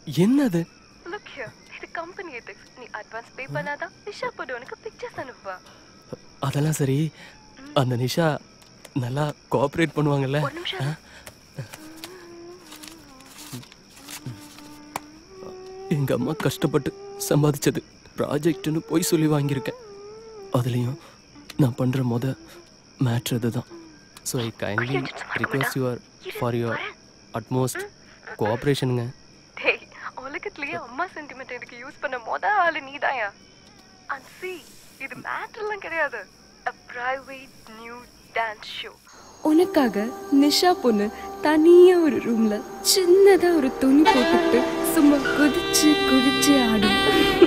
என்னது look here இது company ethics நீ அட்வான்ஸ் பே பண்ணாதான் நிஷா போட்டு உனக்கு பிக்சர்ஸ் அனுப்புவா அதெல்லாம் சரி அந்த நிஷா நல்லா கோஆப்ரேட் பண்ணுவாங்கல்ல ஒரு நிமிஷம் ஆ? எங்க அம்மா கஷ்டப்பட்டு சம்பாதிச்சது ப்ராஜெக்ட்னு போய் சொல்லி வாங்கியிருக்கேன் அதுலேயும் நான் பண்ற முத மேட்ரு இதுதான் so I kindly request your for your utmost கோஆப்ரேஷனுங்க டேய் உலகத்திலேயே அம்மா சென்டிமெண்ட் எனக்கு யூஸ் பண்ண மொத ஆளு நீதாயா அண்ட் சி இது மேட்டர்லாம் கிடையாது a private new dance show உனக்காக நிஷா பொண்ணு தனியா ஒரு ரூம்ல சின்னதா ஒரு துணி போட்டுட்டு சும்மா குதிச்சு குதிச்சு ஆடும்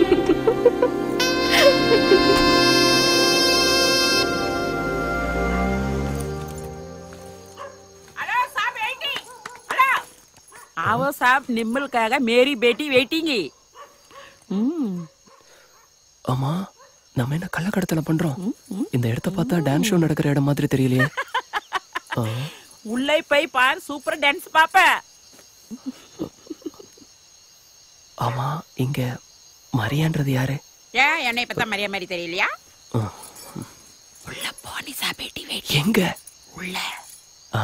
आओ साहब निम्मल कहेगा मेरी बेटी वेटिंग हम्म ஆமா நம்ம என்ன கள்ளக்கடத்தல பண்றோம் இந்த இடத்த பார்த்தா டான்ஸ் ஷோ நடக்கிற இடம் மாதிரி தெரியலையே ஆ, உள்ளே போய் பார் சூப்பர் டான்ஸ் பாப்ப ஆமா இங்க மரியான்றது யாரு ஏன் என்னை பார்த்தா மரியா மாதிரி தெரியலையா ஆ, உள்ள போனிசா பேட்டி வெயிட் எங்க உள்ள ஆ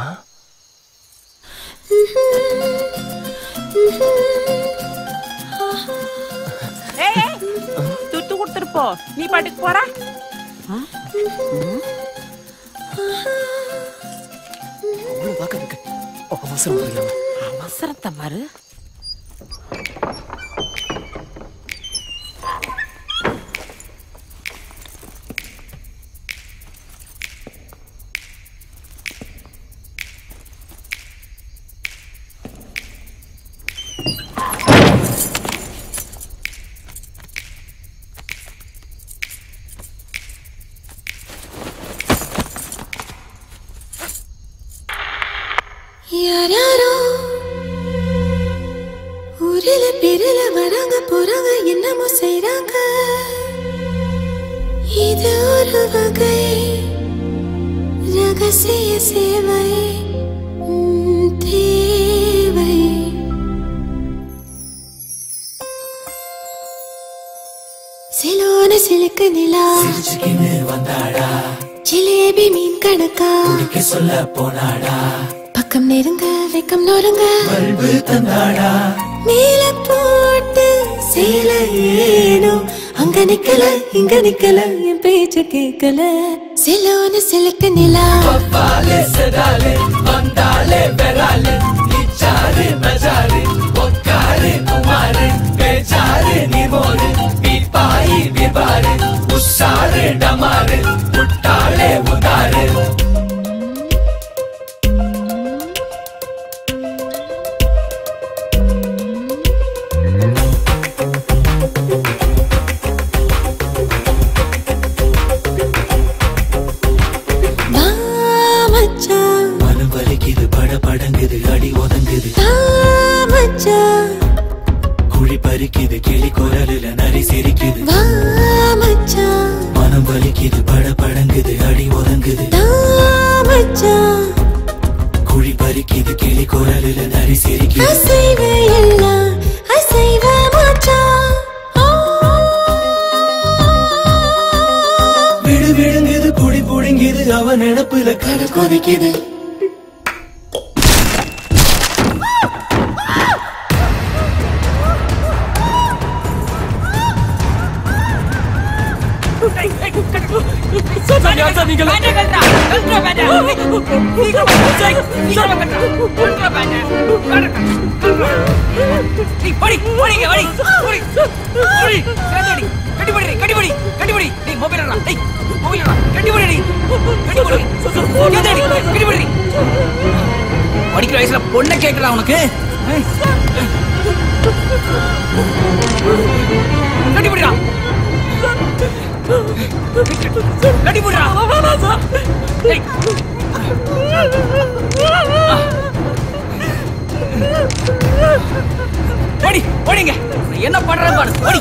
ஏய் ஏய், துட்டு கொடுத்துட்டு போ நீ பாட்டுக்கு போற அவ்வளவு பார்க்க இருக்கு அவசரம் புரியாம அவசரத்தை பாரு யாராரோ ஊரில பேரில வராங்க போறாங்க என்னமோ செய்றாங்க இது ஒரு வகை ரகசிய சேவை உம், தேவை சிலோன சிலுக்கு நிலா வந்தாடா ஜிலேபி மீன் கணக்கா சொல்ல போனாடா பக்கம் நெருங்க வெக்கம் நொறுங்க பல்பு தந்தாடா மேல போட்டு சேல ஏனோ அங்க நிக்கல இங்க நிக்கல என் பேச்ச கேக்கல சிலோன சிலுக்கு நிலா பாலே செடாலே வந்தாலே பெறாலே நிச்சாரு மஜாரு ஒக்காரு குமாரு பேச்சாரு நிமோரு பீப்பாயி விபாரு உஷாரு டமாரு முட்டாளே உதாரு வா மச்சான் மனம் வலிக்குது பட படங்குது அடி ஒதங்குது வா மச்சான் குழி பறிக்குது கிளி குரலுல நரி சிரிக்குது வா மச்சான் மனம் வலிக்குது பட படங்குது அடி ஒதங்குது வா மச்சான் குழி பறிக்குது கிளி குரலுல நரி சிரிக்குது அசைவ எல்லாம் அசைவ மச்சான் ஆ. விடு விடுங்குது குடி புடுங்குது அவன் நினப்புல கடல் கொதிக்குது படிக்கிற வயசுல பொண்ணை கேட்கலாம் உனக்கு கட்டிப்பிடிடா கட்டிப்பிடிடா ஏய். ஓடி ஓடிங்க என்ன பண்றது பாரு ஓடி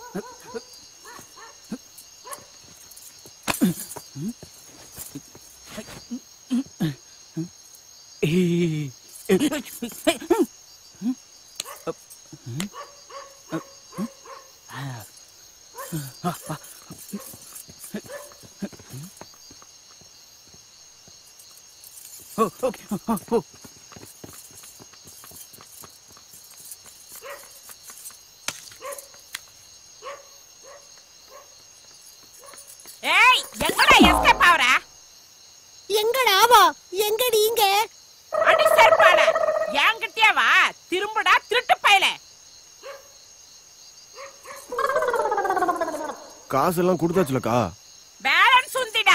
ஏய் எங்கடா எஸ்கேப் ஆவற எங்கடாவா எங்க நீங்க அடி செருப்பால என்கிட்டயே வா திரும்படா திருட்டு பயல காசெல்லாம் கொடுத்தாச்சுலக்கா பேலன்ஸ் உந்திடா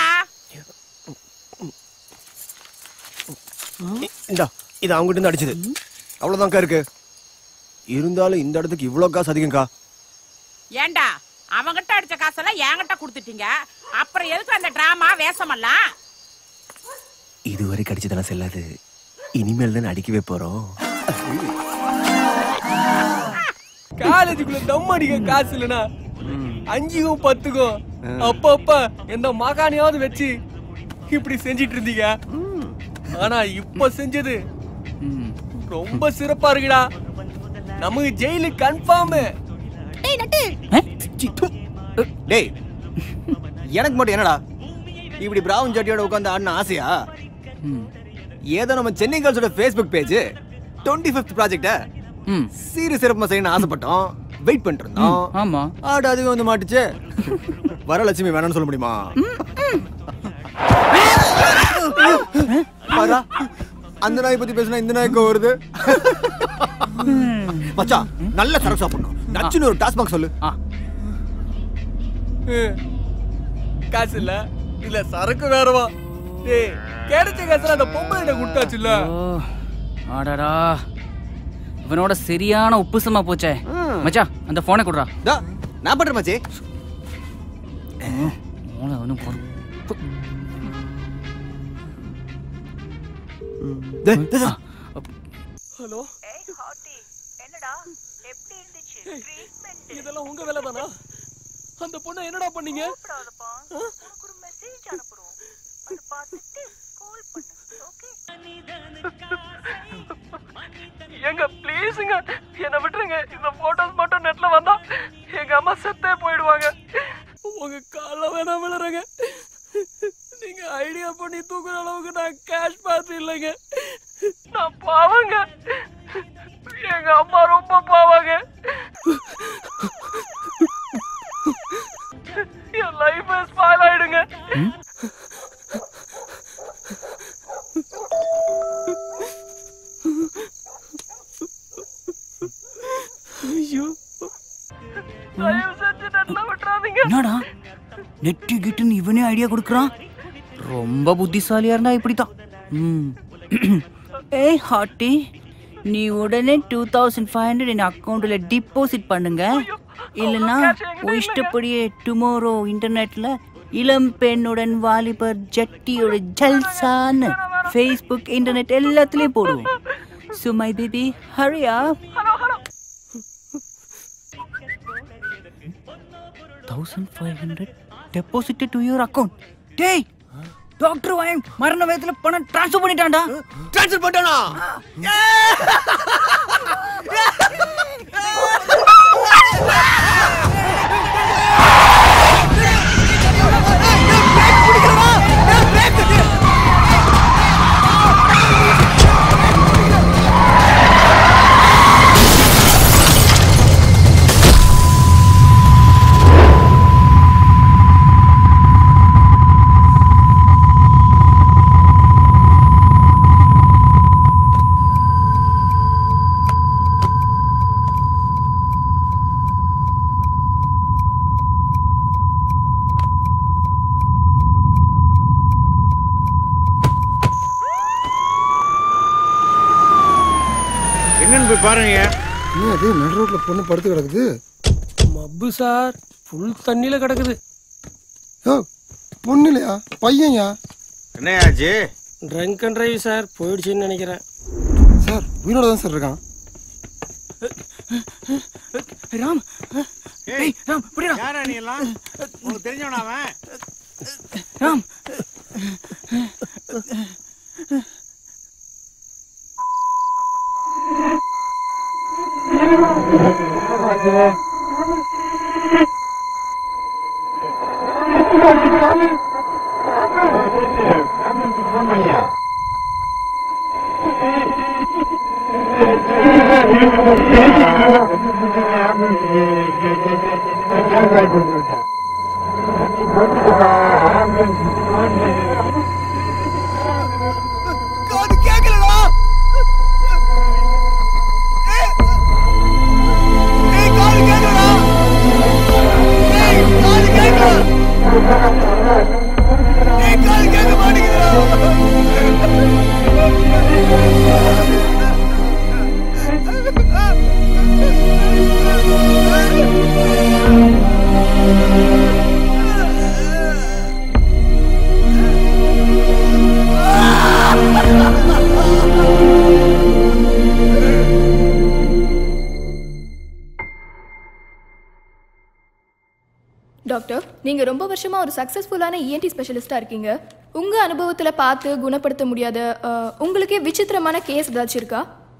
இந்தா இது அவங்ககிட்ட இருந்து அடிச்சது அவ்வளவுதான்க்கா இருக்கு இருந்தாலும் இந்த இடத்துக்கு இவ்வளவு காசு அதிகம்க்கா ஏண்டா அவங்கிட்ட அடிச்ச காசெல்லாம் என்கிட்ட கொடுத்துட்டீங்க அப்புறம் எதுக்கு அந்த டிராமா வேஷமெல்லாம் இதுவரை கடிச்சதெல்லாம் செல்லாது இனிமேல் தான் அடிக்கவே போறோம் காலேஜுக்குள்ள தம் அடிக்க காசு இல்லனா அஞ்சுக்கும் பத்துக்கும் அப்பப்ப எந்த மகானையாவது வச்சு இப்படி செஞ்சிட்டு இருந்தீங்க ஆனா இப்ப செஞ்சது ரொம்ப சிறப்பா இருக்குடா நமக்கு ஜெயிலு கன்ஃபார்ம் டேய் நட்டு டேய் எனக்கு மட்டும் என்னடா இப்படி பிராவுன் ஜட்டியோட உட்காந்து ஆடின ஆசையா ஏதோ நம்ம சென்னை கேர்ள்ஸோட ஃபேஸ்புக் பேஜ் டுவெண்ட்டி ஃபிஃப்த் ப்ராஜெக்ட சீரியஸ் சிறப்பு செய்யணும்னு ஆசைப்பட்டோம் வெயிட் பண்ணிட்டு இருந்தோம் ஆமா ஆடு அதுவே வந்து மாட்டுச்சு வரலட்சுமி வேணாம்னு சொல்ல முடியுமா பாரா, அந்த நாய் பத்தி பேசினா இந்த நாய்க்கு வருது மச்சான் நல்ல சரக்கு சாப்பிடணும் நச்சுன்னு ஒரு டாஸ்மாக் சொல்லு காசு இல்ல இல்ல சரக்கு வேறவா ஏய் கிடைச்ச காசுல அந்த பொம்பளை கொடுத்தாச்சுல்ல ஆடாடா இவனோட சரியான உப்புசமா போச்சே மச்சான் அந்த போனை கொடுறா டா, நான் பண்றேன் மச்சி மூளை ஒன்றும் போதும் டேய், டேய், டேய். ஹலோ ஏய் ஹாட்டி என்னடா எப்படி இருந்துச்சு ட்ரீட்மெண்ட் இதெல்லாம் உங்க வேலை தானா அந்த பொண்ணை என்னடா பண்ணீங்க கூப்பிடாதப்பா உனக்கு ஒரு மெசேஜ் அனுப்புறோம் அது பார்த்துட்டு கால் பண்ணு ஓகே எங்க ப்ளீஸுங்க என்ன விட்டுருங்க இந்த போட்டோஸ் மட்டும் நெட்ல வந்தா எங்க அம்மா செத்தே போயிடுவாங்க உங்க கால வேணா விழுறங்க நீங்க ஐடியா பண்ணி தூக்குற அளவுக்கு நான் கேஷ் பார்த்து இல்லைங்க நான் பாவங்க எங்க அம்மா ரொம்ப பாவங்க என் லைஃப் ஸ்பாயில் ஆயிடுங்க ஐயோ தயவு செஞ்சு நெட்ல விட்டுறாதீங்க என்னடா நெட்டு கிட்டுன்னு இவனே ஐடியா கொடுக்குறான் ரொம்ப புத்திசாலியா இருந்தா இப்படித்தான் ம். ஏய் ஹாட்டி நீ உடனே டூ தௌசண்ட் ஃபைவ் ஹண்ட்ரட் என் அக்கௌண்ட்டில் டிபாசிட் பண்ணுங்க இல்லைன்னா உன் இஷ்டப்படியே டுமாரோ இன்டர்நெட்டில் இளம் பெண்ணுடன் வாலிபர் ஜட்டியோட ஜல்சான்னு ஃபேஸ்புக் இன்டர்நெட் எல்லாத்துலேயும் போடுவோம் சுமை பேபி ஹரியா thousand five hundred deposit to your account டேய் டாக்டர் வாயன் மரண வயதுல பணம் ட்ரான்ஸ்ஃபர் பண்ணிட்டான்டா ட்ரான்ஸ்ஃபர் பண்ணிட்டானா என்னன்னு போய் பாருங்க என்ன அது நடு ரோட்ல பொண்ணு படுத்து கிடக்குது மப்பு சார் ஃபுல் தண்ணியில கிடக்குது ஓ பொண்ணு இல்லையா பையன்யா என்னையாச்சு ட்ரங்க் அண்ட் டிரைவ் சார் போயிடுச்சுன்னு நினைக்கிறேன் சார் உயிரோட தான் சார் இருக்கான் ராம் ஏய் ராம் பிடிடா யாரா நீ எல்லாம் உனக்கு தெரிஞ்சவனா அவன் ராம் காது கேட்கலடா ஏய் ஏய், காது கேட்கலடா ஏய் காது கேட்கல ஏய் காது கேட்க டாக்டர் நீங்க ரொம்ப வருஷமா ஒரு சக்சஸ்ஃபுல்லான இஎன்டி ஸ்பெஷலிஸ்டா இருக்கீங்க உங்க அனுபவத்துல பார்த்து குணப்படுத்த முடியாத அஹ், உங்களுக்கே விசித்திரமான கேஸ் ஏதாச்சும் இருக்கா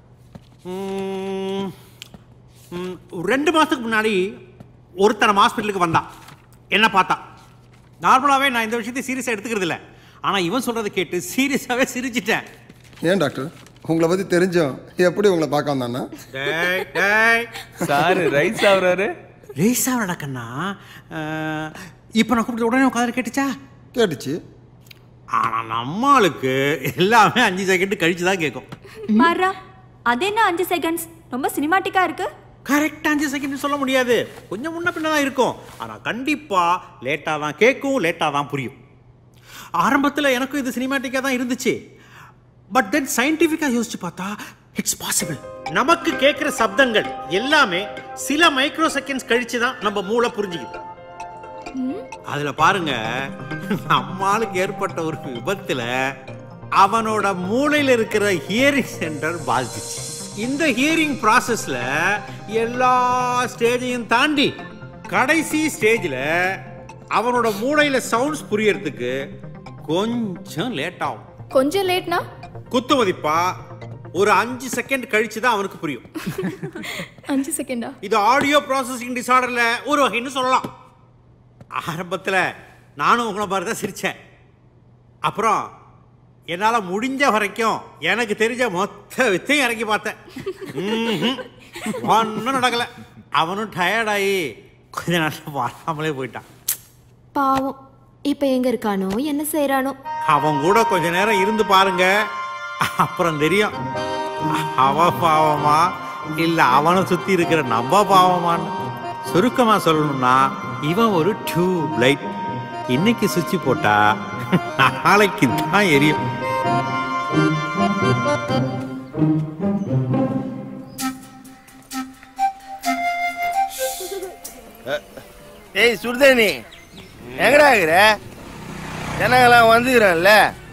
ம், ம், ரெண்டு மாதத்துக்கு முன்னாடி ஒருத்தன் நம்ம ஹாஸ்பிட்டலுக்கு வந்தான் என்ன பார்த்தா நார்மலாகவே நான் இந்த விஷயத்தை சீரியஸாக எடுத்துக்கிறது இல்லை ஆனால் இவன் சொல்கிறத கேட்டு சீரியஸாகவே சிரிச்சிட்டேன் ஏன் டாக்டர் உங்களை பற்றி தெரிஞ்சோம் எப்படி உங்களை பார்க்க வந்தானா டேய் டேய் சாரு ரைஸ் ஆகுறாரு லேசாக நடக்கண்ணா இப்போ நான் கூப்பிட்ட உடனே உட்காந்து கேட்டுச்சா கேட்டுச்சு ஆனால் நம்மளுக்கு எல்லாமே அஞ்சு செகண்ட் கழிச்சு தான் கேட்கும் மாறா அது என்ன அஞ்சு செகண்ட்ஸ் ரொம்ப சினிமாட்டிக்கா இருக்கு கரெக்டாக அஞ்சு செகண்ட் சொல்ல முடியாது கொஞ்சம் முன்ன பின்ன தான் இருக்கும் ஆனால் கண்டிப்பாக லேட்டாக தான் கேட்கும் லேட்டாக தான் புரியும் ஆரம்பத்தில் எனக்கும் இது சினிமாட்டிக்காக தான் இருந்துச்சு பட் தென் சயின்டிஃபிக்காக யோசிச்சு பார்த்தா இட்ஸ் பாசிபிள் நமக்கு கேட்குற சப்தங்கள் எல்லாமே சில மைக்ரோ செகண்ட்ஸ் கழிச்சு தான் நம்ம மூளை புரிஞ்சுக்குது அதுல பாருங்க நம்மளுக்கு ஏற்பட்ட ஒரு விபத்துல அவனோட மூளையில இருக்கிற ஹியரிங் சென்டர் பாதிச்சிச்சு இந்த ஹியரிங் ப்ராசஸ்ல எல்லா ஸ்டேஜையும் தாண்டி கடைசி ஸ்டேஜில் அவனோட மூளையில சவுண்ட்ஸ் புரியறதுக்கு கொஞ்சம் லேட் ஆகும் கொஞ்சம் லேட்னா குத்து மதிப்பா ஒரு அஞ்சு செகண்ட் கழிச்சு தான் அவனுக்கு புரியும் அஞ்சு செகண்டா இது ஆடியோ ப்ராசஸிங் டிசார்டர்ல ஒரு வகைன்னு சொல்லலாம் ஆரம்பத்தில் நானும் உங்களை மாதிரி தான் சிரித்தேன் அப்புறம் என்னால் முடிஞ்ச வரைக்கும் எனக்கு தெரிஞ்ச மொத்த வித்தையும் இறக்கி பார்த்தேன் ம்ஹும். ஒண்ணும் நடக்கலை அவனும் டயர்டாகி கொஞ்ச நேரம் வராமலே போயிட்டான் பாவம் இப்ப எங்க இருக்கானோ என்ன செய்யறானோ அவன் கூட கொஞ்ச நேரம் இருந்து பாருங்க அப்புறம் தெரியும் அவன் பாவமா இல்ல அவனை சுத்தி இருக்கிற நம்ம பாவமான்னு சுருக்கமா சொல்லணும்னா இவன் ஒரு டியூப் லைட் இன்னைக்கு சுவிட்ச் போட்டா நாளைக்கு தான் எரியும் ஏய் சுடுதண்ணி எங்கடா இருக்கிற ஜனங்களாம் வந்துக்கிறேன்ல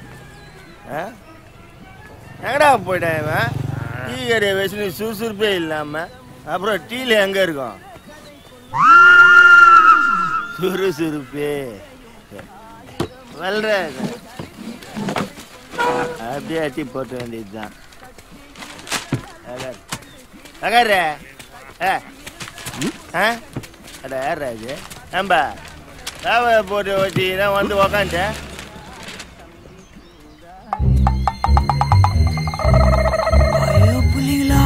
எங்கடா போயிட்டேன் இவன் டீ கடையை வச்சு சுறுசுறுப்பே இல்லாம அப்புறம் டீல எங்க இருக்கும் சுறுசுறுப்பே வல்ற அப்படியே அட்டி போட்ட வேண்டியதுதான் அகர ஏ ஆ அட யாரா இது ஏம்பா வேவை போட்டு வச்சீங்கன்னா வந்து உக்காந்துட்டேன் ஐயோ புள்ளிங்களா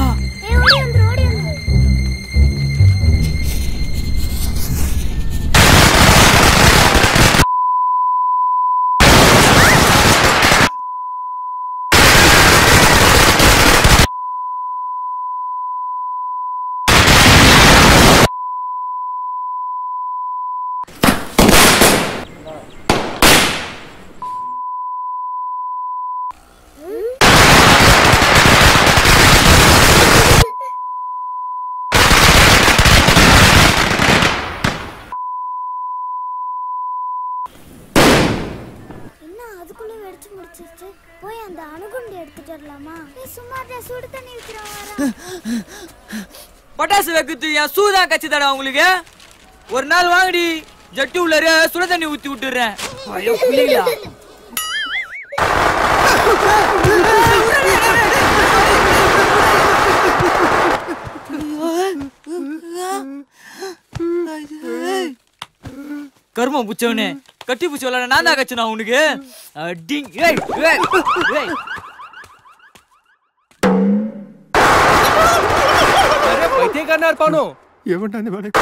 என்ன அதுக்குள்ள வெடிச்சு முடிச்சிருச்சு போய் அந்த அணுகுண்டு எடுத்துட்டு வரலாமா ஏய், சும்மா இருடா, சுடு தண்ணி இருக்கிறோம் பட்டாசு வைக்கிறது என் சூதான் கச்சிதாடா உங்களுக்கு ஒரு நாள் வாங்கடி ஜட்டி உள்ளார சுட தண்ணி ஊத்தி விட்டுறேன் ஐயோ புள்ளைங்களா கருமம் புச்சவனே கட்டி பூச்சி விளாட நான் தான் கச்சனா உனக்கு அடிங் ஏய் ஏய் ஏய் பைத்தியக்காரனா இருப்பானோ எவன்டா இந்த வேலை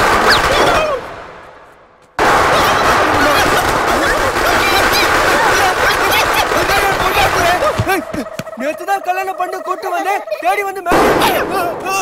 நேத்து தான் கல்யாணம் பண்ணி கூட்டு வந்தேன் தேடி வந்து மேல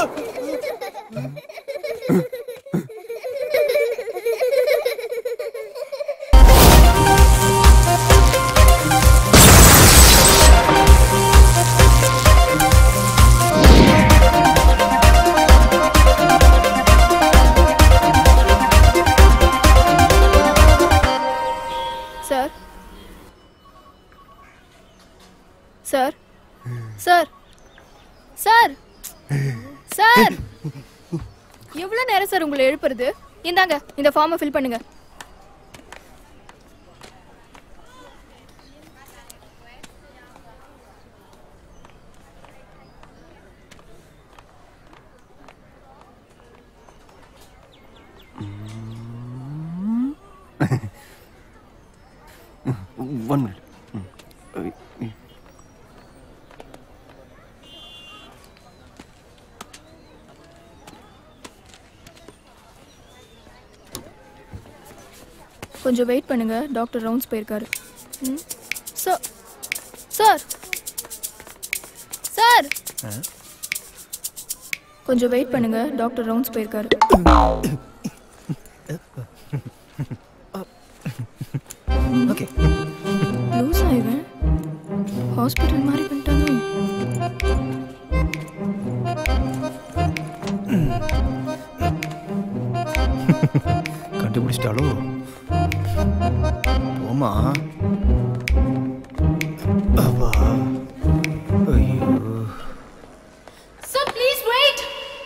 sir sir sir sir sir எவ்வளோ நேரம் சார் உங்களை எழுப்புறது இந்தாங்க இந்த ஃபார்மை ஃபில் பண்ணுங்க ஒன் மினிட் கொஞ்சம் வெயிட் பண்ணுங்க டாக்டர் ரவுண்ட்ஸ் போயிருக்காரு ம் சார் சார் சார் கொஞ்சம் வெயிட் பண்ணுங்க டாக்டர் ரவுண்ட்ஸ் போயிருக்காரு ஓகே லூஸ் ஆயிடுவேன் ஹாஸ்பிட்டல் மாதிரி பண்ணிட்டாங்க கண்டுபிடிச்சிட்டாலோ போமா அப்பா ஐயோ Sir, please wait.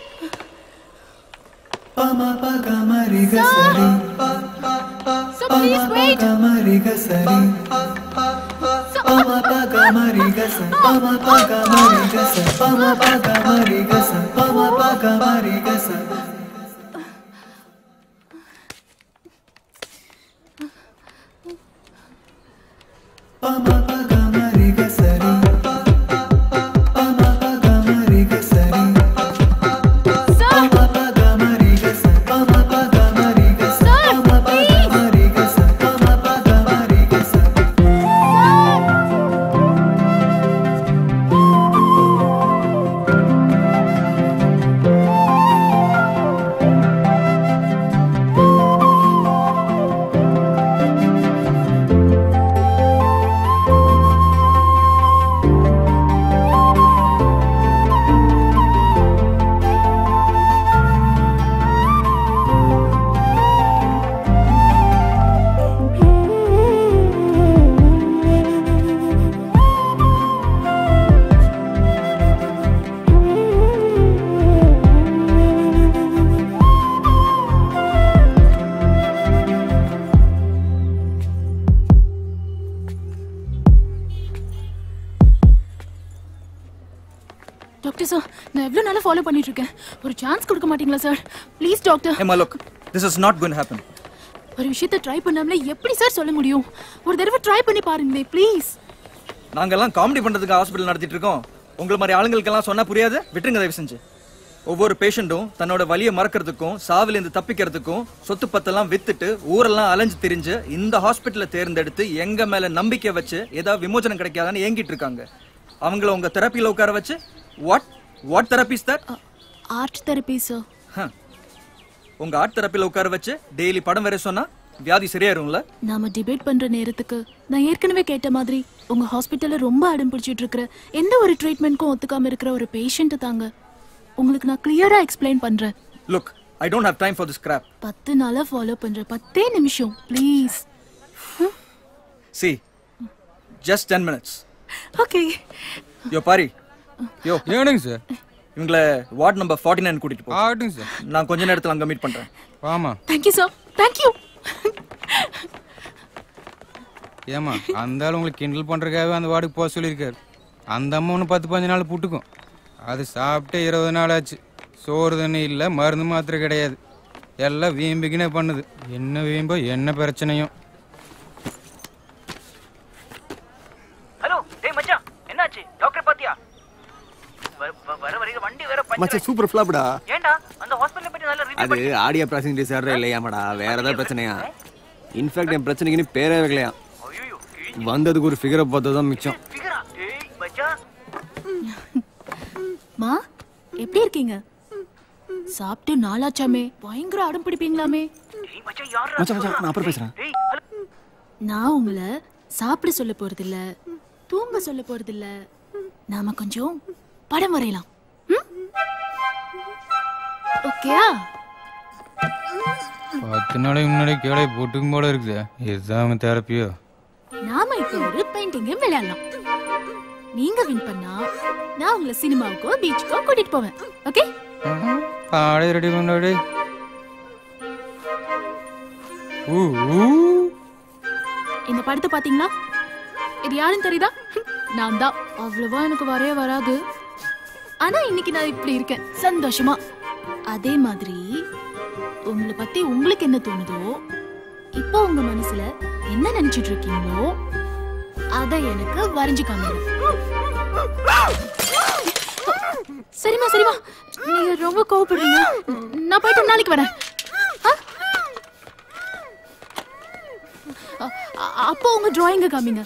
Pama pa ga ma ri ga sa ri. Sir, please wait. Pama ri ga sa ri. Pama pa ga ma ri ga sa. Pama pa ga ma ri ga sa. Pama pa ga ma ri ga sa. Pama pa ga ma ri ga sa. Pama pa ga ma ri ga sa ri. Pama pa ga ma ri ga sa ri. Pama pa ga ma ri ga sa. Pama pa ga ma ri ga sa. Pama pa ga ma ri ga sa. Pama pa ga ma ri ga sa. Doctor sir நான் எவ்வளோ நாளாக follow பண்ணிட்டு இருக்கேன் ஒரு chance கொடுக்க மாட்டீங்களா sir please doctor Emma, look, this is not going to happen. ஒரு விஷயத்த ட்ரை பண்ணாமலே எப்படி சார் சொல்ல முடியும் ஒரு தடவை ட்ரை பண்ணி பாருங்களே ப்ளீஸ் நாங்கெல்லாம் காமெடி பண்றதுக்கு ஹாஸ்பிட்டல் நடத்திட்டு இருக்கோம் உங்களை மாதிரி ஆளுங்களுக்கெல்லாம் சொன்னா புரியாது விட்டுருங்க தயவு செஞ்சு ஒவ்வொரு பேஷண்ட்டும் தன்னோட வலியை மறக்கிறதுக்கும் சாவில இருந்து தப்பிக்கிறதுக்கும் சொத்து பத்தெல்லாம் வித்துட்டு ஊரெல்லாம் அலைஞ்சு திரிஞ்சு இந்த ஹாஸ்பிட்டலை தேர்ந்தெடுத்து எங்க மேல நம்பிக்கை வச்சு ஏதாவது விமோசனம் கிடைக்காதான்னு ஏங்கிட்டு இருக்காங்க அவங்கள உங்க தெரப்பியில உட்கார வச்சு what what therapy's that art therapy sir உங்க ஆர்ட் தெரப்பியில உட்கார வச்சு டெய்லி படம் வரைய சொன்னா வியாதி சரியாயிரும்ல நாம டிபேட் பண்ற நேரத்துக்கு நான் ஏற்கனவே கேட்ட மாதிரி உங்க ஹாஸ்பிட்டல்ல ரொம்ப அடம் பிடிச்சிட்டு இருக்கிற எந்த ஒரு ட்ரீட்மெண்ட்க்கும் ஒத்துக்காம இருக்கிற ஒரு பேஷண்ட் தாங்க உங்களுக்கு நான் கிளியரா எக்ஸ்பிளைன் பண்றேன் look I don't have time for this crap பத்து நாளா ஃபாலோ பண்றேன் பத்தே நிமிஷம் please see just ten minutes okay யோ பாரி யோ ஏனுங்க சார் இவங்களை வார்டு நம்பர் ஃபார்ட்டி நைன் கூட்டிட்டு போ ஆகட்டும் சார் நான் கொஞ்ச நேரத்துல அங்க மீட் பண்றேன் ஆமா தேங்க்யூ சார் தேங்க்யூ ஏமா அந்த ஆள் உங்களுக்கு கிண்டல் பண்றதுக்காகவே அந்த வார்டுக்கு போக சொல்லியிருக்காரு அந்த அம்மா ஒன்று பத்து பதினஞ்சு நாள் புட்டுக்கும் அது சாப்பிட்டே இருபது நாள் ஆச்சு சோறு தண்ணி இல்லை மருந்து மாத்திரை கிடையாது எல்லாம் வீம்பிக்கினே பண்ணுது என்ன வீம்போ என்ன பிரச்சனையும் ஹலோ டேய் மச்சான் என்னாச்சு டாக்டர் பாத்தியா வ- வ- வர வரைக்கும் வண்டி வேற பஞ்சர் மச்சான் சூப்பர் ஃபிளாப்டா ஏன்டா அந்த ஹாஸ்பிடல்ல போய் நல்ல ரிவ்யூ அது ஆடியோ ப்ராசஸிங் டிசார்டர் இல்லையாமாடா வேற ஏதாவது பிரச்சனையா இன்ஃபேக்ட் என் பிரச்சனைக்குன்னு பேரே வைக்கலையா வந்ததுக்கு ஒரு ஃபிகரை பார்த்து தான் மிச்சம் ஃபிகரா டேய் மச்சான் மா எப்படி இருக்கீங்க சாப்பிட்டு நாளாச்சாமே பயங்கர அடம் பிடிப்பீங்களாமே டேய் மச்சான் யாரா மச்சான் மச்சான் நான் அப்புறம் பேசுறேன் டேய் ஹலோ நான் உங்களை சாப்பிட சொல்ல போறதில்ல தூங்க சொல்ல போறதில்ல நாம கொஞ்சம் படம் வரையலாம் ஓகேயா பத்து நாளைக்கு முன்னாடி கேளை போட்டுக்கும் போல இருக்குது இதுதான் தெரப்பியோ நாம இப்போ ஒரு பெயிண்டிங் விளையாடலாம் நீங்க வின் பண்ணா நான் உங்களை சினிமாவுக்கோ பீச்சுக்கோ கூட்டிட்டு போவேன் ஓகே ஆடை ரெடி பண்ணாடி ஊ ஊ. இந்த படத்தை பாத்தீங்களா இது யாருன்னு தெரியுதா நான் தான் அவ்வளவா எனக்கு வரைய வராது ஆனா இன்னைக்கு நான் இப்படி இருக்கேன் சந்தோஷமா அதே மாதிரி உங்களை பத்தி உங்களுக்கு என்ன தோணுதோ இப்போ உங்க மனசுல என்ன நினைச்சிட்டு இருக்கீங்களோ அத எனக்கு வரைஞ்சு காமிங்க சரிம்மா சரிம்மா நீங்க ரொம்ப கோவப்படுறீங்க நான் போயிட்டு நாளைக்கு வரேன் ஆ? அ- அ- அப்போ உங்க டிராயிங்க காமிங்க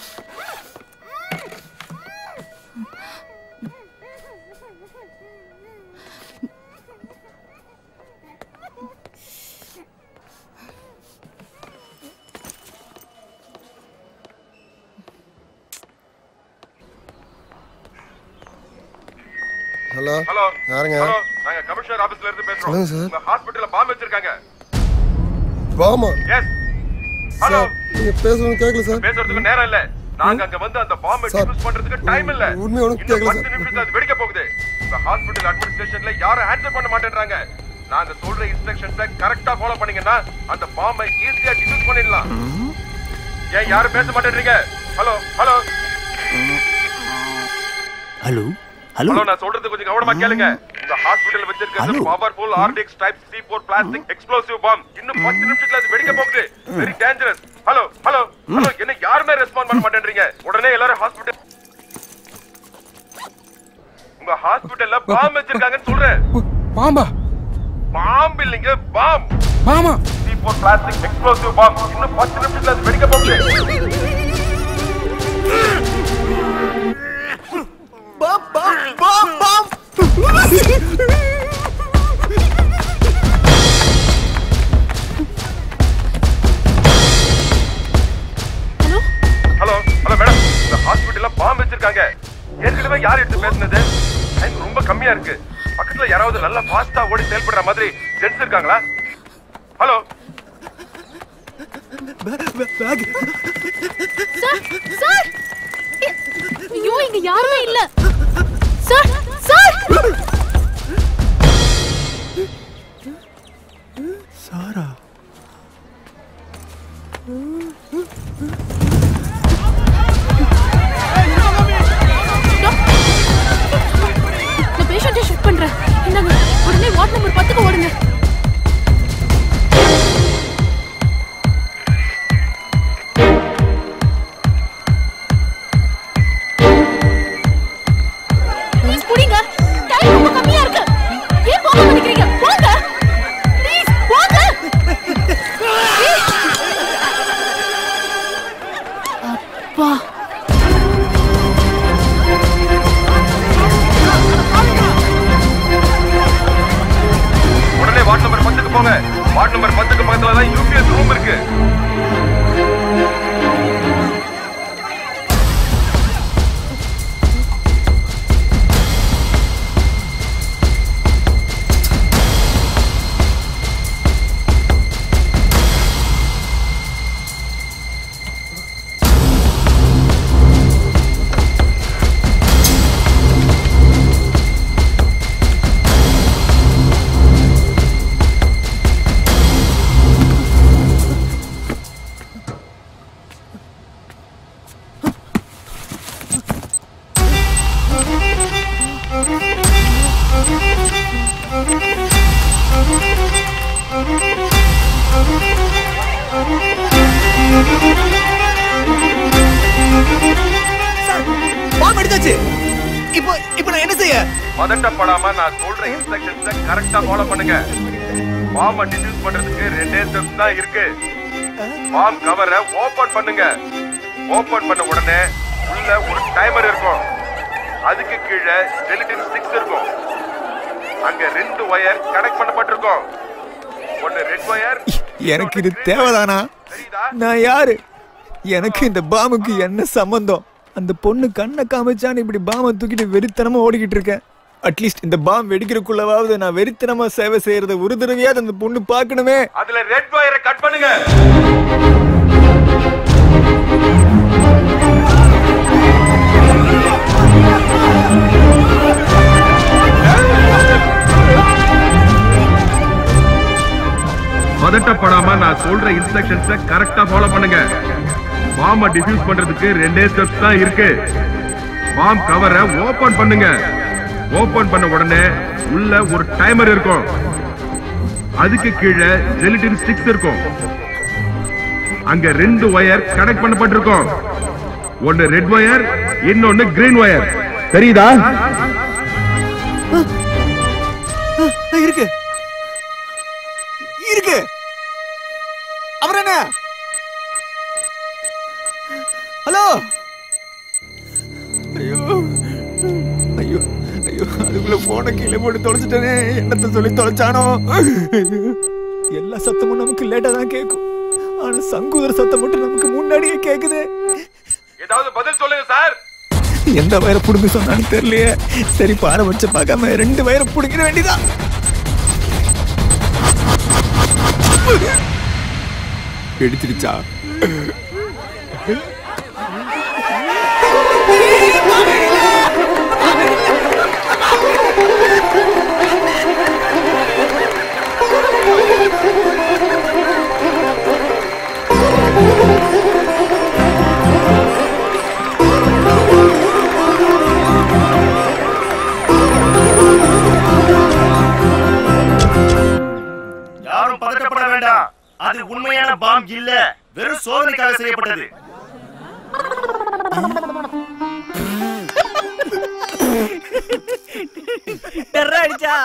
ஹலோ ஹலோ யாருங்க ஹலோ நாங்க கமிஷனர் ஆபீஸ்ல இருந்து பேசுறோம் சொல்லுங்க சார். உங்க ஹாஸ்பிடல்ல பாம்பு வச்சிருக்காங்க வாமா எஸ் ஹலோ சார் நீங்க பேசுறது கேட்கல சார் பேசுறதுக்கு நேரம் இல்ல நாங்க அங்க வந்து அந்த பாம்பை சார். டிஃப்யூஸ் பண்றதுக்கு டைம் இல்ல உண்மை ஒன்றும் இன்னும் கேட்கல பத்து சார் நிமிஷத்துல அது வெடிக்க போகுது உங்க ஹாஸ்பிடல் அட்மினிஸ்ட்ரேஷன்ல யாரும் ஆன்சர் பண்ண மாட்டேன்றாங்க நாங்க சொல்ற இன்ஸ்ட்ரக்ஷன்ஸ கரெக்டா ஃபாலோ பண்ணீங்கன்னா அந்த பாம்பை ஈஸியா டிஃப்யூஸ் பண்ணிடலாம் ஏன் யாரும் பேச மாட்டேன்றீங்க hello hello hello hello hello நான் சொல்றது கொஞ்சம் கவனமா கேளுங்க இந்த ஹாஸ்பிடல் வச்சிருக்கிறது Hello. Powerful RDX type C four plastic explosive bomb இன்னும் பத்து நிமிஷத்துல அது வெடிக்க போகுது very dangerous hello hello hello என்ன யாருமே ரெஸ்பாண்ட் பண்ண மாட்டேன்றீங்க உடனே எல்லாரும் ஹாஸ்பிடல் உங்க ஹாஸ்பிடல்ல பாம் வச்சிருக்காங்கன்னு சொல்றேன் பாம்பா பாம்பு இல்லைங்க பாம் மாமா C four plastic explosive bomb இன்னும் பத்து நிமிஷத்துல அது வெடிக்க போகுது bomb bomb bomb bomb hello hello madam இந்த ஹாஸ்பிடல்ல பாம் வச்சிருக்காங்க ஏற்கனவே யார் எடுத்து பேசுனது டைம் ரொம்ப கம்மியா இருக்கு பக்கத்துல யாராவது நல்லா ஃபாஸ்டா ஓடி செயல்படுற மாதிரி ஜென்ஸ் இருக்காங்களா ஹலோ சார் சார் ஐயோ இங்க யாருமே இல்ல சார் சார் சாரா நான் பேஷண்ட்டை ஷிஃப்ட் பண்றேன் இந்தாங்க உடனே வார்ட் நம்பர் பத்துக்கு ஓடுங்க ப்ளீஸ் புடிங்க டைம் ரொம்ப கம்மியா இருக்கு ஏன் போக மாட்டேங்கிறீங்க போங்க ப்ளீஸ் போங்க அப்பா உடனே வார்டு நம்பர் பத்துக்கு போங்க வார்டு நம்பர் பத்துக்கு பக்கத்துல தான் யூபிஎஸ் ரூம் இருக்கு என்னாச்சு இப்போ இப்போ நான் என்ன செய்ய பதட்டப்படாம நான் சொல்ற இன்ஸ்ட்ரக்ஷன்ஸ கரெக்டா ஃபாலோ பண்ணுங்க பாம்ப டிஃப்யூஸ் பண்றதுக்கு ரெண்டே ஸ்டெப்ஸ் தான் இருக்கு பாம் கவரை ஓபன் பண்ணுங்க ஓபன் பண்ண உடனே உள்ள ஒரு டைமர் இருக்கும் அதுக்கு கீழே ஜெலிட்டின் ஸ்டிக்ஸ் இருக்கும் அங்க ரெண்டு ஒயர் கனெக்ட் பண்ணப்பட்டிருக்கும் ஒன்னு ரெட் ஒயர் எனக்கு இது தேவைதானா நான் யாரு எனக்கு இந்த பாமுக்கு என்ன சம்பந்தம் அந்த பொண்ணு கண்ணை காமிச்சான்னு இப்படி பாமை தூக்கிட்டு வெறித்தனமா ஓடிக்கிட்டு இருக்கேன் அட்லீஸ்ட் இந்த பாம் வெடிக்கிறதுக்குள்ளவாவது நான் வெறித்தனமா சேவை செய்யறத ஒரு தடவையாவது அந்த பொண்ணு பார்க்கணுமே அதுல ரெட் ஒயரை கட் பண்ணுங்க பதட்டப்படாம நான் சொல்ற இன்ஸ்ட்ரக்ஷன்ஸ கரெக்டா ஃபாலோ பண்ணுங்க பாம்ப டிஃப்யூஸ் பண்றதுக்கு ரெண்டே ஸ்டெப்ஸ் தான் இருக்கு பாம் கவரை ஓபன் பண்ணுங்க ஓபன் பண்ண உடனே உள்ள ஒரு டைமர் இருக்கும் அதுக்கு கீழே ஜெலிட்டின் ஸ்டிக்ஸ் இருக்கும் அங்க ரெண்டு ஒயர் கனெக்ட் பண்ணப்பட்டிருக்கும் ஒன்னு ரெட் ஒயர் இன்னொன்னு கிரீன் ஒயர் தெரியுதா இருக்கு இருக்கு அப்புறம் என்ன ஹலோ ஐயோ ஐயோ ஐயோ அதுக்குள்ள போன கீழே போட்டு தொலைச்சிட்டேனே என்னத்த சொல்லி தொலைச்சானோ எல்லா சத்தமும் நமக்கு லேட்டா தான் கேட்கும் ஆனா சங்கூதர சத்தம் மட்டும் நமக்கு முன்னாடியே கேக்குது ஏதாவது பதில் சொல்லுங்க சார் எந்த வயரை புடுங்க சொன்னான்னு தெரியலையே சரி பாறை வச்சு பார்க்காம ரெண்டு வயரை புடுங்கிட வேண்டியதான் எடுத்துடுச்சா யாரும் பதட்டப்பட வேண்டாம் அது உண்மையான பாம் இல்ல வெறும் சோதனைக்காக செய்யப்பட்டது டெர்ரா அடிச்சா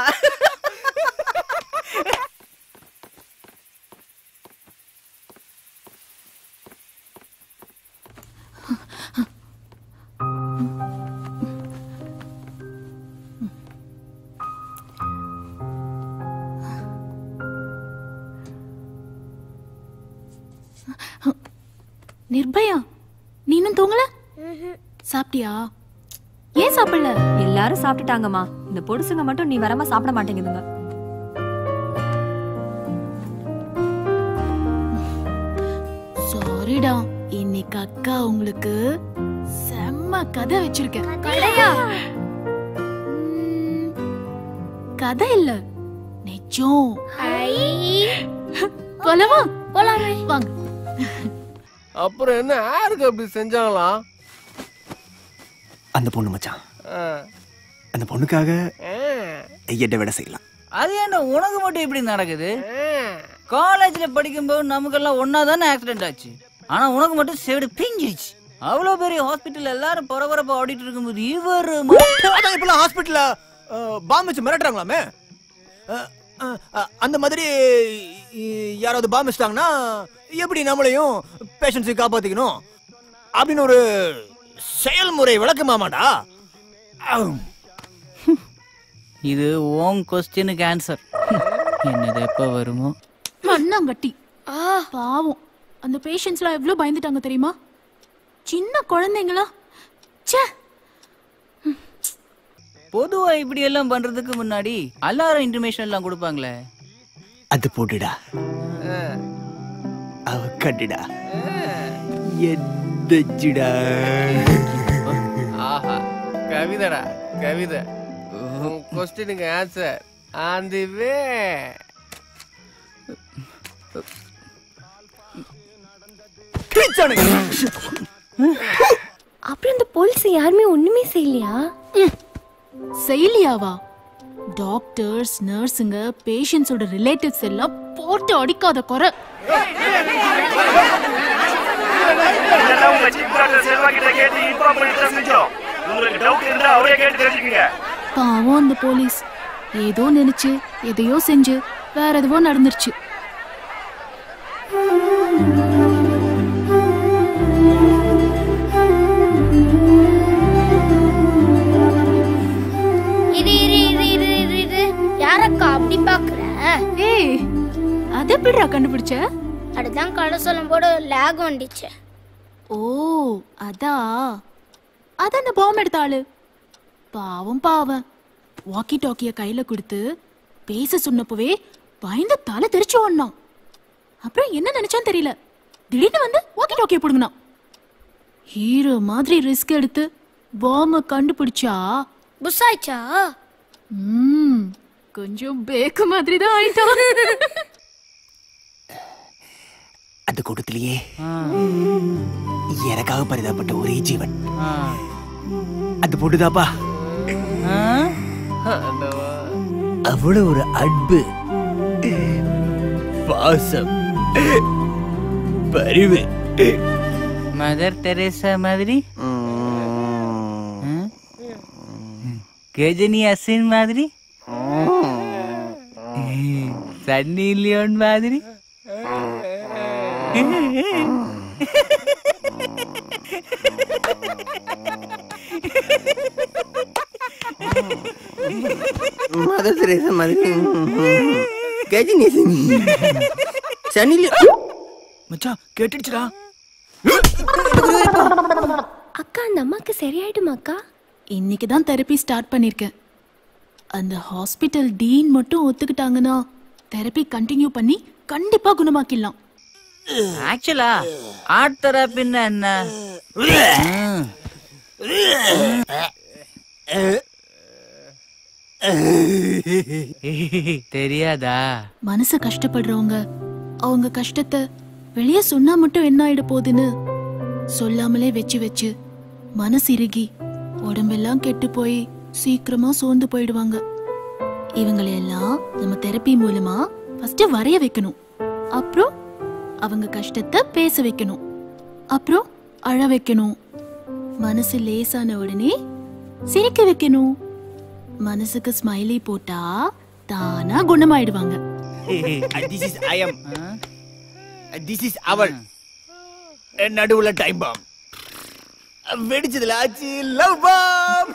நிர்பயா நீ இன்னும் தூங்கல சாப்பிட்டியா ஏன் சாப்பிடல எல்லாரும் சாப்பிட்டுட்டாங்கம்மா இந்த பொடுசுங்க மட்டும் நீ வரமா சாப்பிட மாட்டேங்குதுங்க சாரிடா இன்னைக்கு அக்கா உங்களுக்கு செம்ம கதை வச்சிருக்கேன் கதையா? ம், கதை இல்ல நிஜம் போலவா போலாமே வாங்க அப்புறம் என்ன யாருக்கு அப்படி செஞ்சாங்களாம் அந்த பொண்ணு மச்சான் அந்த பொண்ணுக்காக எட்ட விட செய்யலாம் அது என்ன உனக்கு மட்டும் இப்படி நடக்குது காலேஜ்ல படிக்கும்போது நமக்கெல்லாம் ஒன்னா தானே ஆக்சிடென்ட் ஆச்சு ஆனா உனக்கு மட்டும் செவிடு பிஞ்சிருச்சு அவ்வளவு பெரிய ஹாஸ்பிட்டல் எல்லாரும் பரபரப்பா ஆடிட்டு இருக்கும்போது இவர் அதான் இப்பெல்லாம் ஹாஸ்பிட்டல்ல பாம் வச்சு மிரட்டுறாங்களாமே அஹ், அஹ், அஹ், அந்த மாதிரி இ- யாராவது பாம் வச்சிட்டாங்கன்னா எப்படி நம்மளையும் பேஷண்ட்ஸை காப்பாத்திக்கணும் அப்படின்னு ஒரு செயல்முறை விளக்கமாமாடா இது ஓன் கொஸ்டினுக்கு ஆன்சர் என்னது எப்ப வருமோ மண்ணாங்கட்டி பாவம் அந்த பேஷண்ட்ஸ்லாம் எவ்வளவு பயந்துட்டாங்க தெரியுமா சின்ன குழந்தைங்களா ச்சே பொதுவா இப்படி எல்லாம் பண்றதுக்கு முன்னாடி அலாரம் இன்டிமேஷன் எல்லாம் கொடுப்பாங்களே அது போட்டுடா அவ கட்டுடா எந்தச்சுடா ஆஹா கவிதைடா கவிதை கொஸ்டினுக்கு ஆன்சர் ஆன் தி வே அப்புறம் இந்த போலீஸ் யாருமே ஒண்ணுமே செய்யலையா செய்யலையாவா டாக்டர்ஸ் நர்ஸுங்க பேஷண்ட்ஸோட ரிலேட்டிவ்ஸ் எல்லாம் போட்டு அடிக்காத குறை இதெல்லாம் உங்க சீஃப் டாக்டர் செல்வா கிட்ட கேட்டு இன்ஃபார்ம் பண்ணிட்டு தான் செஞ்சோம் உங்களுக்கு டவுட் இருந்தா அவரே கேட்டு தெரிஞ்சுக்கங்க பாவம் அந்த போலீஸ் ஏதோ நினைச்சு எதையோ செஞ்சு வேற எதுவோ நடந்துருச்சு இரு இரு இரு இரு இரு இரு யாரக்கா அப்படி பாக்குற ஏய் அது எப்படிடா கண்டுபிடிச்ச அதுதான் கடை சொல்லும் போது லேக் வந்துச்சு ஓ அதா அதான் அந்த பாம் எடுத்த ஆளு பாவம் பாவம் வாக்கி டாக்கிய கையில கொடுத்து பேச சொன்னப்பவே பயந்து தலை தெரிச்சு ஓடனான் அப்புறம் என்ன நினைச்சான்னு தெரியல திடீர்னு வந்து வாக்கி டாக்கிய பிடுங்கினான் ஹீரோ மாதிரி ரிஸ்க் எடுத்து பாம்ப கண்டுபிடிச்சா புஷ் ஆயிச்சா ம் கொஞ்சம் பேக்கு மாதிரி தான் ஆயிட்டான் அந்த கூட்டத்திலேயே எனக்காக பரிதாபப்பட்ட ஒரே ஜீவன் அந்த பொண்ணுதாப்பா அவ்வளவு ஒரு அன்பு பாசம் பரிவு மதர் தெரேசா மாதிரி கஜினி அசின் மாதிரி சன்னி லியோன் மாதிரி மதர் தெரேசா மாதிரி கஜினி சனில மச்சான் கேட்டுடுச்சுடா அக்கா அந்த அம்மாக்கு சரியாயிடுமா அக்கா இன்னைக்கு தான் தெரப்பி ஸ்டார்ட் பண்ணிருக்கேன் அந்த ஹாஸ்பிட்டல் டீன் மட்டும் ஒத்துக்கிட்டாங்கன்னா தெரப்பி கண்டினியூ பண்ணி கண்டிப்பா குணமாக்கிடலாம் ஆக்சுவலா ஆர்ட் தெரப்பின்னா என்ன ம். தெரியாதா மனசு கஷ்டப்படுறவங்க அவங்க கஷ்டத்தை வெளியே சொன்னா மட்டும் என்ன ஆயிட போகுதுன்னு சொல்லாமலே வச்சு வச்சு மனசு இறுகி உடம்பெல்லாம் கெட்டு போய் சீக்கிரமா சோர்ந்து போயிடுவாங்க இவங்களையெல்லாம் நம்ம தெரப்பி மூலமா ஃபர்ஸ்ட் வரைய வைக்கணும் அப்புறம் அவங்க கஷ்டத்தை பேச வைக்கணும் அப்புறம் அழ வைக்கணும் மனசு லேசான உடனே சிரிக்க வைக்கணும் மனசுக்கு ஸ்மைலி போட்டா தானா குணமாயிடுவாங்க this is I am this is அவள் நடுவுல டைம் பாம் வெடிச்சதுல ஆச்சு லவ் பாம்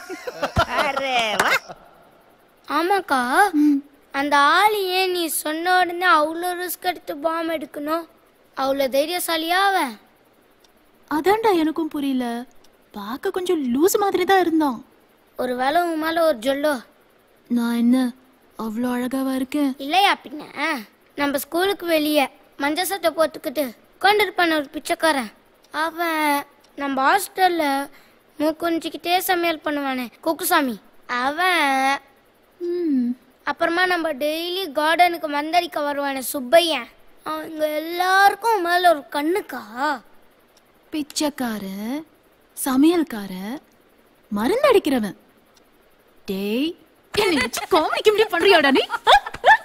ஆமாக்கா அந்த ஆள் ஏன் நீ சொன்ன உடனே அவ்வளோ ரிஸ்க் எடுத்து பாம் எடுக்கணும் அவ்வளோ தைரியசாலியா அவன் அதான்டா எனக்கும் புரியல பார்க்க கொஞ்சம் லூஸ் மாதிரி தான் இருந்தான் ஒருவேளை உன் மேல ஒரு ஜொல்லோ நான் என்ன அவ்வளோ அழகாவா இருக்கேன் இல்லையா பின்ன நம்ம ஸ்கூலுக்கு வெளியே மஞ்சள் சட்டை போட்டுக்கிட்டு உட்காந்துருப்பான ஒரு பிச்சைக்காரன் அவன் நம்ம ஹாஸ்டல்ல மூக்குஞ்சிக்கிட்டே சமையல் பண்ணுவானே குக்குசாமி அவன் அப்புறமா நம்ம டெய்லி கார்டனுக்கு மந்தடிக்க வருவானே சுப்பையன் அவங்க எல்லாருக்கும் மேல ஒரு கண்ணுக்கா பிச்சைக்கார சமையல்கார மருந்து அடிக்கிறவன் டேய் என்னை வச்சு காமெடிக்கு இப்படி பண்றியாடா நீ ஆ?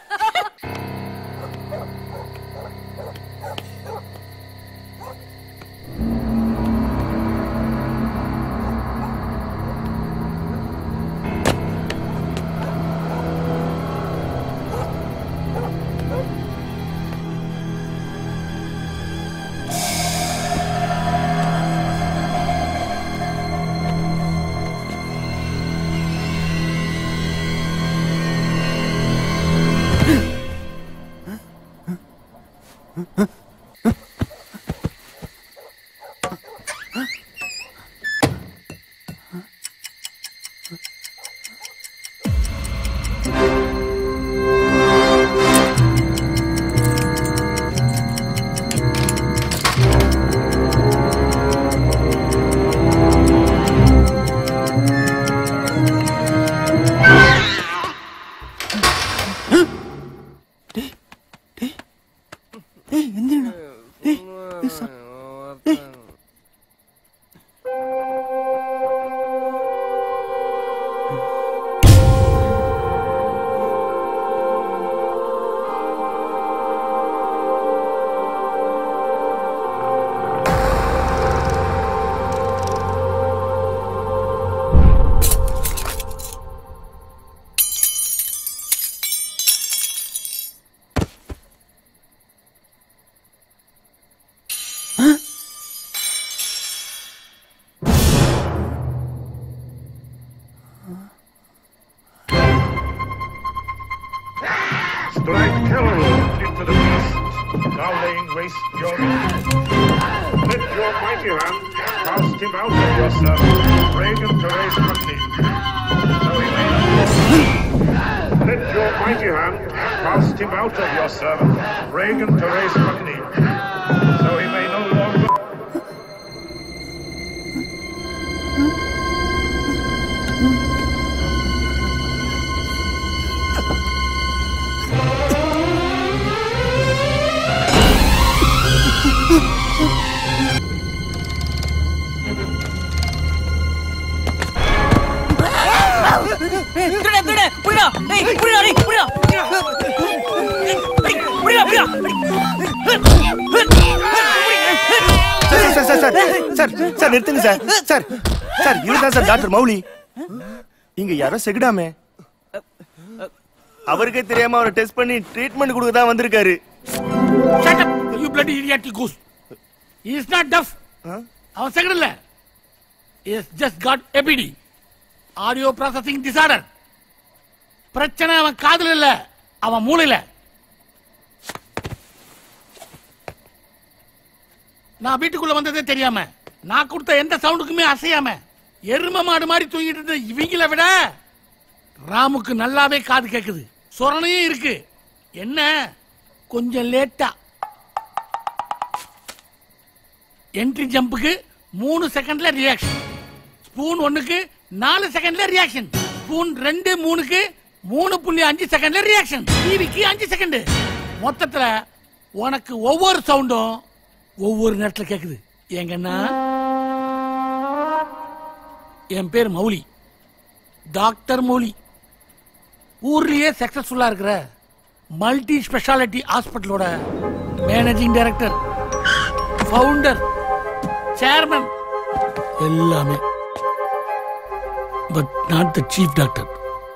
ஏய் எந்திரடா ஏய் ஏய், சா- ஏய் Place your Lift your mighty hand, cast him out of your servant, Reagan Therese Putney. So he may not Lift your mighty hand, cast him out of your servant, Reagan Therese Putney. So he may no longer. புரியடா புரியடா புரியடா டேய் புரியடா டேய் புரியடா புரியடா புரியடா sir sir sir sir sir நிறுத்துங்க sir sir sir இதுதான் sir doctor Mouli இங்க யாரோ செகுடாமே அவருக்கே தெரியாம அவரை டெஸ்ட் பண்ணி ட்ரீட்மெண்ட் கொடுக்க தான் வந்திருக்காரு Shut up, you bloody idiotic goose. He is not deaf. அவன் செகண்ட் இல்ல He has just got APD. Audio processing disorder பிரச்சனை அவன் காதுல இல்ல அவன் மூளையில நான் வீட்டுக்குள்ள வந்ததே தெரியாம நான் கொடுத்த எந்த சவுண்டுக்குமே அசையாம எரும மாடு மாதிரி தூங்கிட்டு இருந்த இவங்கள விட ராமுக்கு நல்லாவே காது கேக்குது சொரணையும் இருக்கு என்ன கொஞ்சம் லேட்டா என்ட்ரி ஜம்புக்கு மூணு செகண்ட்ல ரியாக்ஷன் ஸ்பூன் ஒண்ணுக்கு நாலு செகண்ட்ல ரியாக்ஷன் ஸ்பூன் ரெண்டு மூணுக்கு மூணு புள்ளி அஞ்சு செகண்ட்ல ரியாக்ஷன் டிவிக்கு அஞ்சு செகண்ட் மொத்தத்துல உனக்கு ஒவ்வொரு சவுண்டும் ஒவ்வொரு நேரத்துல கேக்குது ஏங்கன்னா என் பேர் மௌலி டாக்டர் மௌலி ஊர்லயே சக்சஸ்ஃபுல்லா இருக்கிற மல்டி ஸ்பெஷாலிட்டி ஹாஸ்பிட்டலோட மேனேஜிங் டைரக்டர் ஃபவுண்டர் சேர்மன் எல்லாமே but not the chief doctor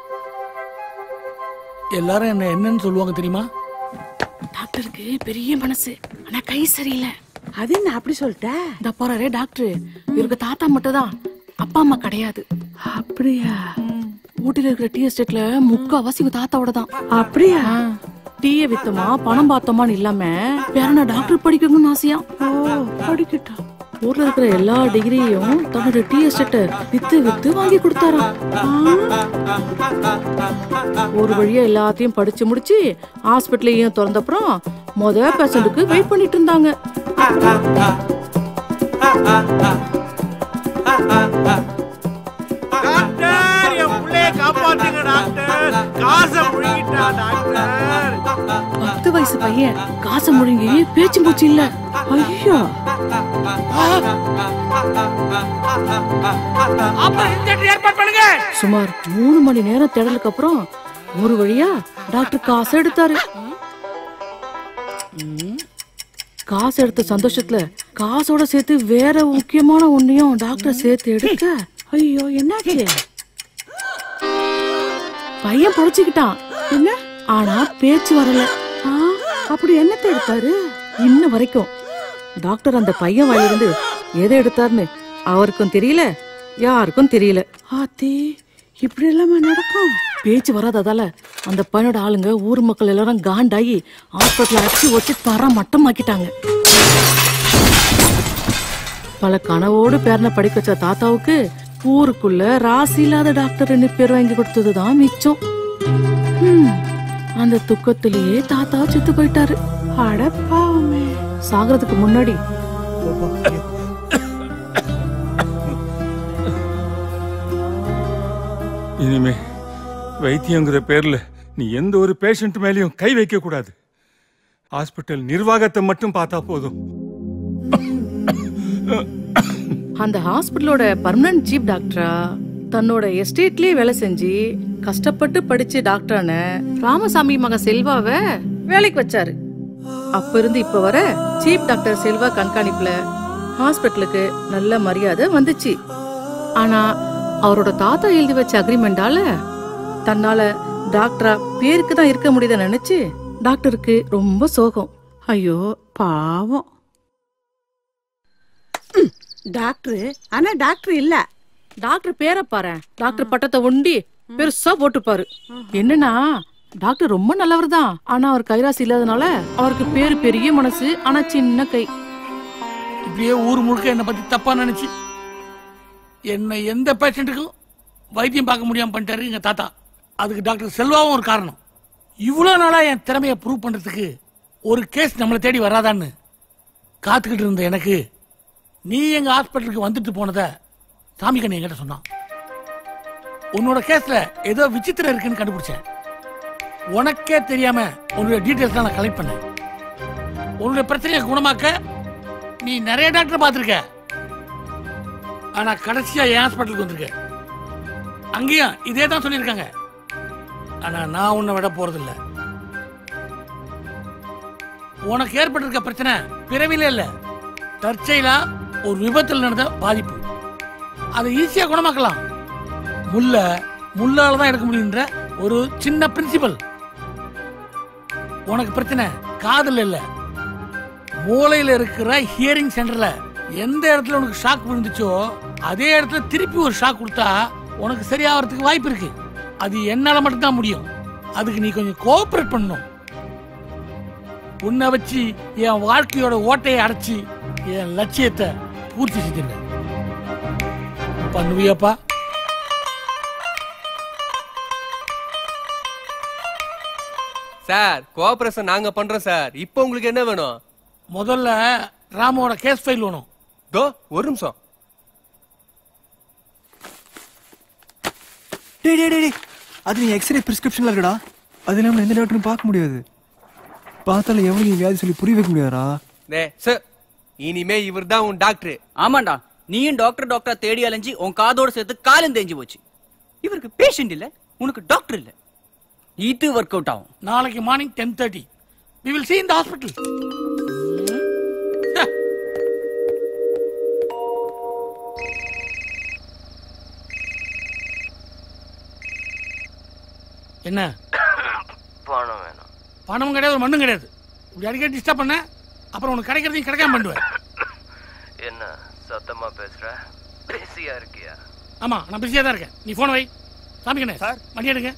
எல்லாரும் என்ன என்னன்னு சொல்லுவாங்க தெரியுமா டாக்டருக்கு பெரிய மனசு ஆனா கை சரியில்லை அது என்ன அப்படி சொல்லிட்ட இந்த போறாரே டாக்டர் இவருக்கு தாத்தா மட்டும் தான் அப்பா அம்மா கிடையாது அப்படியா ஊட்டில இருக்கிற டீ எஸ்டேட்ல முக்காவாசி இவங்க தாத்தாவோட தான் அப்படியா டீயை வித்தோமா பணம் பார்த்தோமான்னு இல்லாம பேரன டாக்டர் படிக்கணும்னு ஆசையா படிக்கட்டும் ஊர்ல இருக்கிற எல்லா டிகிரியும் தன்னோட டீ எஸ்டேட்டை வித்து வித்து வாங்கி கொடுத்தாராம் ஒரு வழியா எல்லாத்தையும் படிச்சு முடிச்சு ஹாஸ்பிட்டலையும் திறந்தப்புறம் முத பேஷண்ட்டுக்கு வெயிட் பண்ணிட்டு இருந்தாங்க டாக்டர் என் பிள்ளைய காப்பாத்துங்க டாக்டர் காசை முழுங்கிட்டா டாக்டர் பத்து வயசு பையன் காசை முழுங்கி பேச்சு மூச்சு இல்ல ஐயோ ஏற்பாடு பண்ணுங்க சுமார் மூணு மணி நேரம் தேடலுக்கு அப்புறம் ஒரு வழியா டாக்டர் காசு எடுத்தாரு காசு எடுத்த சந்தோஷத்துல காசோட சேர்த்து வேற முக்கியமான ஒண்ணையும் டாக்டர் சேர்த்து எடுக்க ஐயோ என்னாச்சு பையன் பொழைச்சுக்கிட்டான் என்ன ஆனா பேச்சு வரல அப்படி என்னத்தை எடுத்தாரு இன்ன வரைக்கும் டாக்டர் அந்த பையன் வாயிலிருந்து எதை எடுத்தாருன்னு அவருக்கும் தெரியல யாருக்கும் தெரியல ஆத்தி இப்படி எல்லாமே நடக்கும் பேச்சு வராததால அந்த பையனோட ஆளுங்க ஊர் மக்கள் எல்லாரும் காண்டாகி ஹாஸ்பிட்டல் அடிச்சு வச்சு தர மட்டமாக்கிட்டாங்க பல கனவோடு பேரனை படிக்க வச்ச தாத்தாவுக்கு ஊருக்குள்ள ராசி இல்லாத டாக்டர்னு பேர் வாங்கி கொடுத்ததுதான் மிச்சம் ஹம், அந்த துக்கத்திலேயே தாத்தா செத்து போயிட்டாரு அடப்பாவுமே சாகிறதுக்கு முன்னாடி இனிமே வைத்தியங்கிற பேர்ல நீ எந்த ஒரு பேஷண்ட் மேலயும் கை வைக்க கூடாது ஹாஸ்பிட்டல் நிர்வாகத்தை மட்டும் பார்த்தா போதும் அந்த ஹாஸ்பிட்டலோட பர்மனன்ட் சீஃப் டாக்டரா தன்னோட எஸ்டேட்லயே வேலை செஞ்சு கஷ்டப்பட்டு படிச்சு டாக்டரான ராமசாமி மக செல்வாவை வேலைக்கு வச்சாரு அப்ப இருந்து இப்ப வர சீஃப் டாக்டர் செல்வா கண்காணிப்புல ஹாஸ்பிட்டலுக்கு நல்ல மரியாதை வந்துச்சு ஆனா அவரோட தாத்தா எழுதி வச்ச அக்ரிமெண்டால தன்னால டாக்டரா பேருக்கு தான் இருக்க முடியுதுன்னு நினைச்சு டாக்டருக்கு ரொம்ப சோகம் ஐயோ பாவம் டாக்டர் ஆனா டாக்டர் இல்ல டாக்டர் பேரை பாரு டாக்டர் பட்டத்தை ஒண்டி பெருசா போட்டுப்பாரு என்னன்னா டாக்டர் ரொம்ப நல்லவர் தான் ஆனா அவர் கைராசி இல்லாதனால அவருக்கு பேரு பெரிய மனசு ஆனா சின்ன கை இப்படியே ஊர் முழுக்க என்னை பத்தி தப்பா நினைச்சு என்னை எந்த பேஷண்ட்டுக்கும் வைத்தியம் பார்க்க முடியாம பண்ணிட்டாரு எங்க தாத்தா அதுக்கு டாக்டர் செல்வாவும் ஒரு காரணம் இவ்வளவு நாளா என் திறமையை ப்ரூவ் பண்றதுக்கு ஒரு கேஸ் நம்மளை தேடி வராதான்னு காத்துக்கிட்டு இருந்த எனக்கு நீ எங்க ஹாஸ்பிட்டலுக்கு வந்துட்டு போனத சாமி கண்ணி என்கிட்ட சொன்னான் உன்னோட கேஸ்ல ஏதோ விசித்திரம் இருக்குன்னு கண்டுபிடிச்சேன் உனக்கே தெரியாம உன்னோட டீட்டெயில்ஸ் நான் கலெக்ட் பண்ணேன் உன்னுடைய பிரச்சனையை குணமாக்க நீ நிறைய டாக்டர் பார்த்திருக்க ஆனா கடைசியா என் ஹாஸ்பிட்டலுக்கு வந்திருக்க அங்கேயும் இதே தான் சொல்லியிருக்காங்க ஆனா நான் உன்னை விட போறதில்ல உனக்கு ஏற்பட்டிருக்க பிரச்சனை பிறவில இல்ல தற்செயலா ஒரு விபத்தில் நடந்த பாதிப்பு அதை ஈஸியா குணமாக்கலாம் முள்ள முள்ளால தான் எடுக்க முடியுன்ற ஒரு சின்ன பிரின்சிபல் உனக்கு பிரச்சனை காதுல இல்ல மூளையில இருக்கிற ஹியரிங் சென்டர்ல எந்த இடத்துல உனக்கு ஷாக் விழுந்துச்சோ அதே இடத்துல திருப்பி ஒரு ஷாக் கொடுத்தா உனக்கு சரியாகிறதுக்கு வாய்ப்பு இருக்கு அது என்னால மட்டும்தான் முடியும் அதுக்கு நீ கொஞ்சம் கோஆபரேட் பண்ணணும் உன்னை வச்சு என் வாழ்க்கையோட ஓட்டையை அடைச்சி என் லட்சியத்தை பூர்த்தி செஞ்சிருங்க பண்ணுவியாப்பா சார் கோஆபரேஷன் நாங்க பண்றோம் சார் இப்போ உங்களுக்கு என்ன வேணும் முதல்ல ராமோட கேஸ் ஃபைல் வேணும் தோ ஒரு நிமிஷம் டேய் டேய் டேய், டேய் அது நீ எக்ஸ்ரே பிரிஸ்கிரிப்ஷன்ல இருக்கடா அது இல்லாம எந்த டாக்டரும் பார்க்க முடியாது பார்த்தாலும் எவ்வளவு நீ வியாதி சொல்லி புரிய வைக்க முடியாதா டே சார் இனிமே இவர் தான் உன் டாக்டர் ஆமாண்டா நீயும் டாக்டர் டாக்டர் தேடி அலைஞ்சு உன் காதோட சேர்த்து காலும் தேஞ்சு போச்சு இவருக்கு பேஷண்ட் இல்ல உனக்கு டாக்டர் இல்ல இது ஒர்க் அவுட் ஆகும் நாளைக்கு morning ten thirty we will see இந்த ஹாஸ்பிட்டல் என்ன பணம் வேணும் பணமும் கிடையாது ஒரு மண்ணும் கிடையாது இப்படி அடிக்கடி டிஸ்டர்ப் பண்ண அப்புறம் உனக்கு கிடைக்கிறதையும் கிடைக்காம பண்ணுவேன் என்ன சத்தமா பேசுற பிஸியா இருக்கியா ஆமா நான் பிஸியா தான் இருக்கேன் நீ போன் வை சாமி கண்ணே சார் மணி எடுங்க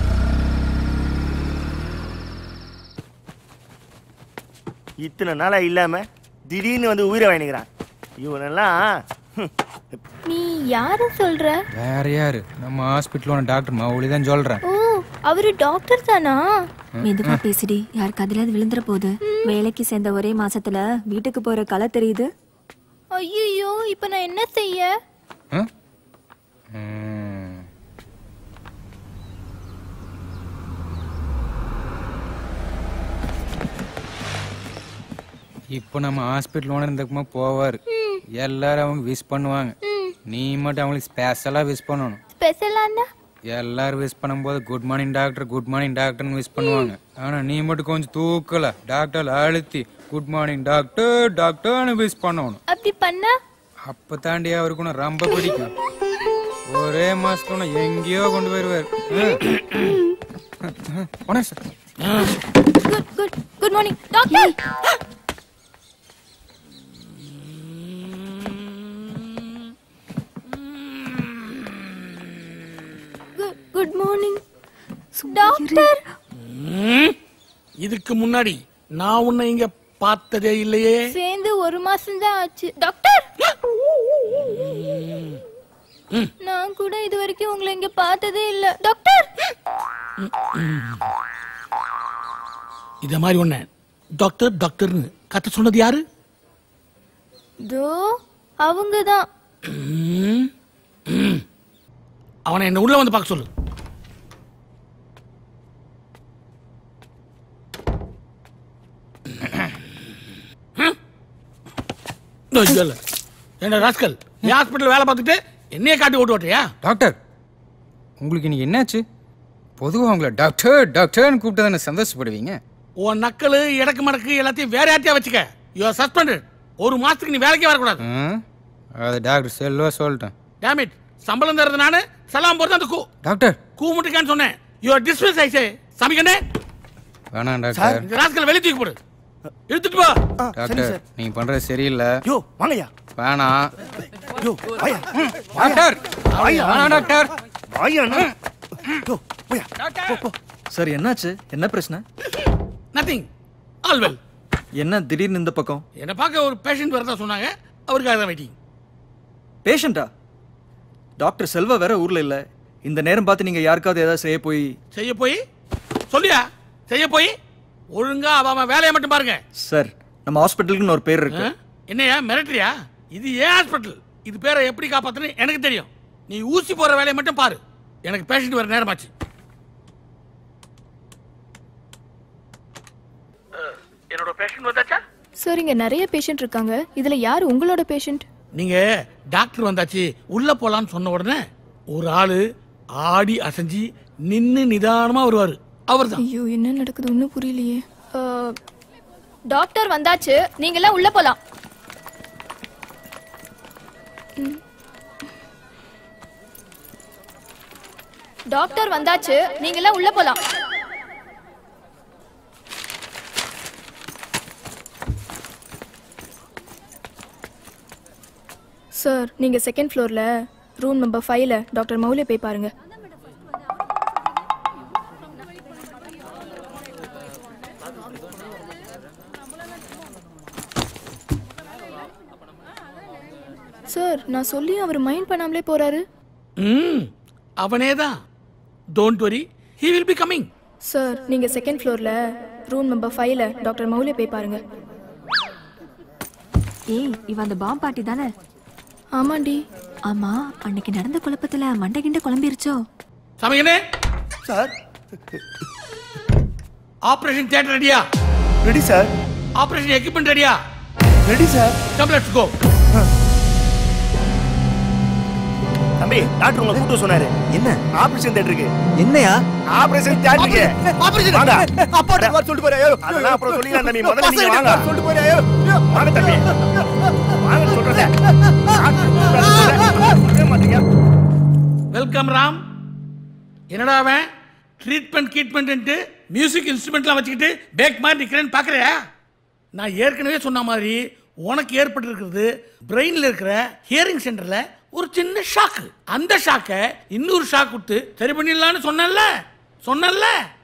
இத்தனை நாளா இல்லாம திடீர்னு வந்து உயிரை வாங்கிக்கிறான் இவனெல்லாம் ஹம், நீ யார சொல்ற வேற யாரு நம்ம ஹாஸ்பிட்டலோட டாக்டர் மௌலி தான் சொல்றேன் ஓ அவரு டாக்டர் தானா மெதுவா பேசுடி யார் கதிலாவது விழுந்துற போகுது வேலைக்கு சேர்ந்த ஒரே மாசத்துல வீட்டுக்கு போற கலை தெரியுது ஐயோ இப்ப நான் என்ன செய்ய இப்போ நம்ம ஹாஸ்பிட்டல் ஓனர் இருந்தக்குமா போவாரு எல்லாரும் அவங்க விஷ் பண்ணுவாங்க நீ மட்டும் அவங்களுக்கு ஸ்பெஷலா விஷ் பண்ணணும் ஸ்பெஷலானா எல்லாரும் விஷ் பண்ணும்போது good morning doctor good morning டாக்டர்னு விஷ் பண்ணுவாங்க ஆனா நீ மட்டும் கொஞ்சம் தூக்கல டாக்டர் அழுத்தி குட் மார்னிங் டாக்டர் டாக்டர்னு விஷ் பண்ணணும் அப்படி பண்ணா அப்ப தாண்டி அவருக்கு உன்னை ரொம்ப பிடிக்கும் ஒரே மாசத்துல உன்னை எங்கேயோ கொண்டு போயிருவாரு ஒன்னே sir good good good morning doctor good morning doctor ம், இதுக்கு முன்னாடி நான் உன்னை இங்க பார்த்ததே இல்லையே சேர்ந்து ஒரு மாசம் தான் ஆச்சு டாக்டர் நான் கூட இது வரைக்கும் உங்களை இங்க பார்த்ததே இல்ல டாக்டர் இத மாதிரி ஒண்ணு டாக்டர் டாக்டர்னு கத்த சொன்னது யாரு தோ அவங்க தான் ம், ம். அவனை என்ன உள்ள வந்து பார்க்க சொல்லு ம்? இதோ இங்க இல்ல. ஏண்டா ராஸ்கல் நீ ஹாஸ்பிட்டல் வேலை பார்த்துட்டு என்னைய காட்டி ஓட்டு ஓட்டுறியா டாக்டர் உங்களுக்கு இன்னைக்கு என்னாச்சு பொதுவாக உங்களை டாக்டர் டாக்டர்னு கூப்பிட்டு தானே சந்தோஷப்படுவீங்க உன் நக்கலு இடக்கு மடக்கு எல்லாத்தையும் வேற யார்ட்டையா வச்சுக்க யூ ஆர் சஸ்பெண்டட் ஒரு மாசத்துக்கு நீ வேலைக்கே வரக்கூடாது ம், அது டாக்டர் செல்வா சொல்லிட்டேன் டேமிட் சம்பளம் தரது நானு சலாம் போறது அந்த கூ டாக்டர் கூ முட்டுக்கான்னு சொன்னேன் யூ ஆர் டிஸ்மிஸ் ஐசே சமிக்கண்ணே வேணாம் டாக்டர் இந்த ராஸ்கல் வெளிய தூக்கி போடு இழுத்துட்டு போ டாக்டர் நீங்க பண்றது சரியில்லை யோ வாங்கய்யா வேணாம் யோ வாயா ம், டாக்டர் வாயா வேணாம் டாக்டர் வாயா அண்ணா. யோ போயா போ போ சார் என்னாச்சு என்ன பிரச்சனை நத்திங் ஆல் வெல் என்ன திடீர்னு இந்த பக்கம் என்னை பார்க்க ஒரு பேஷண்ட் வரதா சொன்னாங்க அவருக்காக தான் வெயிட்டிங் பேஷண்டா டாக்டர் செல்வா வேற ஊர்ல இல்ல இந்த நேரம் பார்த்து நீங்க யாருக்காவது ஏதாவது செய்ய போய் செய்ய போய் சொல்லியா செய்ய போய் ஒழுங்கா அவ அவன் வேலையை மட்டும் பாருங்க சார் நம்ம ஹாஸ்பிட்டலுக்குன்னு ஒரு பேர் இருக்கு என்னையா மிரட்டுறியா இது ஏன் ஹாஸ்பிட்டல் இது பேரை எப்படி காப்பாத்துன்னு எனக்கு தெரியும் நீ ஊசி போற வேலையை மட்டும் பாரு எனக்கு பேஷண்ட் வர நேரமாச்சு என்னோட பேஷண்ட் வந்தாச்சா சார் இங்க நிறைய பேஷண்ட் இருக்காங்க இதுல யார் உங்களோட பேஷண்ட் நீங்க டாக்டர் வந்தாச்சு உள்ள போலான்னு சொன்ன உடனே ஒரு ஆளு ஆடி அசைஞ்சு நின்னு நிதானமா வருவாரு அவர்தான் ஐயோ என்ன நடக்குது ஒன்றும் புரியலையே அஹ், டாக்டர் வந்தாச்சு நீங்க எல்லாம் உள்ள போலாம் ம். டாக்டர் வந்தாச்சு நீங்க எல்லாம் உள்ள போலாம் சார் நீங்க செகண்ட் ஃப்ளோர்ல ரூம் நம்பர் ஃபைவ்ல டாக்டர் மௌலிய போய் பாருங்க சார் நான் சொல்லி அவர் மைண்ட் பண்ணாமலே போறாரு ம் அவனே தான் don't worry he will be coming sir நீங்க செகண்ட் ஃப்ளோர்ல ரூம் நம்பர் ஃபைவ்ல டாக்டர் மௌலிய போய் பாருங்க ஏய் இவ அந்த பாம் பாட்டி தானே ஆமாண்டி ஆமா அன்னைக்கு நடந்த குழப்பத்துல மண்டை கிண்ட குழம்பிருச்சோ சமையனே சார் ஆபரேஷன் தியேட்டர் ரெடியா ரெடி சார் ஆபரேஷன் எக்யூப்மெண்ட் ரெடியா ready sir come let's go தம்பி டாக்டர் உங்களை கூட்டு சொன்னாரு என்ன ஆபரேஷன் தியேட்டருக்கு என்னையா ஆபரேஷன் தியேட்டருக்கு ஆபரேஷன் வாங்க அப்பா வர சொல்லிட்டு போறே அதெல்லாம் அப்புறம் சொல்லிக்கலாம் தம்பி முதல்ல நீங்க வாங்க சொல்லிட்டு போறே வாங்க தம்பி வாங்க சொல்றேன் சொல்லவே மாட்டீங்க வெல்கம் ராம் என்னடா அவன் ட்ரீட்மெண்ட் ட்ரீட்மெண்ட் மியூசிக் இன்ஸ்ட்ருமெண்ட்லாம் வச்சுக்கிட்டு பேக் மாதிரி நிற்கிறேன்னு பார்க்குறியா நான் ஏற்கனவே சொன்ன மாதிரி உனக்கு ஏற்பட்டிருக்கிறது பிரெயினில் இருக்கிற ஹியரிங் சென்டரில் ஒரு சின்ன ஷாக்கு அந்த ஷாக்கை இன்னொரு ஷாக் விட்டு சரி பண்ணிடலான்னு சொன்னேன்ல சொன்னேன்ல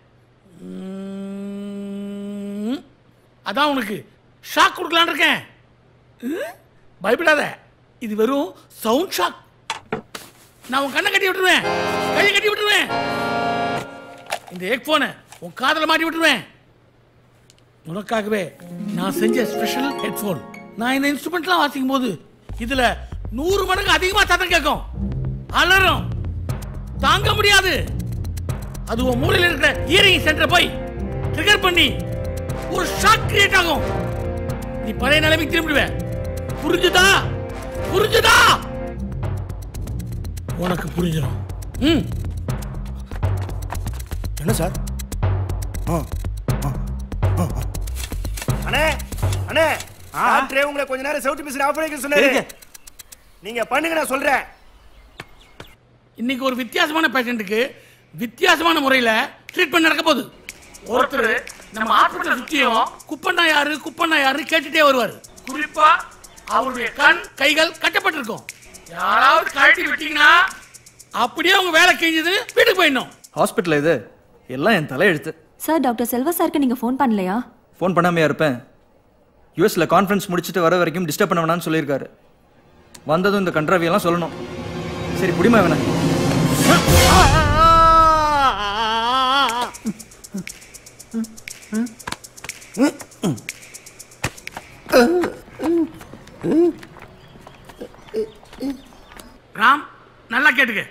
ம், அதான் உனக்கு ஷாக் கொடுக்கலான்னு இருக்கேன் ம், பயப்படாத இது வெறும் சவுண்ட் ஷாக் நான் உன் கண்ணை கட்டி விட்டுருவேன் கையை கட்டி விட்டுருவேன் இந்த ஹெட்ஃபோனை உன் காதல மாட்டி விட்டுருவேன் உனக்காகவே நான் செஞ்ச ஸ்பெஷல் ஹெட்ஃபோன் நான் இந்த இன்ஸ்ட்ருமெண்ட்லாம் வாசிக்கும் போது இதுல நூறு மடங்கு அதிகமா சத்தம் கேட்கும் அலறும் தாங்க முடியாது அது உன் மூலையில் இருக்கிற இயரிங் சென்டரை போய் ட்ரிகர் பண்ணி ஒரு ஷாக் கிரியேட் ஆகும் நீ பழைய நிலைமைக்கு திரும்பிடுவ புரிஞ்சுதா புரிஞ்சுதா உனக்கு புரிஞ்சிடும் ம் என்ன சார் ஆ ஆ, ஆ, ஆ. அண்ணே அண்ணே டாக்டரே உங்களை கொஞ்ச நேரம் செவுட்டு மிஷின் ஆஃப் பண்ணிக்க சொன்னாரு நீங்க பண்ணுங்க நான் சொல்றேன் இன்னைக்கு ஒரு வித்தியாசமான பேஷண்ட்டுக்கு வித்தியாசமான முறையில ட்ரீட்மெண்ட் நடக்க போகுது ஒருத்தர் நம்ம ஹாஸ்பிட்டல் சுத்தியும் குப்பண்ணா யாரு குப்பண்ணா யாரு கேட்டுட்டே வருவாரு குறிப்பா அவருடைய கண் கைகள் கட்டப்பட்டிருக்கும் யாராவது கழட்டி விட்டீங்கன்னா அப்படியே உங்க வேலை கிழிஞ்சது வீட்டுக்கு போயிடணும் ஹாஸ்பிட்டல் இது எல்லாம் என் தலையெழுத்து சார் டாக்டர் செல்வா சாருக்கு நீங்க ஃபோன் பண்ணலையா ஃபோன் பண்ணாமையா இருப்பேன் யூஎஸ்ல கான்ஃபரன்ஸ் முடிச்சுட்டு வர வரைக்கும் டிஸ்டர்ப் பண்ண வேணாம்னு சொல்லியிருக்காரு வந்ததும் இந்த கண்ட்ராவியெல்லாம் சொல்லணும் சரி புடிமா வேணா ராம் நல்லா கேட்டுக்க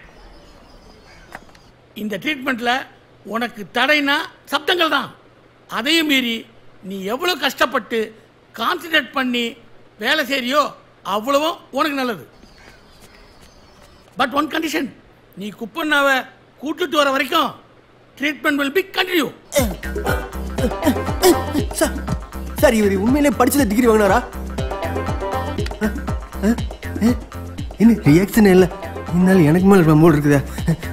இந்த ட்ரீட்மெண்ட்ல உனக்கு தடைனா சப்தங்கள் தான் அதையும் மீறி நீ எவ்வளோ கஷ்டப்பட்டு கான்சன்ட்ரேட் பண்ணி வேலை செய்றியோ அவ்வளவும் உனக்கு நல்லது பட் ஒன் கண்டிஷன் நீ குப்பண்ணாவை கூட்டிட்டு வர வரைக்கும் treatment will be continue sir sir இவர் உண்மையிலே படிச்சத டிகிரி வாங்கினாரா என்ன ரியாக்ஷன் இல்லை இருந்தாலும் எனக்கு மேல இருக்கிற மூடு இருக்குதா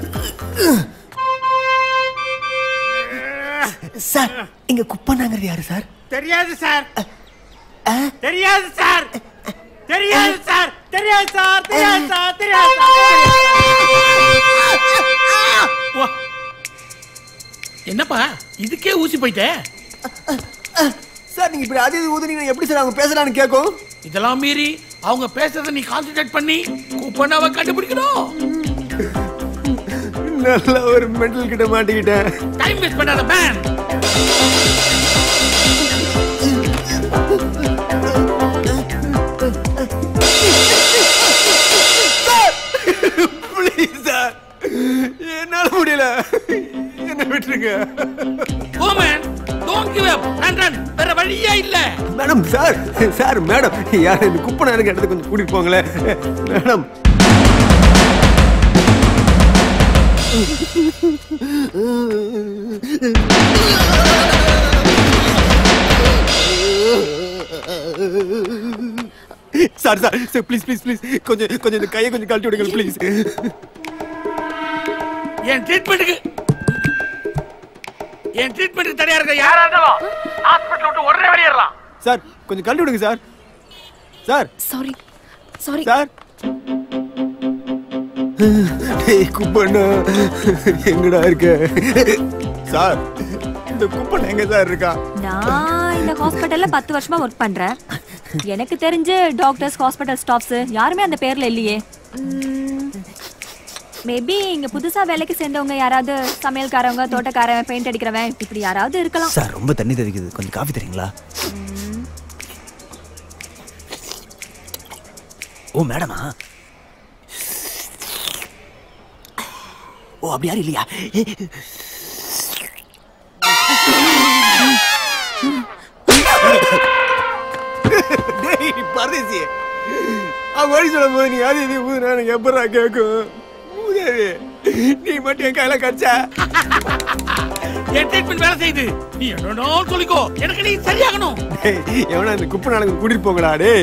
சார் இங்க குப்பனாங்கிறது யாரு சார் தெரியாது சார் தெரியாது சார் தெரியாது சார் தெரியாது சார் தெரியாது சார் தெரியாது சார் என்னப்பா இதுக்கே ஊசி போயிட்ட சார் நீங்க இப்படி அது இது ஊதுனீங்கன்னா எப்படி சார் அவங்க பேசுறான்னு கேட்கும் இதெல்லாம் மீறி அவங்க பேசுறத நீ கான்சென்ட்ரேட் பண்ணி கூப்பனாவை கண்டுபிடிக்கணும் நல்ல ஒரு மெண்டல் கிட்ட மாட்டிக்கிட்டேன் டைம் வேஸ்ட் பண்ணாத மேன் ப்ளீஸ் சார் என்னால முடியல என்ன விட்டுருங்க oh man don't give up run run வேற வழியே இல்ல மேடம் சார் சார் மேடம் யார் இந்த குப்பை எனக்கு இடத்துக்கு கொஞ்சம் கூட்டிட்டு போங்களேன் madam sir sir sir please please please கொஞ்சம் கொஞ்சம் இந்த கையை கொஞ்சம் கழட்டி விடுங்க ப்ளீஸ் என் ட்ரீட்மெண்ட்டுக்கு என் ட்ரீட்மெண்ட்டுக்கு தடையா இருக்க யாரா இருந்தாலும் ஹாஸ்பிடல் விட்டு உடனே வெளியேறலாம் சார் கொஞ்சம் கழட்டி விடுங்க sir sir sorry sorry sir டேய் குப்பண்ணா எங்கடா இருக்க சார் இந்த குப்பண்ண எங்க சார் இருக்கா நான் இந்த ஹாஸ்பிட்டல்ல பத்து வருஷமா ஒர்க் பண்றேன் எனக்கு தெரிஞ்சு டாக்டர்ஸ் ஹாஸ்பிட்டல் ஸ்டாஃப்ஸ் யாருமே அந்த பேர்ல இல்லையே மேபி இங்க புதுசா வேலைக்கு சேர்ந்தவங்க யாராவது சமையல்காரவங்க தோட்டக்காரன் பெயிண்ட் அடிக்கிறவன் இப்படி யாராவது இருக்கலாம் சார் ரொம்ப தண்ணி தெரிக்குது கொஞ்சம் காஃபி தரீங்களா ஓ மேடமா ஓ அப்படி யாரும் இல்லையா டேய் பரதேசி அவன் வழி சொல்லும் போது நீ அது இது ஊதுனா எனக்கு எப்படா கேட்கும் ஊதாது நீ மட்டும் என் கையில கடிச்சா என் ட்ரீட்மெண்ட் வேலை செய்யுது நீ என்னடோ சொல்லிக்கோ எனக்கு நீ சரியாகணும் டேய், எவனா இந்த குப்பை நாளுக்கு கூட்டிட்டு போங்கடா டேய்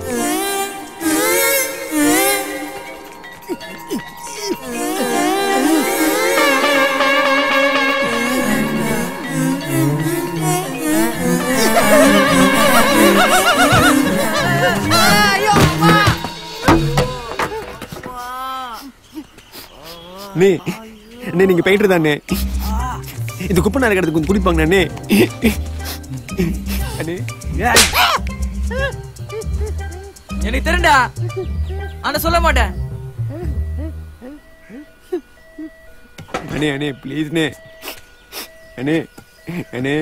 நீ அண்ணே நீங்க பெயிண்டர் தானே இந்த குப்பை நாளுக்கு இடத்துக்கு கொஞ்சம் குடிப்பாங்க அண்ணே அண்ணே எனக்கு தெரியும்டா ஆனா சொல்ல மாட்டேன் அண்ணே அண்ணே ப்ளீஸ்ண்ணே அண்ணே அண்ணே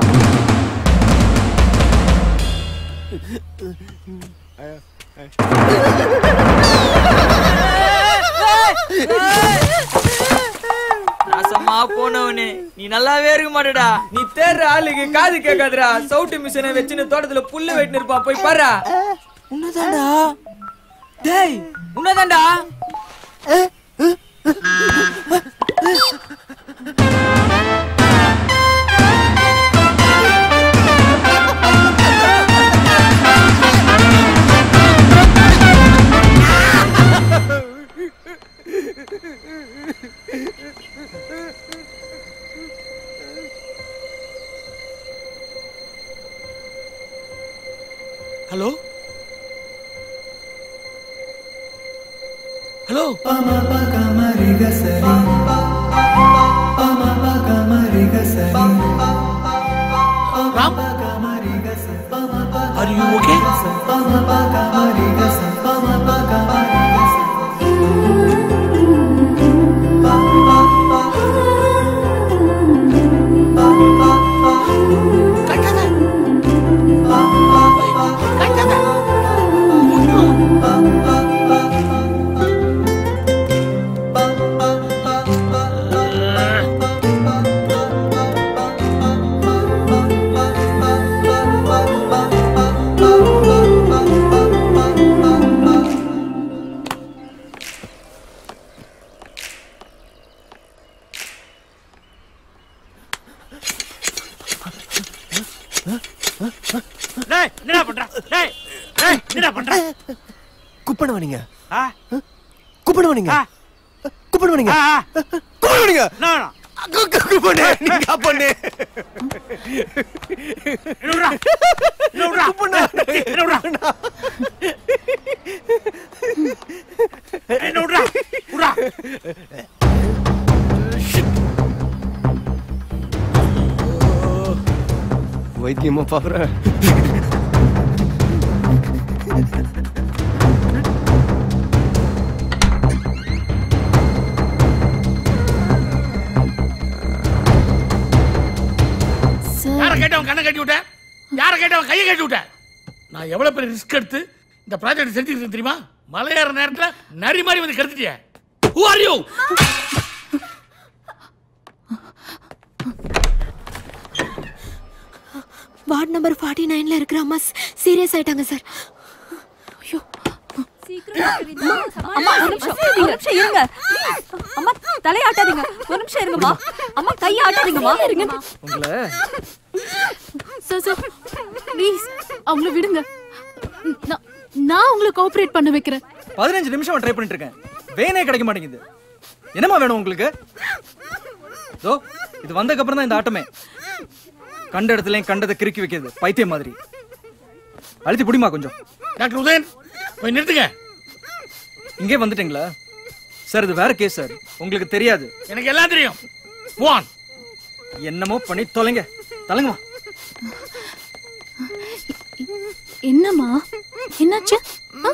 நாசமா போனவனே நீ நல்லாவே இருக்க மாட்டடா நீ தேடுற ஆளுக்கு காது கேட்காதுடா சவுட்டு மிஷினை வச்சுன்னு தோட்டத்துல புல்லு வெட்டின்னு இருப்பான் போய் பாரு உன்னதாண்டா டேய் உன்னதாண்டா hello hello Ram are you okay டேய் என்னடா பண்ற டேய் டேய் என்னடா பண்ற குப்பனவா நீங்க குப்பனவா நீங்க குப்பனவா நீங்க குப்பனவா நீங்க நான் குப்பனே நீங்க அப்பனே என்னடா என்னடா குப்பனா என்னடா என்னடா உடா பாக்குற யார கேட்டவன் கண்ணை கட்டி விட்ட யார கேட்டவன் கையை கட்டி விட்ட நான் எவ்வளவு பெரிய ரிஸ்க் எடுத்து இந்த ப்ராஜெக்ட் செஞ்சுருக்கேன் தெரியுமா மலையேற நேரத்துல நரி மாதிரி வந்து கெடுத்துட்டிய who are you ward number forty நைன்ல இருக்கிற அம்மா சீரியஸ் ஆயிட்டாங்க சார் ஐயோ அம்மா ஒரு நிமிஷம் ஒரு நிமிஷம் இருங்க அம்மா தலையாட்டாதீங்க ஒரு நிமிஷம் இருங்கம்மா அம்மா கையை ஆட்டாதீங்கம்மா இருங்க உங்களை சார் சார் ப்ளீஸ் அவங்கள விடுங்க நான் நான் உங்களை கோஆபரேட் பண்ண வைக்கிறேன் பதினஞ்சு நிமிஷம் ட்ரை பண்ணிட்டு இருக்கேன் வேனே கிடைக்க மாட்டேங்குது என்னம்மா வேணும் உங்களுக்கு இதோ இது வந்ததுக்கு அப்புறம் தான் இந்த ஆட்டமே கண்ட இடத்துலயும் கண்டதை கிறுக்கி வைக்கிறது பைத்தியம் மாதிரி அழுத்தி புடிமா கொஞ்சம் டாக்டர் உதயன் போய் நிறுத்துங்க இங்கே வந்துட்டீங்களா சார் இது வேற கேஸ் சார் உங்களுக்கு தெரியாது எனக்கு எல்லாம் தெரியும் போன் என்னமோ பண்ணி தொலைங்க தலைங்கம்மா என்னம்மா என்னாச்சு ஆ?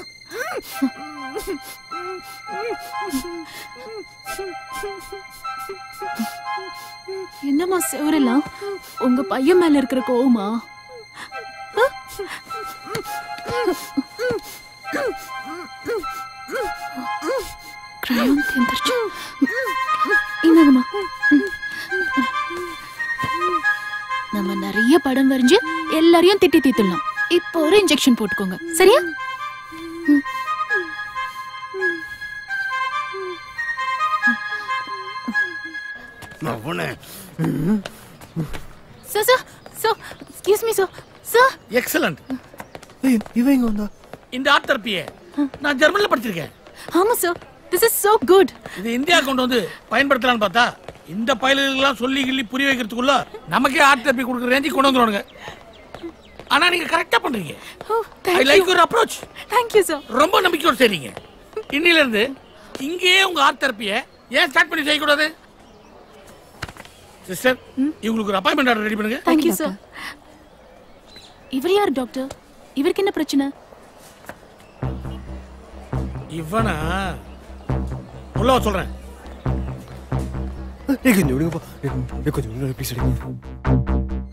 என்னம்மா செவரெல்லாம் உங்க பையன் மேல இருக்கிற கோவமா ஆ? கிரயோன் தீர்ந்துருச்சு இந்தாங்கம்மா நம்ம நிறைய படம் வரைஞ்சு எல்லாரையும் திட்டி தீத்துடலாம் இப்போ ஒரு இன்ஜெக்ஷன் போட்டுக்கோங்க சரியா நான் போனேன் sir sir sir excuse me sir sir excellent இவன் இங்க வந்தா இந்த ஆர்ட் தெரப்பியை நான் ஜெர்மன்ல படிச்சிருக்கேன் ஆமா sir this is so good இது இந்தியா கொண்டு வந்து பயன்படுத்தலாம்னு பார்த்தா இந்த பயலுக்கெல்லாம் சொல்லி கிள்ளி புரிய வைக்கிறதுக்குள்ள நமக்கே ஆர்ட் தெரப்பி கொடுக்குற ரேஞ்சுக்கு கொண்டு வந்துருவானுங்க ஆனா நீங்க கரெக்டா பண்றீங்க I like your approach thank you sir ரொம்ப நம்பிக்கையோட செய்றீங்க இன்னில இருந்து இங்கேயே உங்க ஆர்ட் தெரப்பியை ஏன் ஸ்டார்ட் பண்ணி செய்யக்கூடாது சிஸ்டர் இவங்களுக்கு ஒரு அப்பாயின்மெண்ட் ஆர்டர் ரெடி பண்ணுங்க தேங்க் யூ சார் இவர் யார் டாக்டர் இவருக்கு என்ன பிரச்சனை இவனா உள்ள வா சொல்றேன் ஏய், கொஞ்சம் விடுங்கப்பா ஏய், ஏய், கொஞ்சம் விடுங்க ப்ளீஸ் அடிங்க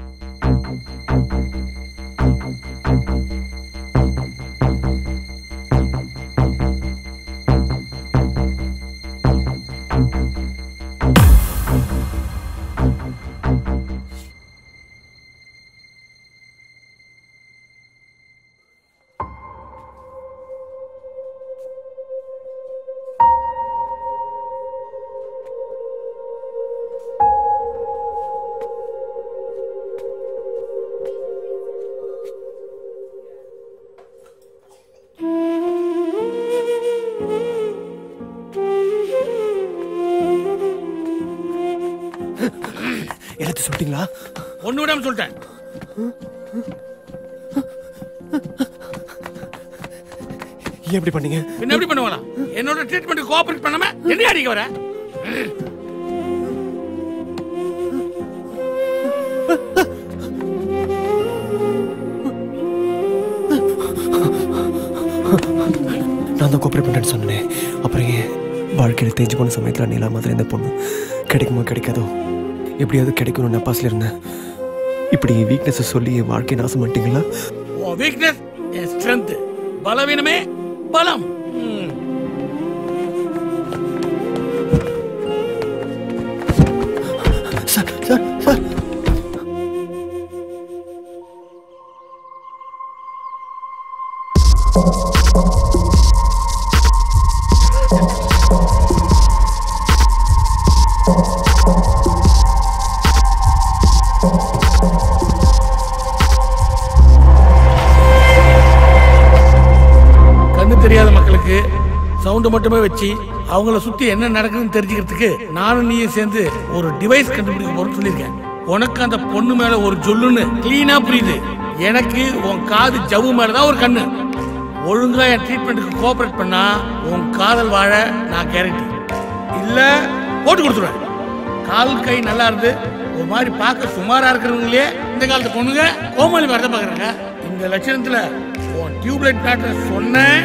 எல்லாத்தையும் சொல்லிட்டீங்களா ஒண்ணு விடாம சொல்லிட்டேன் ஏன் இப்படி பண்ணீங்க என்ன எப்படி பண்ணுவாங்களா என்னோட ட்ரீட்மெண்ட் கோஆபரேட் பண்ணாம என்ன அடிக்க வர நான் தான் கோஆப்ரேட் பண்ணுறேன்னு சொன்னேன் அப்புறம் ஏன் வாழ்க்கையில் தேஞ்சு போன சமயத்தில் நீலா மாதிரி இந்த பொண்ணு கிடைக்குமோ கிடைக்காதோ எப்படியாவது கிடைக்கணும் நப்பாஸில் இருந்தேன் இப்படி வீக்னஸை சொல்லி என் வாழ்க்கையை நாசம் பண்ணிட்டீங்களா உன் வீக்னஸ் என் ஸ்ட்ரென்த் பலவீனமே பலம் ம். சார் சார் சார் கண்ணு தெரியாத மக்களுக்கு சவுண்ட் மட்டுமே வச்சு அவங்கள சுத்தி என்ன நடக்குதுன்னு தெரிஞ்சுக்கிறதுக்கு நானும் நீயும் சேர்ந்து ஒரு டிவைஸ் கண்டுபிடிக்க போறோம்னு சொல்லியிருக்கேன் உனக்கு அந்த பொண்ணு மேல ஒரு ஜொல்லுன்னு கிளீனா புரியுது எனக்கு உன் காது ஜவ்வு மேலதான் ஒரு கண்ணு ஒழுங்கா என் ட்ரீட்மெண்ட்டுக்கு கோஆபரேட் பண்ணா உன் காதல் வாழ நான் கேரண்டி இல்ல போட்டு கொடுத்துருவேன் கால் கை நல்லா இருந்து ஒரு மாதிரி பார்க்க சுமாரா இருக்கிறவங்களே இந்த காலத்து பொண்ணுங்க கோமாளி வரத பாக்குறாங்க இந்த லட்சணத்துல உன் டியூப்லைட் மேட்டர் சொன்னேன்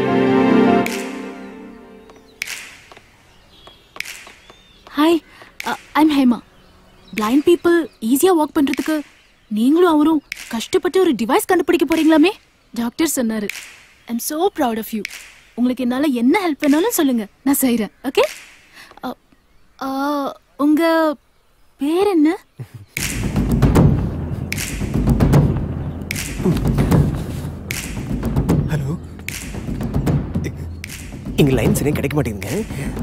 hi I'm Hema blind people ஈஸியாக வாக் பண்ணுறதுக்கு நீங்களும் அவரும் கஷ்டப்பட்டு ஒரு டிவைஸ் கண்டுபிடிக்க போறீங்களாமே டாக்டர் சொன்னாரு I'm so proud of you உங்களுக்கு என்னால் என்ன ஹெல்ப் வேணாலும் சொல்லுங்க நான் செய்கிறேன் ஓகே உங்க பேர் என்ன ஹலோ இங்க லைன் சரியா கிடைக்க மாட்டேங்குதுங்க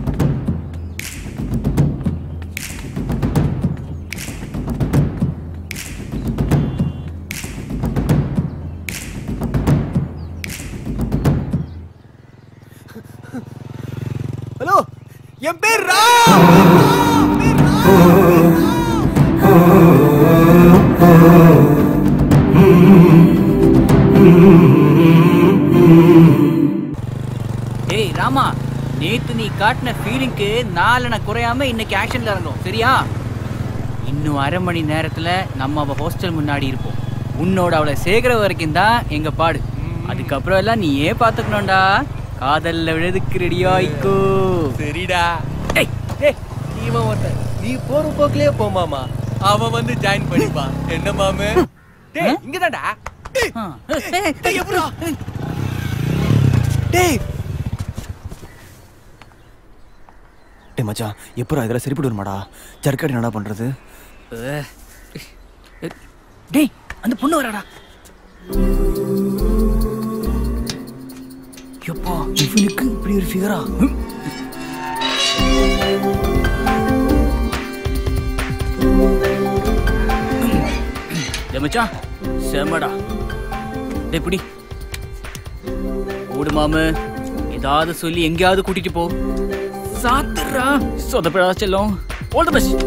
ஹலோ என் பேர் ராம் ஏய் ராமா நேத்து நீ காட்டின ஃபீலிங்க்கு நாலனை குறையாம இன்னைக்கு ஆக்ஷன்ல இறங்கும் சரியா இன்னும் அரை மணி நேரத்துல நம்ம அவ ஹாஸ்டல் முன்னாடி இருப்போம் உன்னோட அவளை சேர்க்கிற வரைக்கும் தான் எங்க பாடு அதுக்கப்புறம் எல்லாம் நீ ஏன் பாத்துக்கணும்டா காதல்ல விழுதுக்கு ரெடி ஆயிக்கோ சரிடா ஏய் ஏய் நீ இவன் ஒருத்தன் நீ போற போக்கிலே போ மாமா அவன் வந்து ஜாயின் பண்ணிப்பான் என்ன மாமு டேய் இங்கதான்டா டேய் எப்படா டேய் டேய் மச்சான் எப்படா இதெல்லாம் சரிப்பட்டு வருமாடா ஜர்க்காடி என்னடா பண்றது டேய் அந்த பொண்ணு வராடா எப்பா இவனுக்கு இப்படி ஒரு ஃபிகரா டேய் மச்சான் செம்மடா டேய் பிடி ஓடு மாமு ஏதாவது சொல்லி எங்கேயாவது கூட்டிட்டு போ சாத்துறா சொதப்படா செல்லம் ஆல் தி பெஸ்ட்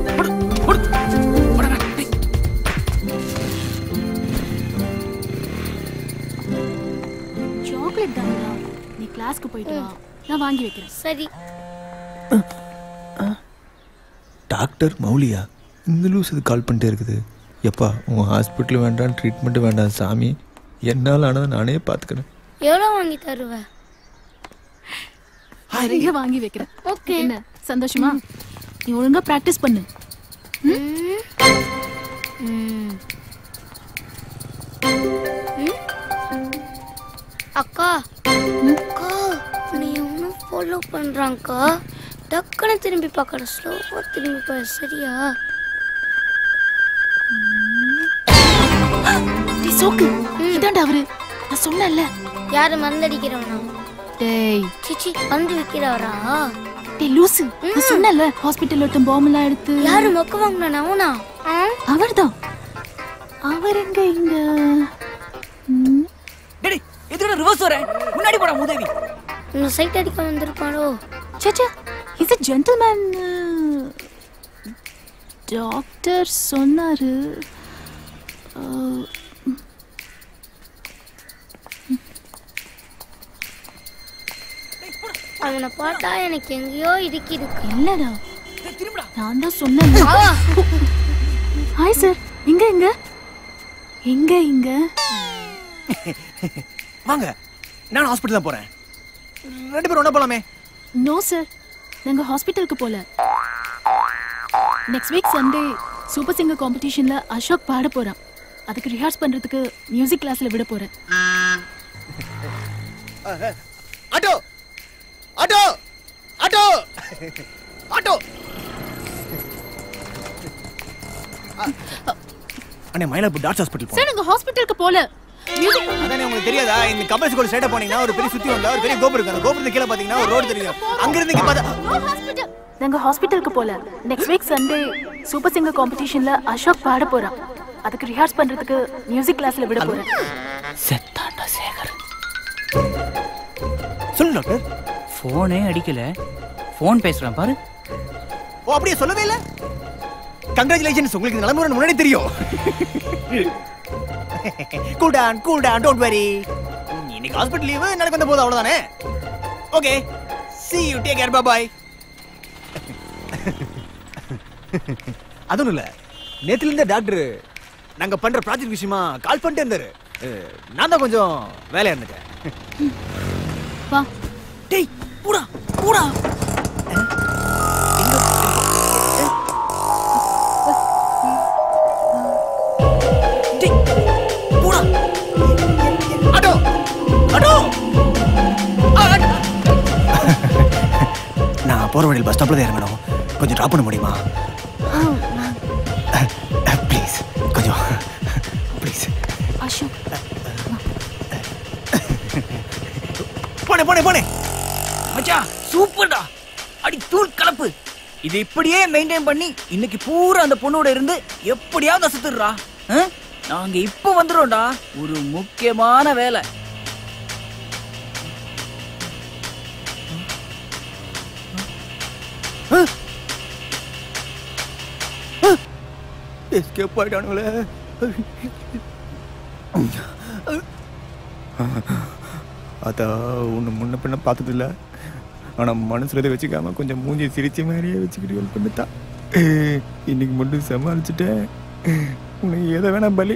சாக்லேட் தானடா நீ கிளாஸ்க்கு போயிட்டு வா நான் வாங்கி வைக்கிறேன் சரி டாக்டர் மௌலியா இந்த லூஸ் இது கால் பண்ணிட்டே இருக்குது எப்பா உன் ஹாஸ்பிட்டல் வேண்டாம் ட்ரீட்மெண்ட் வேண்டாம் சாமி என்னால் ஆனதை நானே பார்த்துக்கிறேன் எவ்வளோ வாங்கி தருவ நிறைய வாங்கி வைக்கிறேன் ஓகே என்ன சந்தோஷமா நீ ஒழுங்கா பிராக்டிஸ் பண்ணு ம். ம். அக்கா அக்கா நீ ஒன்றும் ஃபாலோ பண்ணுறாங்கக்கா டக்குன்னு திரும்பி பார்க்கற ஸ்லோவாக திரும்பி பாரு சரியா டேய் சோக்கு இதான்டா அவரு நான் சொன்னேன்ல யாரு மருந்தடிக்கிறவனா டேய் சிச்சி வந்து விற்கிறவரா டேய் லூசு நான் சொன்னேன்ல ஹாஸ்பிட்டல்ல ஒருத்தன் பாம்பு எல்லாம் எடுத்து யாரு மொக்க வாங்கினா அவனா அவர்தான் அவர் எங்க இங்க ம், டேய் எதுக்கு ரிவர்ஸ் வர முன்னாடி போடா முதவி இந்த சைட் அடிக்க வந்திருப்பாளோ சேச்சா இஸ் a ஜென்டில்மேன் டாக்டர் சொன்னாரு அஹ், அவனை பார்த்தா எனக்கு எங்கேயோ இருக்குது இல்லடா நான் தான் சொன்னேன் ஹாய் சார் எங்க எங்க எங்க இங்க வாங்க நான் ஹாஸ்பிட்டல் தான் போறேன் ரெண்டு பேரும் ஒண்ணா போலாமே நோ சார் நாங்க ஹாஸ்பிட்டலுக்கு போல next week Sunday super singer காம்படிஷன்ல அசோக் பாட போறான் அதுக்கு ரிஹார்ஸ் பண்றதுக்கு மியூசிக் கிளாஸ்ல விட போறேன் ஆட்டோ ஆட்டோ ஆட்டோ ஆட்டோ அண்ணே மயிலாப்பூர் டாக்டர் ஹாஸ்பிட்டல் சார் நாங்க ஹாஸ்பிட்டலுக்கு போல மியூசிக் அதானே உங்களுக்கு தெரியாதா இந்த கம்பல் ஸ்கூல் ஸ்ட்ரைட்டா போனீங்கன்னா ஒரு பெரிய சுத்தி வந்தா ஒரு பெரிய கோபுரம் இருக்கு அந்த கோபுரத்துக்கு கீழே பாத்தீங்கன்னா ஒரு ரோடு தெரியும் அங்க இருந்து இங்க பார்த்தா நாங்க ஹாஸ்பிட்டலுக்கு போல next week Sunday super singer காம்படிஷன்ல அசோக் பாட போறான் அதுக்கு ரிஹார்ஸ் பண்றதுக்கு மியூசிக் கிளாஸ்ல விட போறேன் செத்தாண்டா சேகர் சொல்லு டாக்டர் ஃபோனே அடிக்கல ஃபோன் பேசுறான் பாரு ஓ அப்படியே சொல்லவே இல்ல கங்க்ராச்சுலேஷன்ஸ் உங்களுக்கு இந்த நிலைமை முன்னாடி தெரியும் cool down cool down don't worry இன்னைக்கு ஹாஸ்பிட்டல் லீவு நாளைக்கு வந்த போது அவ்வளவுதானே okay see you take care bye அது ஒன்றும் இல்லை நேத்துல இருந்த டாக்டர் நாங்க பண்ற ப்ராஜெக்ட் விஷயமா கால் பண்ணிட்டே இருந்தாரு அஹ், நான் தான் கொஞ்சம் வேலையா இருந்துட்டேன் வா டேய் பூடா பூடா அடோ அடோ நான் போற வழியில் பஸ் ஸ்டாப்ல தான் இறங்கணும் கொஞ்சம் ட்ராப் பண்ண முடியுமா ப்ளீஸ் கொஞ்சம் ப்ளீஸ் அசோக் போனே போனே போனே மச்சான் சூப்பர்டா அடி தூள் கலப்பு இது இப்படியே மெயின்டைன் பண்ணி இன்னைக்கு பூரா அந்த பொண்ணோட இருந்து எப்படியாவது அசத்துடுறா ஆ? நாங்க இப்போ வந்துடும்டா ஒரு முக்கியமான வேலை எஸ்கேப் ஆயிட்டானுங்களே அதான் ஒன்று முன்ன பின்ன பார்த்தது இல்லை ஆனால் மனசில் இதை வச்சுக்காம கொஞ்சம் மூஞ்சி சிரிச்ச மாதிரியே வச்சுக்கிட்டு ஹெல்ப் பண்ணிட்டா இன்னைக்கு மட்டும் சமாளிச்சுட்டேன் உனக்கு எதை வேணா பலி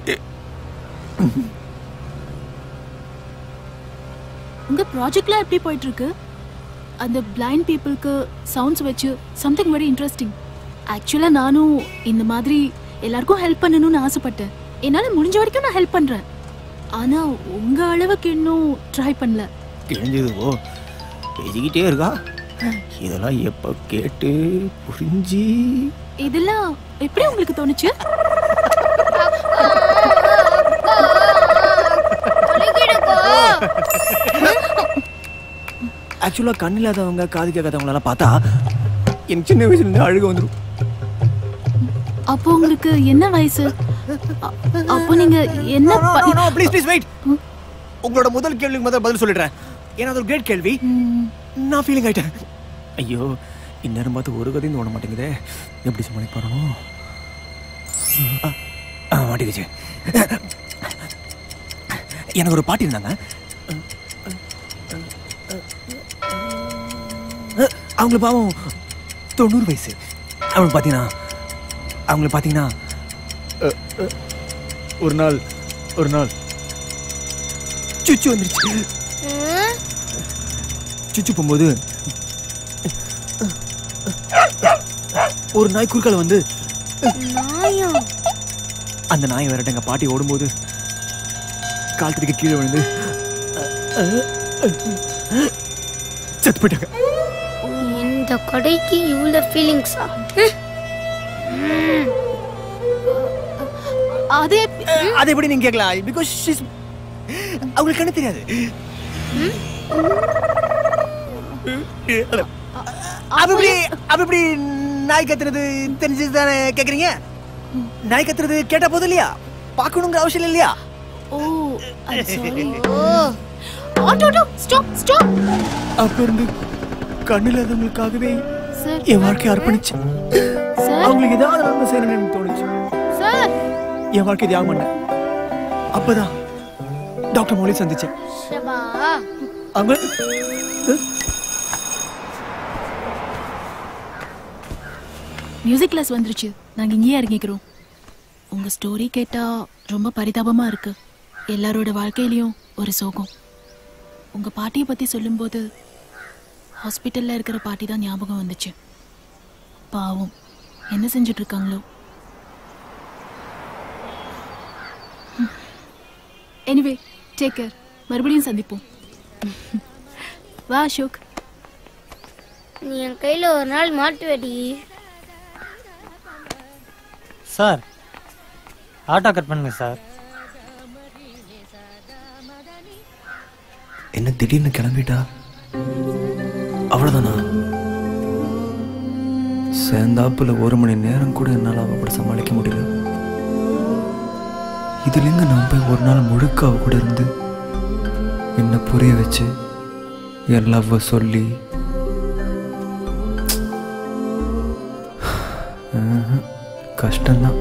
உங்க ப்ராஜெக்ட்லாம் எப்படி போயிட்டு இருக்கு அந்த பிளைண்ட் பீப்புளுக்கு சவுண்ட்ஸ் வச்சு சம்திங் வெரி இன்ட்ரெஸ்டிங் ஆக்சுவலா நானும் இந்த மாதிரி எல்லாருக்கும் ஹெல்ப் பண்ணணும்னு ஆசைப்பட்டேன் என்னால முடிஞ்ச வரைக்கும் நான் ஹெல்ப் பண்றேன் ஆனா உங்க அளவுக்கு இன்னும் ட்ரை பண்ணல கிழிஞ்சது ஓ பேசிக்கிட்டே இருக்கா இதெல்லாம் எப்போ கேட்டு புரிஞ்சு இதெல்லாம் எப்படி உங்களுக்கு தோணுச்சு ஆக்சுவலாக கண் இல்லாதவங்க காது கேட்காதவங்களெல்லாம் பார்த்தா எனக்கு சின்ன வயசுலேருந்து அழுக வந்துடும் அப்போ உங்களுக்கு என்ன வயசு அ- அப்போ நீங்க என்ன ப- ப்ளீஸ் ப்ளீஸ் வெயிட் உங்களோட முதல் கேள்விக்கு முதல் பதில் சொல்லிடுறேன் ஏன்னா அது ஒரு கிரேட் கேள்வி நான் ஃபீலிங் ஆயிட்டேன் ஐயோ இந்நேரம் பார்த்து ஒரு கதையும் தோண மாட்டேங்குதே எப்படி சமாளிக்க போறோம் ஆ மாட்டிக்கிச்சு எனக்கு ஒரு பாட்டி இருந்தாங்க அவங்களுக்கு பாவம் தொண்ணூறு வயசு அவங்களுக்கு பார்த்தீங்கன்னா அவங்களுக்கு பார்த்தீங்கன்னா அ, அ, ஒரு நாள் ஒரு நாள் சுச்சு வந்துருச்சு சுச்சு போகும்போது ஒரு நாய் குறுக்கால வந்து நாயா அந்த நாய் விரட்ட எங்க பாட்டி ஓடும்போது கால் தடிக்க கீழே விழுந்து செத்து போயிட்டாங்க இந்த கடைக்கு இவ்வளோ ஃபீலிங்ஸா அது அது எப்படி நீங்க கேட்கலாம் பிகாஸ் ஷீஸ் அவங்களுக்கு கண்ணு தெரியாது அப்ப எப்படி அப்ப எப்படி நாய் கத்துறது தெரிஞ்சது தானே கேக்குறீங்க நாய் கத்துறது கேட்டா போதும் இல்லையா பார்க்கணுங்கிற அவசியம் இல்லையா oh sorry oh auto auto stop stop அப்ப இருந்து கண்ணு இல்லாதவங்களுக்காகவே சார் என் வாழ்க்கையை அர்ப்பணிச்சேன் சார் அவங்களுக்கு ஏதாவது நன்மை செய்யணும்னு எனக்கு தோணுச்சு சார் என் வாழ்க்கை தியாகம் பண்ணேன் அப்பதான் டாக்டர் மொழி சந்திச்சேன் ஷபா அவங்க மியூசிக் கிளாஸ் வந்துருச்சு நாங்க இங்கேயே இறங்கிக்கிறோம் உங்க ஸ்டோரி கேட்டா ரொம்ப பரிதாபமா இருக்கு எல்லாரோட வாழ்க்கையிலயும் ஒரு சோகம் உங்க பாட்டியை பத்தி சொல்லும்போது ஹாஸ்பிட்டல்ல இருக்கிற பாட்டி தான் ஞாபகம் வந்துச்சு பாவம் என்ன செஞ்சுட்டு இருக்காங்களோ எனிவே டேக் கேர் மறுபடியும் சந்திப்போம் வா அசோக் நீ என் கையில் ஒரு நாள் மாட்டு வெடி சார் ஆட்டோ கட் பண்ணுங்க சார் என்ன திடீர்னு கிளம்பிட்டா அவ்வளவுதானா சேர்ந்தாப்புல ஒரு மணி நேரம் கூட என்னால் அவ கூட சமாளிக்க முடியல இதுலேருந்து நான் போய் ஒரு நாள் முழுக்க அவ கூட இருந்து என்ன புரிய வச்சு என் லவ்வை சொல்லி ஆஹா, கஷ்டம்தான்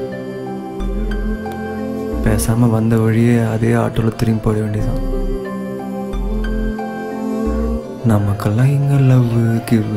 பேசாம வந்த வழியே அதே ஆட்டோல திரும்பி போட வேண்டியதுதான் நமக்கெல்லாம் எங்க லவ் கிவ்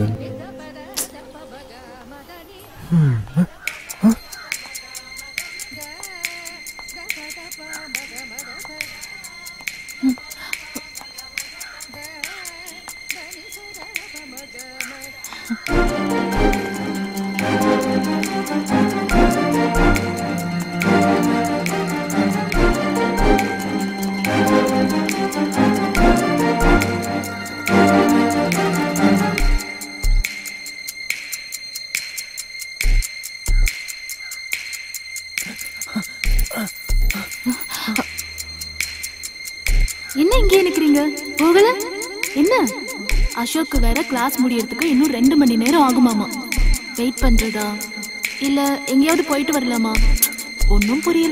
என்ன இங்கே நிக்கிறீங்க போகல என்ன அசோக் வேற கிளாஸ் முடியறதுக்கு இன்னும் ரெண்டு மணி நேரம் ஆகுமாமா வெயிட் பண்றதா இல்ல எங்கேயாவது போயிட்டு வரலாமா ஒன்னும் புரியல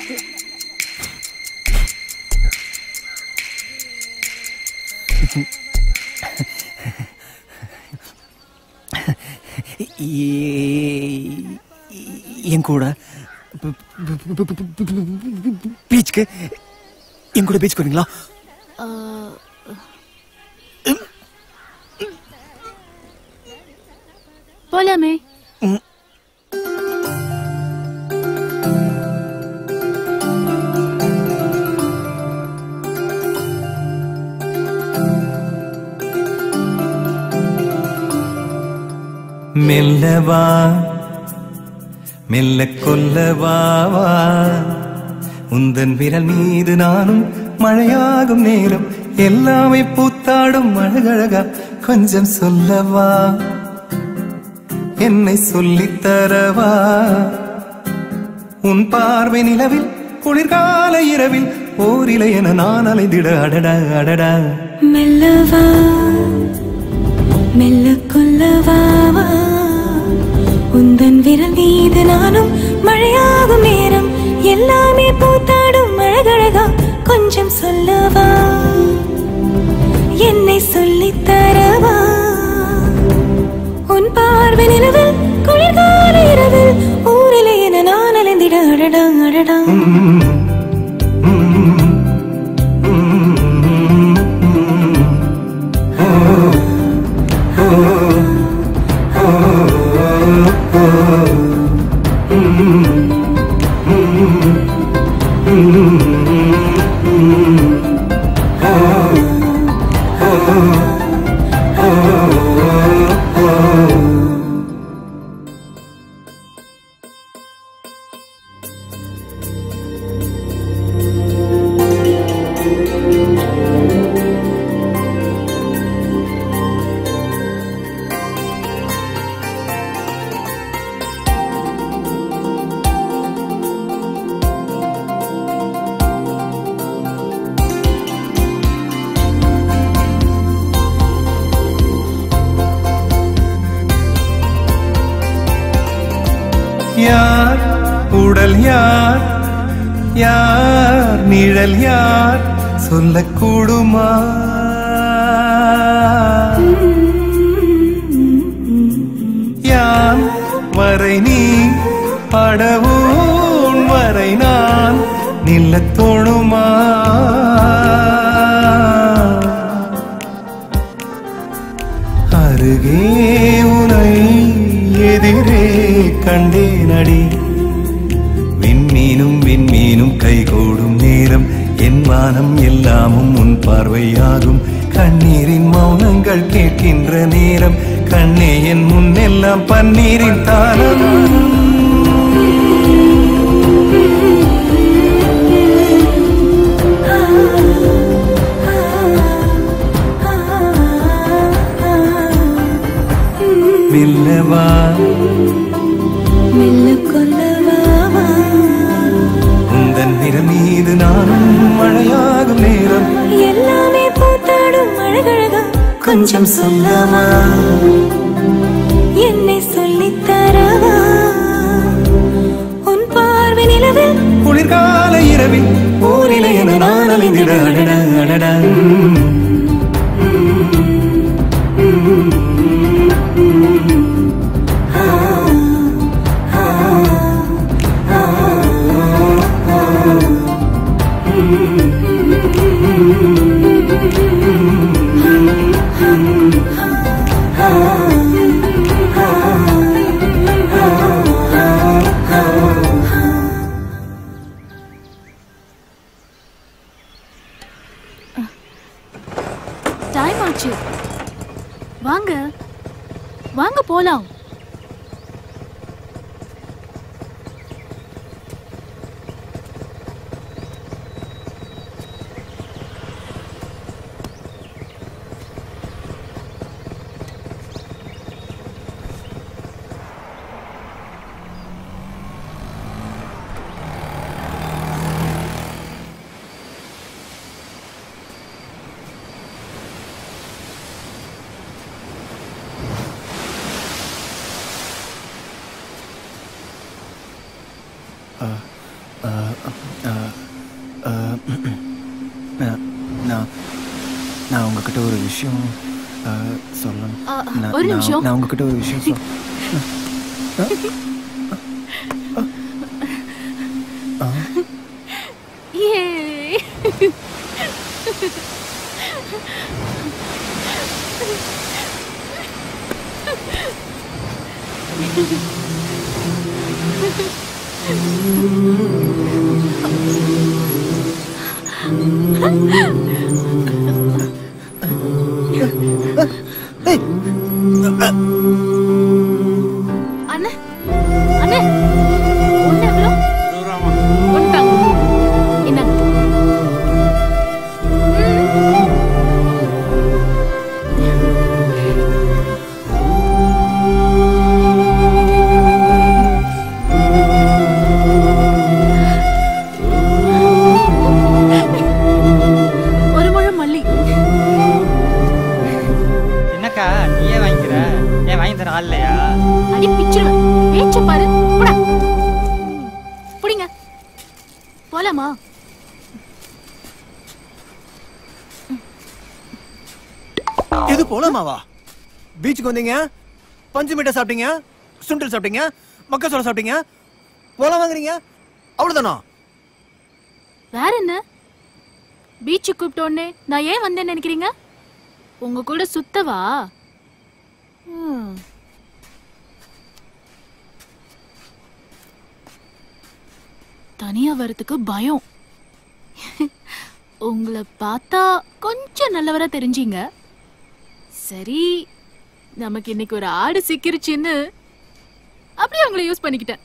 ஏ- என் கூட பீச்சுக்கு என் கூட பீச்சுக்கு வரீங்களா ஆ, போலாமே மெல்லவா மெல்ல கொல்லவா வா உந்தன் விரல் மீது நானும் மழையாகும் நேரம் எல்லாமே பூத்தாடும் அழகழகா கொஞ்சம் சொல்லவா என்னை சொல்லித் தரவா உன் பார்வை நிலவில் குளிர்கால இரவில் ஓரிலை என நான் அலைந்திட அடடா அடடா மெல்லவா மெல்ல கொல்லவா வா. உந்தன் விரல் மீது நானும் மழையாகும் நேரம் எல்லாமே பூத்தாடும் அழகழகா கொஞ்சம் சொல்லவா என்னை சொல்லித் தரவா உன் பார்வை நிலவில் குளிர்கால இரவில் ஊரிலே என நான் அலைந்திட அடடா அடடா யார் உடல் யார் யார் நிழல் யார் சொல்லக்கூடுமா யான் வரை நீ படவோன் வரை நான் நில்லத் தோணுமா அருகே உனை எதிரே கண்டேனடி விண்மீனும் விண்மீனும் கைகூடும் நேரம் என் வானம் எல்லாமும் உன் பார்வையாகும் கண்ணீரின் மௌனங்கள் கேட்கின்ற நேரம் கண்ணே என் முன்னெல்லாம் பன்னீரின் தானம் மெல்லவா மெல்ல கொல்லவா வா. உந்தன் நிறம் மீது நானும் மழையாகும் நேரம் எல்லாமே பூத்தாடும் அழகழகா கொஞ்சம் சொல்லவா என்னை சொல்லித் தரவா உன் பார்வை நிலவில் குளிர்கால இரவில் ஊரிலே என நான் அலைந்திட அடடா அடடா டைம் ஆச்சு வாங்க வாங்க போலாம் அஹ், அஹ், அஹ், அஹ், நான் நான் நான் உங்ககிட்ட ஒரு விஷயம் அஹ், சொல்லணும் அ, நான்- ஒரு நான்- நிமிஷம். நான் உங்ககிட்ட ஒரு விஷயம் சொல் Yay! அண்ணே அண்ணே ஒண்ணு எவ்வளோ ஒன்றாங்க என்னங்க ஒரு முழம் மல்லி என்னக்கா நீயே வாங்கிக்கிற ஏன் வாங்கி தர ஆள் இல்லையா அடி பிச்சிருவேன் பேச்ச பாரு போடா புடிங்க போலாமா எது போலாமாவா பீச்சுக்கு வந்தீங்க பஞ்சு மீட்டை சாப்பிட்டீங்க சுண்டல் சாப்பிட்டீங்க மக்கா சோளம் சாப்பிட்டீங்க போலாம் வாங்குறீங்க அவ்வளவுதானா வேற என்ன பீச்சு கூப்பிட்ட உடனே நான் ஏன் வந்தேன்னு நினைக்கிறீங்க உங்க கூட சுத்தவா ம். தனியா வரதுக்கு பயம் உங்களை பார்த்தா கொஞ்சம் நல்லவரா தெரிஞ்சீங்க சரி நமக்கு இன்னைக்கு ஒரு ஆடு சிக்கிருச்சுன்னு அப்படியே உங்களை யூஸ் பண்ணிக்கிட்டேன்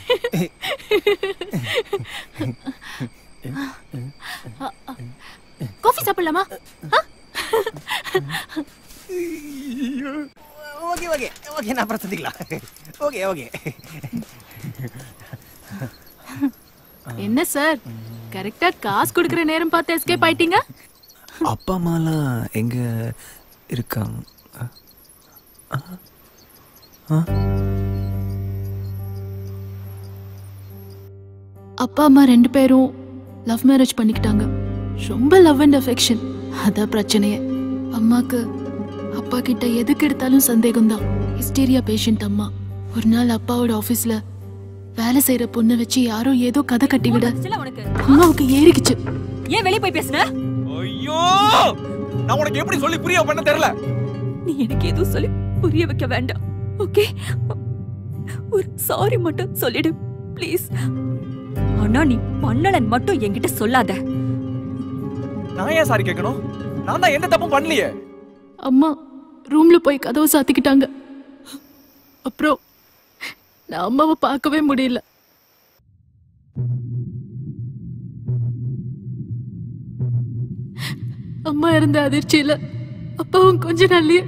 காஃபி சாப்பிடலாமா ஓகே ஓகே ஓகே நான் அப்புறம் சந்திக்கலாம் ஓகே ஓகே என்ன சார் கரெக்டா காசு கொடுக்கிற நேரம் பார்த்து எஸ்கேப் ஆயிட்டீங்க அப்பா அம்மாலாம் எங்க இருக்காங்க ஆ? ஆ? அப்பா அம்மா ரெண்டு பேரும் லவ் மேரேஜ் பண்ணிக்கிட்டாங்க ரொம்ப லவ் அண்ட் அஃபெக்ஷன் அதான் பிரச்சனையே அம்மாக்கு அப்பா கிட்ட எதுக்கு எடுத்தாலும் சந்தேகம்தான் ஹிஸ்டீரியா பேஷண்ட் அம்மா ஒரு நாள் அப்பாவோட ஆபீஸ்ல வேலை செய்யற பொண்ணு வச்சு யாரோ ஏதோ கதை கட்டி விட அம்மாவுக்கு ஏறிக்குச்சு ஏன் வெளிய போய் பேசுன ஐயோ நான் உனக்கு எப்படி சொல்லி புரிய பண்ண தெரியல நீ எனக்கு எதுவும் சொல்லி புரிய வைக்க வேண்டாம் ஓகே ஒரு சாரி மட்டும் சொல்லிடு ப்ளீஸ் ஆனா நீ பண்ணலன் மட்டும் என்கிட்ட சொல்லாத நான் ஏன் சாரி கேட்கணும் நான் தான் எந்த தப்பும் பண்ணலையே அம்மா ரூம்ல போய் கதவை சாத்திக்கிட்டாங்க அப்புறம் நான் அம்மாவை பார்க்கவே முடியல அம்மா இருந்த அதிர்ச்சியில அப்பாவும் கொஞ்ச நாள்லயே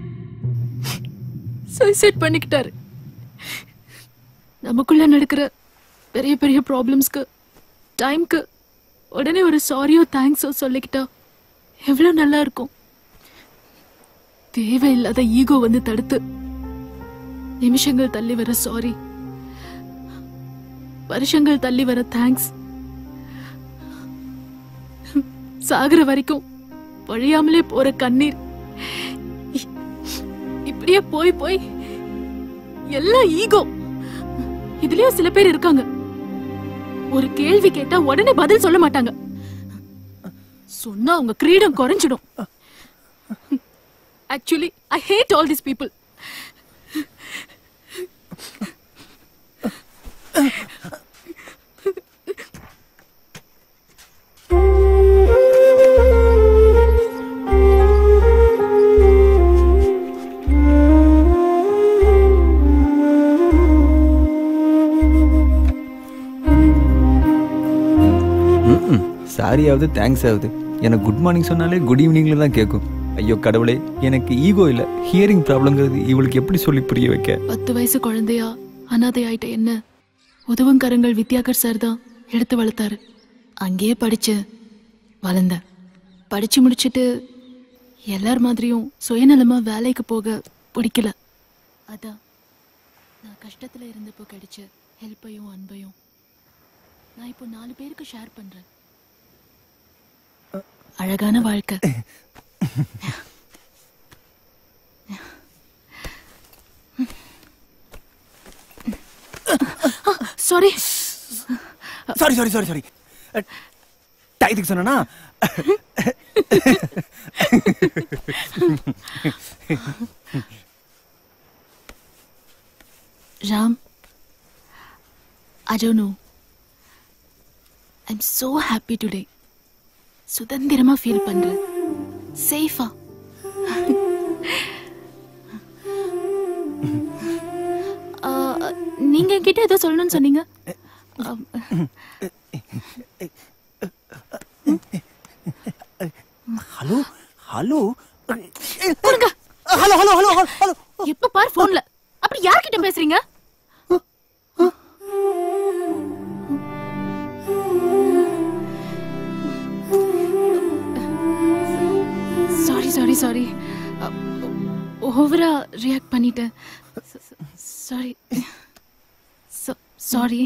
சூசைட் பண்ணிக்கிட்டாரு நமக்குள்ள நடக்கிற பெரிய பெரிய ப்ராப்ளம்ஸ்க்கு டைம்க்கு உடனே ஒரு சாரியோ தேங்க்ஸோ சொல்லிக்கிட்டா எவ்வளோ நல்லா இருக்கும் தேவையில்லாத ஈகோ வந்து தடுத்து நிமிஷங்கள் தள்ளி வர சாரி வருஷங்கள் தள்ளி வர தேங்க்ஸ் சாகுற வரைக்கும் வழியாமலே போற கண்ணீர் இ- இப்படியே போய் போய் எல்லாம் ஈகோ இதுலயும் சில பேர் இருக்காங்க ஒரு கேள்வி கேட்டா உடனே பதில் சொல்ல மாட்டாங்க சொன்னா உங்க கிரீடம் குறைஞ்சிடும் actually I hate all this people sorry ஆகுது தேங்க்ஸ் ஆகுது எனக்கு குட் மார்னிங் சொன்னாலே குட் ஈவினிங்ல தான் கேட்கும் ஐயோ கடவுளே எனக்கு ஈகோ இல்லை ஹியரிங் ப்ராப்ளங்கிறது இவளுக்கு எப்படி சொல்லி புரிய வைக்க பத்து வயசு குழந்தையா அனாதை ஆயிட்ட என்ன உதவும் கரங்கள் வித்யாகர் சார் தான் எடுத்து வளர்த்தாரு அங்கேயே படிச்சேன் வளர்ந்தேன் படிச்சு முடிச்சிட்டு எல்லார் மாதிரியும் சுயநலமா வேலைக்கு போக பிடிக்கல அதான் நான் கஷ்டத்துல இருந்தப்போ கிடைச்ச ஹெல்ப்பையும் அன்பையும் நான் இப்போ நாலு பேருக்கு ஷேர் பண்றேன் அழகான வாழ்க்கை sorry sorry sorry sorry sorry டயத்துக்கு சொன்னா Ram, I don't know. I'm so happy today. சுதந்திரமா ஃபீல் பண்றேன் சேஃபா நீங்க என்கிட்ட ஏதோ சொல்லணும்னு சொன்னீங்க அம், ஹலோ ஹலோ கொடுங்க ஹலோ ஹலோ ஹலோ ஹலோ எப்ப பார் போன்ல அப்படி யார்கிட்ட பேசுறீங்க சாரி சாரி சாரி ஓவரா ரியாக்ட் பண்ணிட்டேன் சாரி சாரி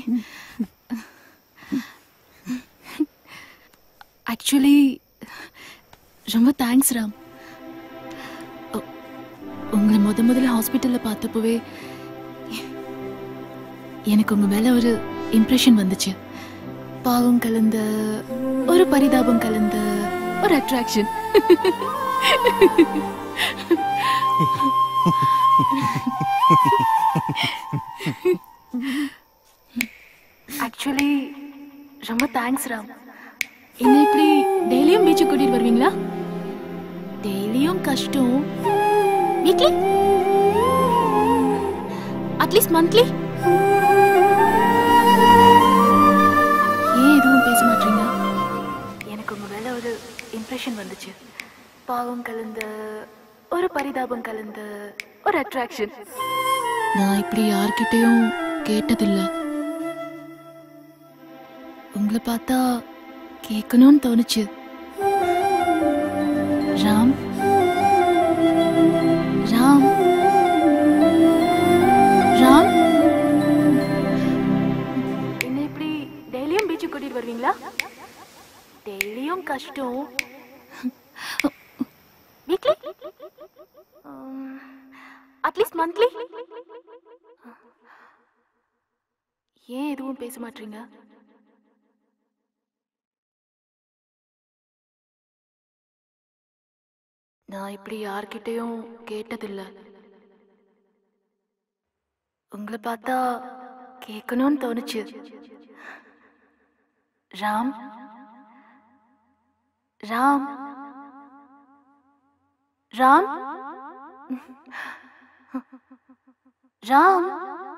ஆக்சுவலி ரொம்ப தேங்க்ஸ் ராம் உ- உங்களை முத முதல்ல ஹாஸ்பிட்டல்ல பார்த்தப்பவே எனக்கு உங்க மேல ஒரு இம்ப்ரெஷன் வந்துச்சு பாவம் கலந்த ஒரு பரிதாபம் கலந்த ஒரு அட்ராக்ஷன் ஆக்சுவலி ரொம்ப தேங்க்ஸ் ராம் என்ன இப்படி டெய்லியும் பீச்சுக்கு கூட்டிட்டு வருவீங்களா டெய்லியும் கஷ்டம் வீக்லி அட்லீஸ்ட் மந்த்லி ஏன் எதுவும் பேச மாட்டீங்க எனக்கு உங்க மேல ஒரு இம்ப்ரெஷன் வந்துச்சு பாவம் கலந்த ஒரு பரிதாபம் கலந்த ஒரு அட்ராக்ஷன் நான் இப்படி யார்கிட்டயும் கேட்டதில்ல உங்களை பார்த்தா கேட்கணும்னு தோணுச்சு ராம் ராம் ராம் என்ன இப்படி டெய்லியும் பீச்சுக்கு கூட்டிட்டு வருவீங்களா டெய்லியும் கஷ்டம் வீக்லி அட்லீஸ்ட் மந்த்லி ஏன் எதுவும் பேச மாட்டீங்க நான் இப்படி யார்கிட்டயும் கேட்டதில்ல உங்களை பார்த்தா கேட்கணும்னு தோணுச்சு ராம் ராம் ராம் ராம்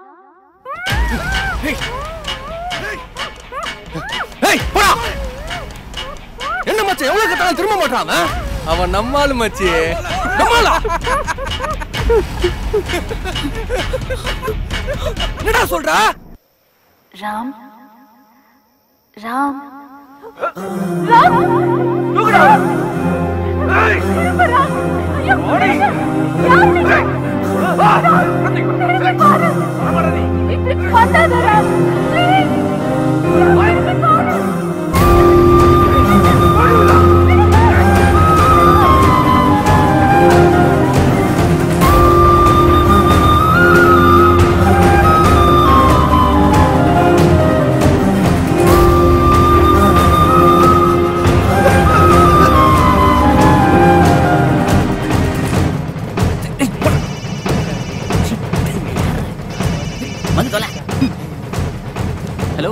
ஏய் போடா என்ன மச்சான் எவ்வளவு கத்தாலும் திரும்ப மாட்டான் அவன்? அவன் நம்மாளு மச்சி நம்மாளா என்னடா சொல்ற ராம் ராம் வந்து தொலை ஹலோ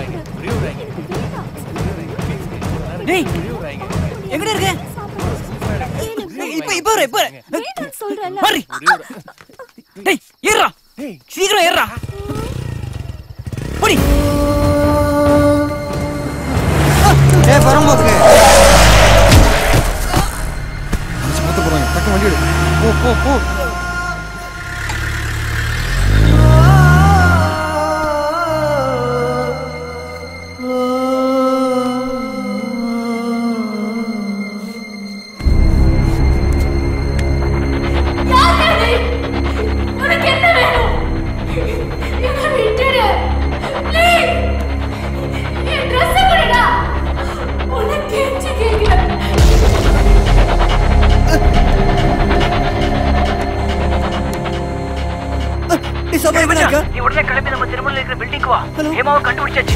டேய் எங்கடா இருக்க இப்ப இப்ப வர இப்ப சொல்றேன்ல. மாறி டேய் ஏறா சீக்கிரம் ஏறா போடி ஏ பரம்போக்கு பார்த்து போறாங்க டக்கு வண்டி எடு போ போ போ உனக்கு என்ன வேணும் என்ன விட்டுடு ப்ளீஸ் என் ட்ரெஸ் கொடுடா உனக்கு கெஞ்சி கேட்கிறேன் நீ சபை எங்க இருக்க நீ உடனே கிளம்பி நம்ம திருமலையில் இருக்கிற பில்டிங்க்கு வா ஹேமாவை கண்டுபிடிச்சாச்சு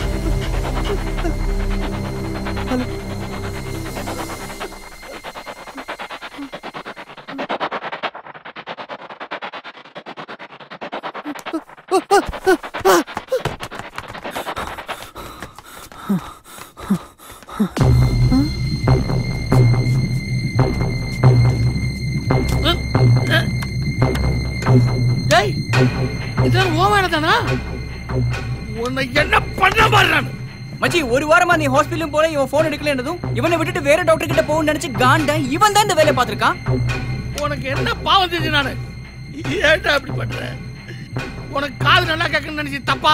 டேய் இதான் ஓ வேலை தானா உன்னை என்ன பண்ண மாட்டான் மச்சி ஒரு வாரமா நீ ஹாஸ்பிடலும் போல இவன் போன் எடுக்கலன்றதும் இவனை விட்டுட்டு வேற டாக்டர் கிட்ட போகணும்னு நினைச்சு காண்ட இவன் தான் இந்த வேலையை பார்த்திருக்கான் உனக்கு என்ன பாவம் செஞ்சு நானு ஏன்டா அப்படி பண்ற உனக்கு காது நல்லா கேட்கணும்னு நினைச்சு தப்பா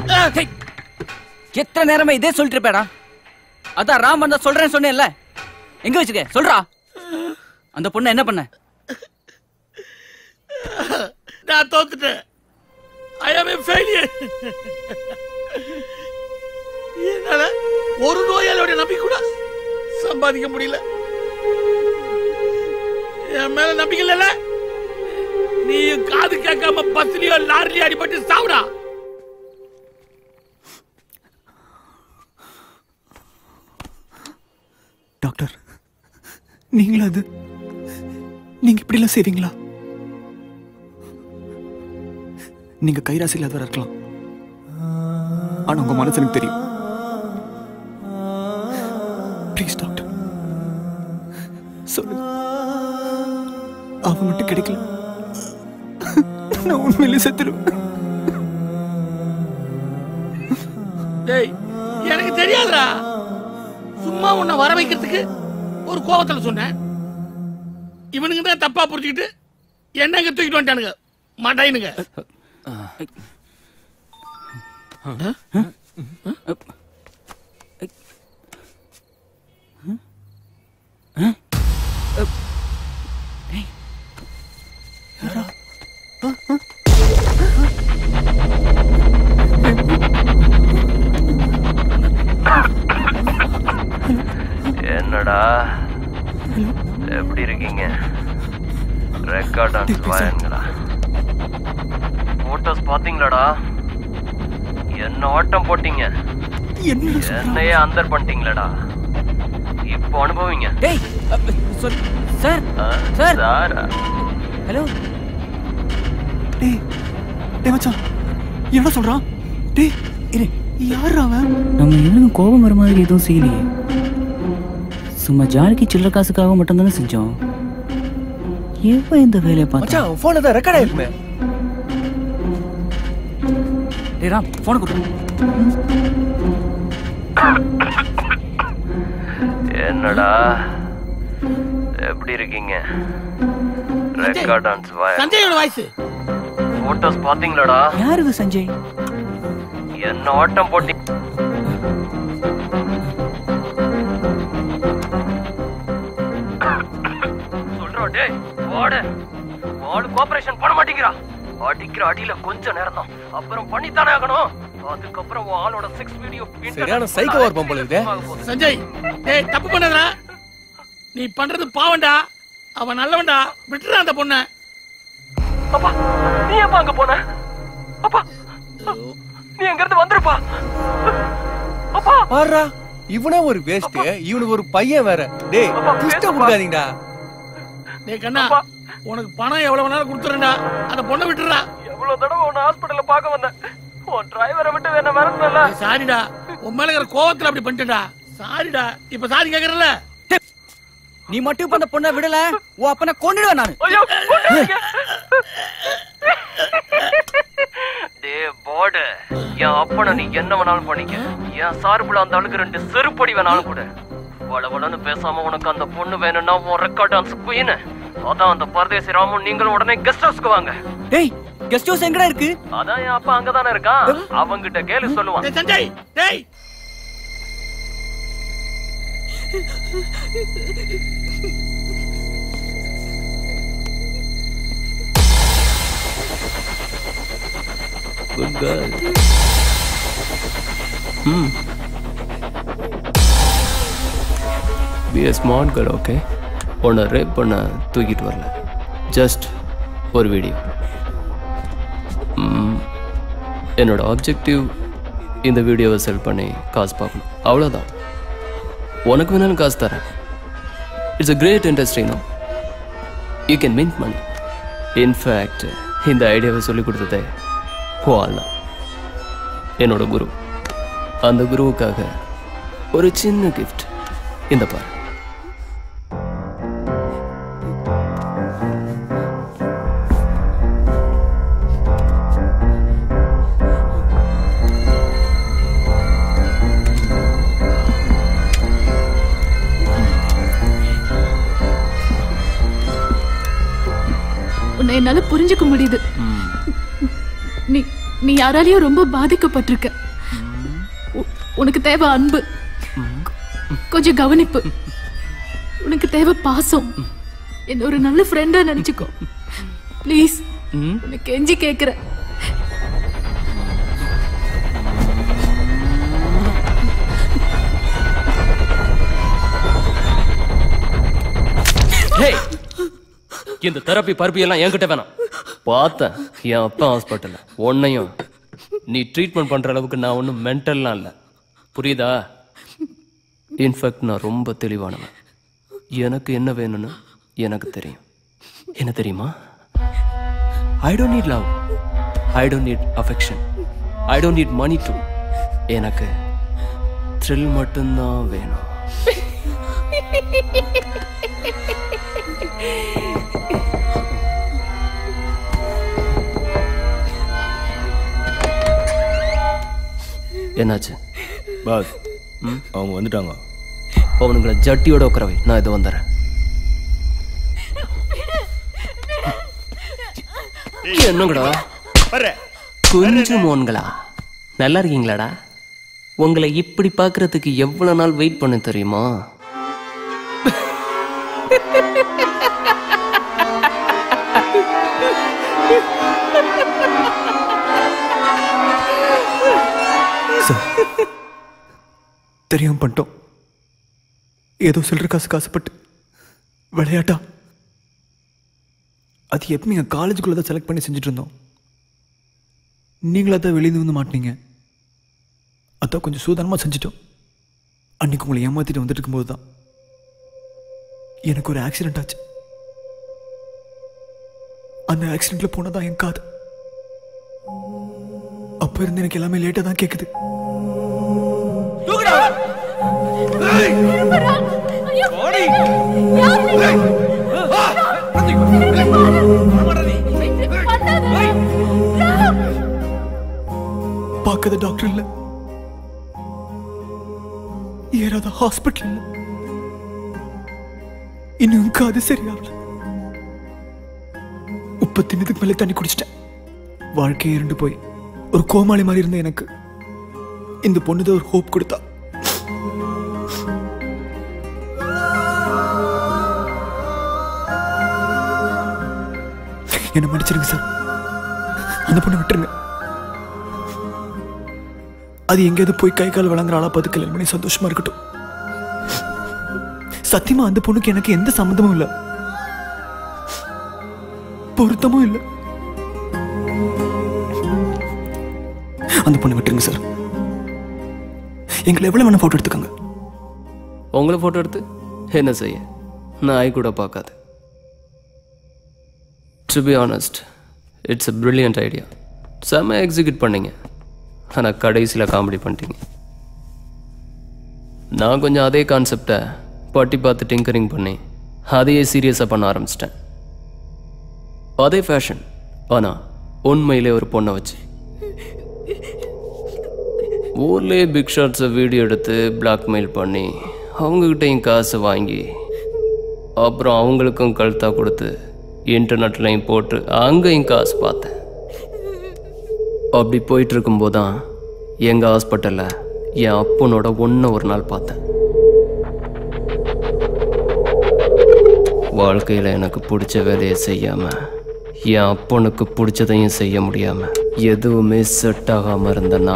எத்தனை நேரமா இதே சொல்லிட்டு இருப்பேடா அதான் ராம் வந்தா சொல்றேன்னு சொன்னேன்ல எங்க வச்சுக்க சொல்றா அந்த பொண்ணை என்ன பண்ண நான் தோத்துட்டேன் ஐ ஆம் ஏ ஃபெயிலியர் என்னால ஒரு நோயாளியோட நம்பி கூட சம்பாதிக்க முடியல என் மேல நம்பிக்கை இல்லைல்ல நீ காது கேட்காம பஸ்லயோ லாரிலயோ அடிபட்டு சாவுடா டாக்டர் நீங்களா அது நீங்க இப்படிலாம் செய்வீங்களா நீங்க கைராசி இல்லாதவரா இருக்கலாம் ஆனா உங்க மனசு எனக்கு தெரியும் ப்ளீஸ் டாக்டர் சொல்லுங்க அவ மட்டும் கிடைக்கல நான் உண்மையிலே செத்துருவேன் டேய் எனக்கு தெரியாதுடா சும்மா உன்னை வர வைக்கிறதுக்கு ஒரு கோவத்துல சொன்னேன் இவனுங்க தான் தப்பா புரிஞ்சுக்கிட்டு என்ன இங்க தூக்கிட்டு வந்துட்டானுங்க மடைனுங்க என்னடா எப்படி இருக்கீங்க ரெக்கார்ட் டான்ஸ் வாயங்களா போட்டோஸ் பாத்தீங்களாடா என்ன ஆட்டம் போட்டீங்க என்னையே அந்தர் பண்ணிட்டீங்களடா இப்போ அனுபவிங்க டேய் சொல் சார் சார் சாரா ஹலோ டேய் டேய் மச்சான் என்ன சொல்றான் டேய் இரு யார் அவன் நம்ம இன்னும் கோபம் வர மாதிரி எதுவும் செய்யலையே சும்மா ஜாலிக்கு சில்லற காசுக்காக மட்டும் தானே செஞ்சோம் எப்ப இந்த வேலையை பார்த்தா மச்சான் போன்ல தான் ரெக்கார்ட் ஆயிருக்குமே டேய் ராம் போன கொடு என்னடா எப்படி இருக்கீங்க ரெக்கார்ட் டான்ஸ் வாய சஞ்சயோட வாய்ஸ் போட்டோஸ் பாத்தீங்களாடா யார் இது சஞ்சய் என்ன ஆட்டம் போட்டி சொல்றோம் டேய் வாட வாள் கோஆபரேஷன் பண்ண மாட்டேங்கிறா அடிக்கிற அடியில கொஞ்ச நேரம் தான் அப்புறம் பண்ணித்தானே ஆகணும் அதுக்கப்புறம் உன் ஆளோட செக்ஸ் வீடியோ சரியான சைக்கோவா இருப்பான் போல இருக்கே. சஞ்சய் டேய் தப்பு பண்ணாதடா நீ பண்றது பாவண்டா அவன் நல்லவன்டா விட்டுற அந்த பொண்ணை அப்பா நீ எப்ப அங்க போன அப்பா நீ எங்க இருந்து வந்திருப்பா அப்பா பாருடா இவனே ஒரு வேஸ்ட் இவனுக்கு ஒரு பையன் வேற டேய் ட்விஸ்ட கொடுக்காதீங்கடா டேய் கண்ணா உனக்கு பணம் எவ்வளவு வேணாலும் கொடுத்துறேன்டா அந்த பொண்ணை விட்டுறா எவ்வளவு தடவை உன்னை ஹாஸ்பிடல்ல பார்க்க வந்தேன் உன் டிரைவரை விட்டு வேணா மறந்துடல சாரிடா உன் மேல இருக்கிற கோவத்துல அப்படி பண்ணிட்டேன்டா சாரிடா இப்ப சாரி கேக்குறல நீ மட்டும் இப்ப அந்த பொண்ணை விடல ஓ அப்பனை கொண்டுடுவேன் நானு டே போடு என் அப்பனை நீ என்ன வேணாலும் பண்ணிக்க என் சார்புல அந்த ஆளுக்கு ரெண்டு செருப்படி வேணாலும் கூட வளவளன்னு பேசாம உனக்கு அந்த பொண்ணு வேணும்னா உன் ரெக்கார்ட் டான்ஸ் குயின் அதான் அந்த பரதேசி ராமும் நீங்களும் உடனே கெஸ்ட் ஹவுஸ்க்கு வாங்க டேய் கெஸ்ட் ஹவுஸ் எங்கடா இருக்கு அதான் என் அப்பா அங்கதானே இருக்கான் அவங்கிட்ட கேளு சொல்லுவான் டேய் சஞ்சய் டேய் குட் கேர்ள் ம் be a smart girl okay உன்னை ரேப் பண்ண தூக்கிட்டு வரல ஜஸ்ட் ஒரு வீடியோ என்னோட ஆப்ஜெக்டிவ் இந்த வீடியோவை செல் பண்ணி காசு பார்க்கணும் அவ்வளோதான் உனக்கு வேணாலும் காசு தரேன் it's a great industry no you can mint money in fact இந்த ஐடியாவை சொல்லி கொடுத்ததே ஓ அல்லா என்னோட குரு அந்த குருவுக்காக ஒரு சின்ன கிஃப்ட் இந்த பாரு உன்னை என்னால புரிஞ்சுக்க முடியுது நீ நீ யாராலையும் ரொம்ப பாதிக்கப்பட்டிருக்க உ- உனக்கு தேவை அன்பு கொஞ்சம் கவனிப்பு உனக்கு தேவை பாசம் என்ன ஒரு நல்ல ஃப்ரெண்டா நினைச்சுக்கோ ப்ளீஸ் உனக்கு கெஞ்சி கேக்குறேன் ஹேய் இந்த தெரப்பி பருப்பி எல்லாம் என்கிட்ட வேணாம் பார்த்தேன் என் அப்பா ஹாஸ்பிட்டல்ல உன்னையும் நீ ட்ரீட்மெண்ட் பண்ற அளவுக்கு நான் ஒன்றும் மென்டல்லாம் இல்லை புரியுதா இன்ஃபேக்ட் நான் ரொம்ப தெளிவானவன் எனக்கு என்ன வேணும்னு எனக்கு தெரியும் என்ன தெரியுமா I don't need love I don't need affection I don't need money to எனக்கு த்ரில் மட்டும்தான் வேணும் என்னாச்சு பாஸ் அவங்க வந்துட்டாங்க அவனுங்களை ஜட்டியோட உட்காரவை நான் இது வந்துடுறேன் என்னங்கடா கொஞ்சம் மோன்களா நல்லா இருக்கீங்களாடா உங்களை இப்படி பார்க்கறதுக்கு எவ்வளவு நாள் வெயிட் பண்ண தெரியுமா சார் தெரியாம பண்ணிட்டோம் ஏதோ சில்லற காசு காசுப்பட்டு விளையாட்டா அது எப்போ எங்கள் காலேஜுக்குள்ளே தான் செலக்ட் பண்ணி செஞ்சுட்டு இருந்தோம் நீங்களா தான் வெளியே வந்து மாட்டினீங்க அதான் கொஞ்சம் சூதானமாக செஞ்சுட்டோம் அன்னைக்கு உங்களை ஏமாத்திட்டு வந்துட்டு இருக்கும்போது தான் எனக்கு ஒரு ஆக்சிடென்ட் ஆச்சு அந்த ஆக்சிடென்ட்ல போனதான் என் காது அப்ப இருந்து எனக்கு எல்லாமே லேட்டா தான் கேக்குது பார்க்காத டாக்டர் இல்ல ஏறாத ஹாஸ்பிட்டல் இல்ல இன்னும் காது சரியாகல உப்பு தின்னதுக்கு மேலே தண்ணி குடிச்சிட்டேன் வாழ்க்கையே இருந்து போய் ஒரு கோமாளி மாதிரி இருந்த எனக்கு இந்த பொண்ணுதான் ஒரு ஹோப் கொடுத்தா என்ன மன்னிச்சிருங்க சார் அந்த பொண்ணை விட்டுருங்க அது எங்கேயாவது போய் கை கால் வழங்குற ஆளா பார்த்து கல்யாணம் பண்ணி சந்தோஷமா இருக்கட்டும் சத்தியமா அந்த பொண்ணுக்கு எனக்கு எந்த சம்மந்தமும் இல்லை பொருத்தமும் இல்லை அந்த பொண்ணை விட்டுருங்க சார் எங்களை எவ்வளவு வேணா போட்டோ எடுத்துக்கோங்க உங்களை ஃபோட்டோ எடுத்து என்ன செய்ய நான் ஐ கூட பார்க்காது to be honest it's a brilliant idea செம்ம எக்ஸிக்யூட் பண்ணீங்க ஆனால் கடைசியில் காமெடி பண்ணிட்டீங்க நான் கொஞ்சம் அதே கான்செப்டை பட்டி பார்த்து டிங்கரிங் பண்ணி அதையே சீரியஸாக பண்ண ஆரம்பிச்சிட்டேன் அதே ஃபேஷன் ஆனால் உண்மையிலே ஒரு பொண்ணை வச்சு ஊர்லேயே பிக் ஷாட்ஸை வீடியோ எடுத்து பிளாக்மெயில் பண்ணி அவங்கக்கிட்டையும் காசு வாங்கி அப்புறம் அவங்களுக்கும் கழுத்தா கொடுத்து இன்டர்நெட்லையும் போட்டு அங்கேயும் காசு பார்த்தேன் அப்படி போயிட்டு இருக்கும்போது தான் எங்கள் ஹாஸ்பிட்டலில் என் அப்பனோட ஒன்றை ஒரு நாள் பார்த்தேன் வாழ்க்கையில் எனக்கு பிடிச்ச வேலையை செய்யாமல் என் அப்பனுக்கு பிடிச்சதையும் செய்ய முடியாமல் எதுவுமே செட் ஆகாமல் இருந்தேன்னா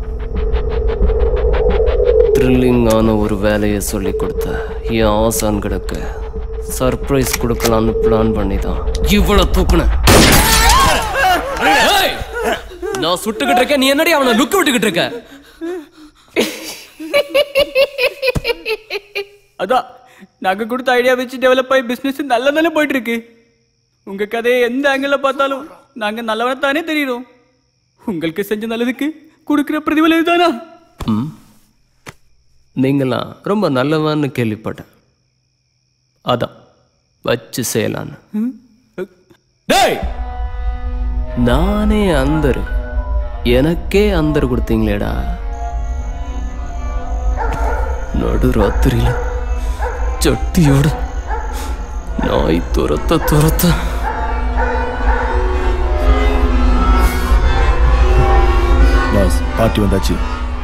த்ரில்லிங்கான ஒரு வேலையை சொல்லி கொடுத்த என் ஆசான்களுக்கு சர்ப்ரைஸ் கொடுக்கலான்னு பிளான் பண்ணி தான் இவ்வளோ தூக்குனேன் ஏய்! நான் சுட்டுக்கிட்டு இருக்கேன் நீ என்னடி அவனை லுக்கு விட்டுக்கிட்டு இருக்க அதான் நாங்க கொடுத்த ஐடியா வச்சு டெவலப் ஆகி பிசினஸ் நல்லா தானே போயிட்டு இருக்கு உங்க கதையை எந்த ஆங்கிள் பார்த்தாலும் நாங்க நல்லவனத்தானே தெரியுறோம் உங்களுக்கு செஞ்ச நல்லதுக்கு கொடுக்கிற பிரதிபலன் இதுதானா ம் நீங்களாம் ரொம்ப நல்லவன்னு கேள்விப்பட்டேன் அதான் வச்சு செய்யலான்னு டேய் நானே அந்தர் எனக்கே அந்தர் கொடுத்தீங்களேடா நடு ராத்திரியில சட்டியோட நாய் துரத்த துரத்த பாஸ் பார்ட்டி வந்தாச்சு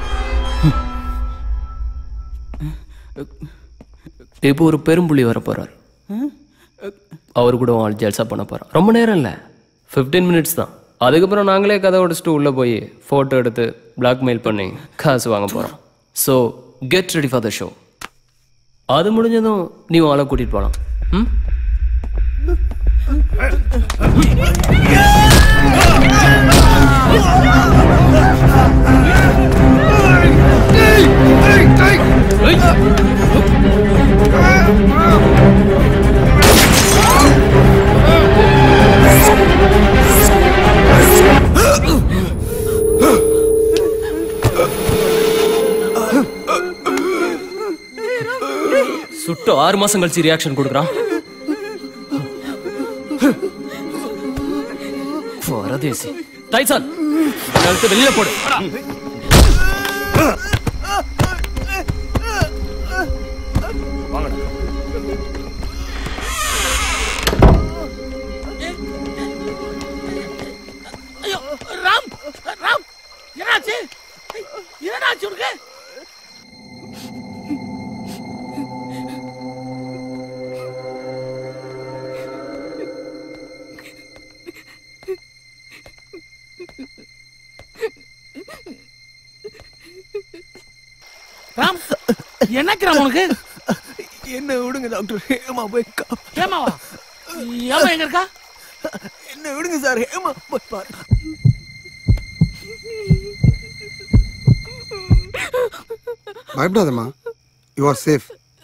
இப்போ ஒரு பெரும்புலி வர போறார் அவர் கூட ஆள் ஜல்சா பண்ண போறோம் ரொம்ப நேரம் இல்லை ஃபிஃப்டீன் மினிட்ஸ் தான் அதுக்கப்புறம் நாங்களே கதை உடச்சிட்டு உள்ளே போய் ஃபோட்டோ எடுத்து பிளாக்மெயில் பண்ணி காசு வாங்க போகிறோம் so get ready for the show அது முடிஞ்சதும் நீ ஆளை கூட்டிகிட்டு போகலாம் ம் சுட்டு ஆறு மாசம் கழிச்சு ரியாக்ஷன் கொடுக்குறான் பரதேசி டைசான் கழுத்து வெளியில போடு ஐயோ ராம் ராம் என்னாச்சு என்னாச்சு உனக்கு ராம் என்ன கிராம் உனக்கு என்ன விடுங்க டாக்டர் ஹேமா போய் கா- ஏமாவா ஏமா எங்க இருக்கா என்ன விடுங்க சார் ஹேமா போய் பாரு பயப்படாதம்மா யூ ஆர் சேஃப்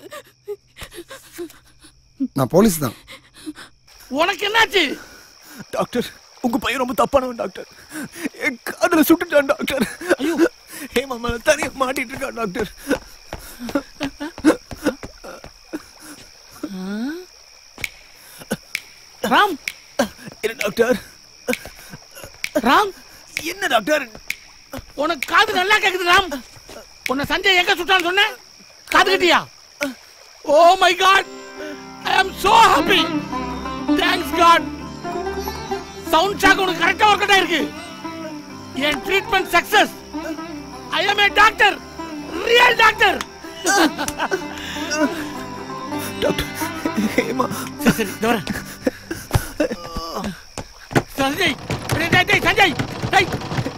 நான் போலீஸ் தான் உனக்கு என்னாச்சு டாக்டர் உங்க பையன் ரொம்ப தப்பானவன் டாக்டர் என் காதுல சுட்டுட்டான் டாக்டர் ஐயோ ஹேமா மேல தனியா மாட்டிட்டு இருக்கான் டாக்டர் ராம் என்ன டாக்டர் ராம் என்ன டாக்டர் உனக்கு காது நல்லா கேக்குது ராம் உன்னை சஞ்சய் எங்க சுட்டான்னு சொன்ன காது கட்டியா oh my god I am so happy thanks god sound shock உனக்கு கரெக்டா ஒர்க் அவுட் ஆயிருக்கு என் treatment success I am a doctor real doctor doctor Hema சரி சரி இதோ வரேன். சஞ்சய் டேய், டேய், டேய், சஞ்சய் டேய்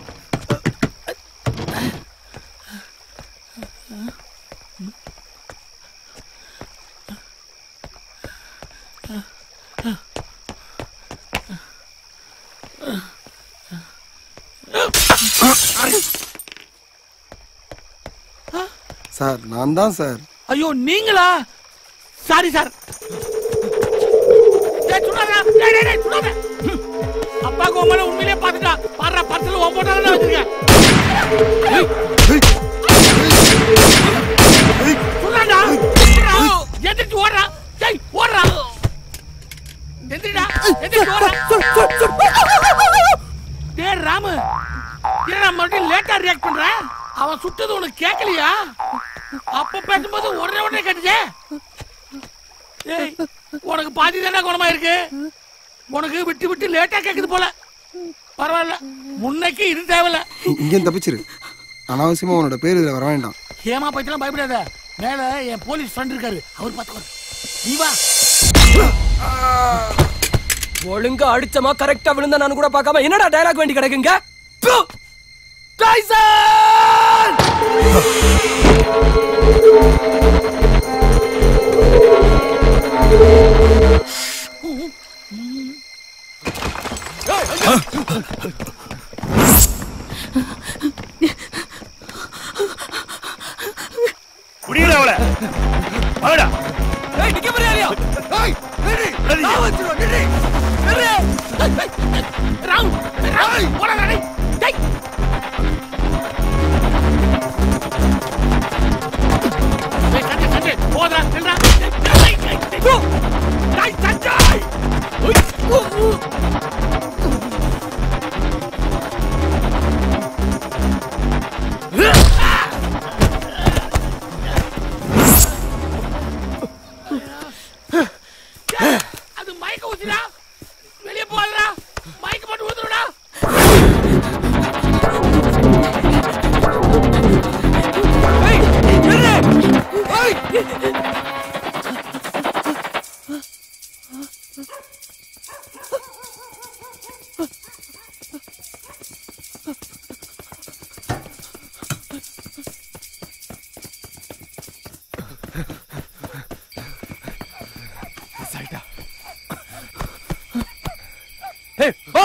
சார் நான் தான் சார் ஐயோ நீங்களா சாரி சார் டேய், சுடாதடா. டேய், டேய், டேய், சுடாத. ம். அப்பா கோமல உண்மையிலே பாத்துட்டா பாடுறா பர்சல் உன் போட்டா தான் வச்சிருக்கேன் சுடாடா எந்திரிச்சு ஓடுறா டேய் ஓடுறா எந்திரிடா எந்திரிச்சு ஓடுறா டேய் ராமு என்னடா மறுபடியும் லேட்டா ரியாக்ட் பண்ற அவன் சுட்டது உனக்கு கேட்கலையா அப்ப பேசும்போது உடனே உடனே கேட்டுச்சே ஏய் உனக்கு பாதி தானே குணமா இருக்கு உனக்கு விட்டு விட்டு லேட்டா கேக்குது போல பரவாயில்ல முன்னைக்கு இது தேவையில்ல இங்கேயும் தப்பிச்சிரு அனாவசியமா உன்னோட பேர் இதுல வர வேண்டாம் ஏமா பத்திலாம் பயப்படாத மேல என் போலீஸ் ஃப்ரெண்ட் இருக்காரு அவர் பார்த்துக்கோ நீ வா ஒழுங்கா அடிச்சமா கரெக்டா விழுந்த நான் கூட பார்க்காம என்னடா டயலாக் வேண்டி கிடக்குங்க ப்பு! டைசன் குடியில அவள வாடா ஏய் நிக்க முடியாதியா ஏய் நிடி நான் வந்துறோம் நிடி நிடி ராம் ராம் போடா டேய் டேய் ஏய் சஞ்சய் சஞ்சய் போடா நில்றா டேய் டேய் டேய் சஞ்சய் அது மயக்க ஊசிடா வெளிய போகாதடா மயக்க போட்டு ஊத்துறடா சைடா ஏய் வா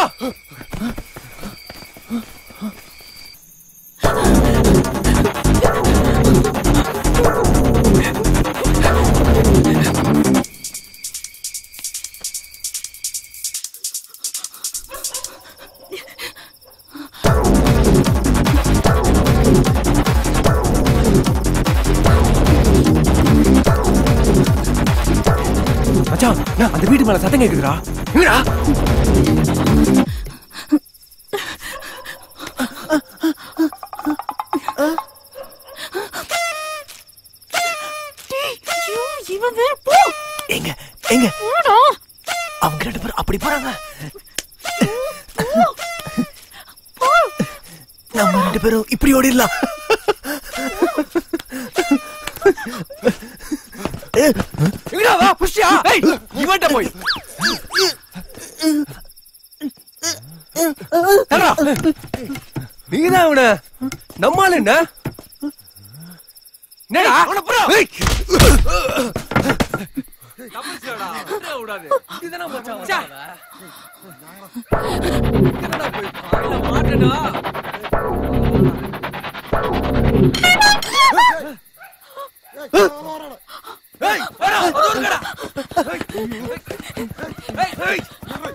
மச்சான் நான் அந்த வீட்டு மேல சத்தம் கேக்குதுடா எங்கடா இவன் வேற போ எங்க எங்க போடா அவங்க ரெண்டு பேரும் அப்படி போறாங்க நம்ம ரெண்டு பேரும் இப்படி ஓடிடலாம் எங்கடா வா புஷ்யா ஏய் இவன்ட்ட போய் நீதான் அவன நம்மால என்ன என்னடா அவன புறா ஏய் தப்பிச்சடா விட்டுற கூடாது இதுதானே மச்சான் ச்சே. எங்கடா போய் பாயில மாட்டடா ஏய் வாடா அது ஒருங்கடா ஏய் ஏய்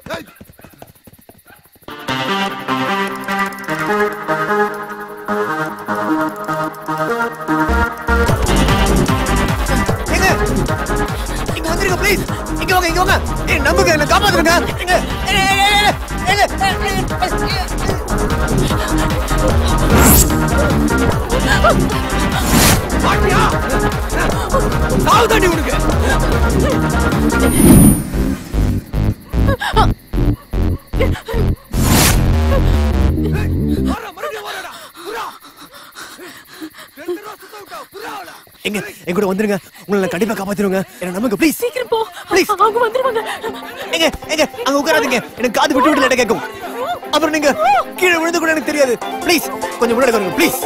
எங்க இங்க வந்துருங்க ப்ளீஸ் இங்க வாங்க இங்க வாங்க ஏய் நம்புங்க என்ன காப்பாத்துங்க எங்க ஏய், ஏய், ஏய், ஏய், ஏய், ஏய், ஏய், மாட்டியா சாவு தாண்டி உனக்கு எங்க எங்க கூட வந்துருங்க உங்களை நான் கண்டிப்பா காப்பாத்திருங்க என்ன நம்புங்க ப்ளீஸ் சீக்கிரம் போ ப்ளீஸ் அவங்க வந்துருவாங்க எங்க எங்க அங்க உட்காராதீங்க எனக்கு காது விட்டு விட்டு லேட்டா கேட்கும் அப்புறம் நீங்க கீழே விழுந்து கூட எனக்கு தெரியாது ப்ளீஸ் கொஞ்சம் முன்னாடி வருங்க ப்ளீஸ்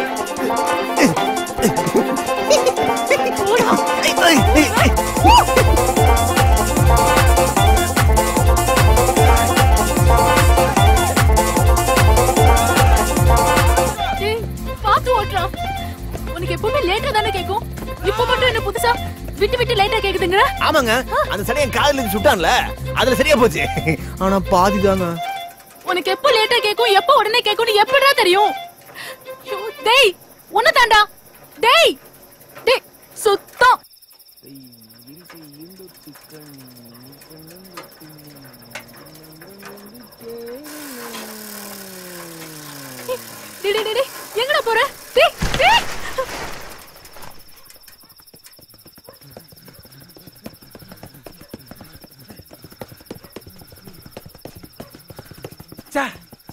ஏய், பாத்து ஓட்டுறான் உனக்கு எப்பவுமே லேட்டா தானே கேக்கும் இப்ப மட்டும் என்ன புதுசா விட்டு விட்டு லேட்டா கேக்குதுங்கிற ஆமாங்க அந்த சடைய காதுல இருந்து சுட்டான்ல அதுல சரியா போச்சு ஆனா பாதி தாங்க உனக்கு எப்ப லேட்டா கேக்கும் எப்ப உடனே கேக்கும்னு எப்படிடா தெரியும் ஐயோ, டேய் உன்ன தாண்டா டேய் டேய் சுத்தம் டேய், டேய், டேய், டேய், எங்கடா போற டேய் ச்சே.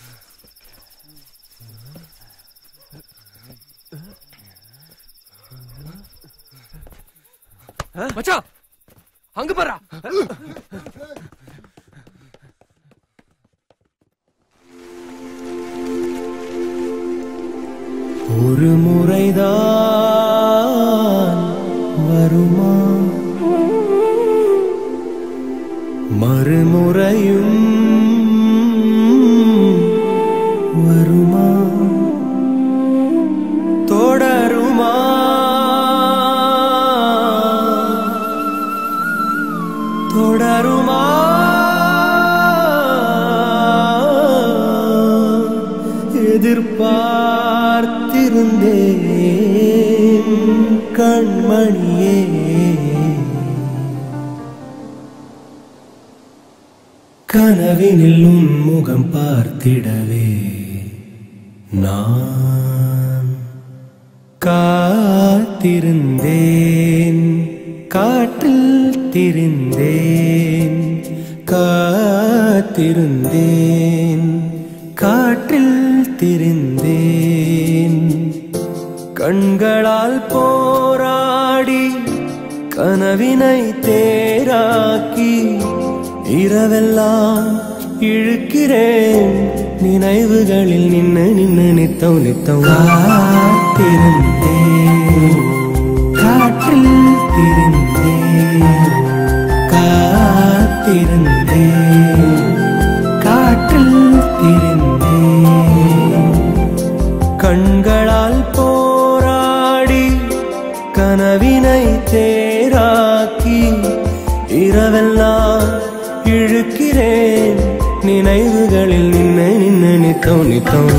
மச்சான் அங்க பாரா ஒரு முறைதான் வருமா மறுமுறையும் வருமா தொடருமா தொடருமா எதிர்பார்த்திருந்தேன் கண்மணியே கனவினில் உன் முகம் பார்த்திடவே நான் காத்திருந்தேன் காற்றில் திரிந்தேன் காத்திருந்தேன் காற்றில் திரிந்தேன் கண்களால் போராடி கனவினை தேராக்கி இரவெல்லாம் இழுக்கிறேன் நினைவுகளில் நின்னு நின்னு நித்தம் நித்தம் காத்திருந்தேன் காற்றில் திரிந்தேன் காத்திருந்தேன் காற்றில் திரிந்தேன் கண்களால் போராடி கனவினை தேராக்கி இரவெல்லாம் இழுக்கிறேன் நினைவுகளில் நின்று நின்று நித்தம் நித்தம்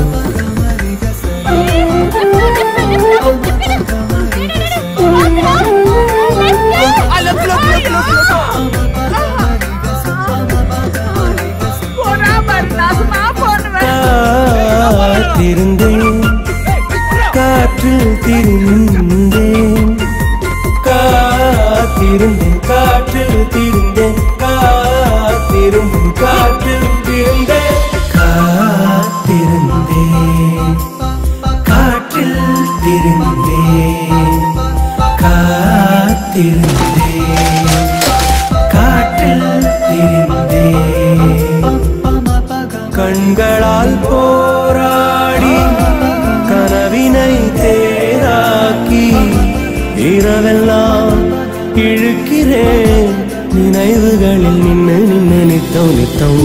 காத்திருந்தேன் காற்றில் திரிந்தேன் காத்திருந்தேன் காற்றில் திரிந்தேன் காத்திருந்தேன் காற்றில் திரிந்தேன் காத்திருந்தேன் காற்றில் திரிந்தேன் காத்திருந்தேன் காற்றில் திரிந்தேன் கண்களால் போராடி கனவினை தேராக்கி இரவெல்லாம் இழுக்கிறேன் நினைவுகளில் நின்று நின்று நித்தம் நித்தம்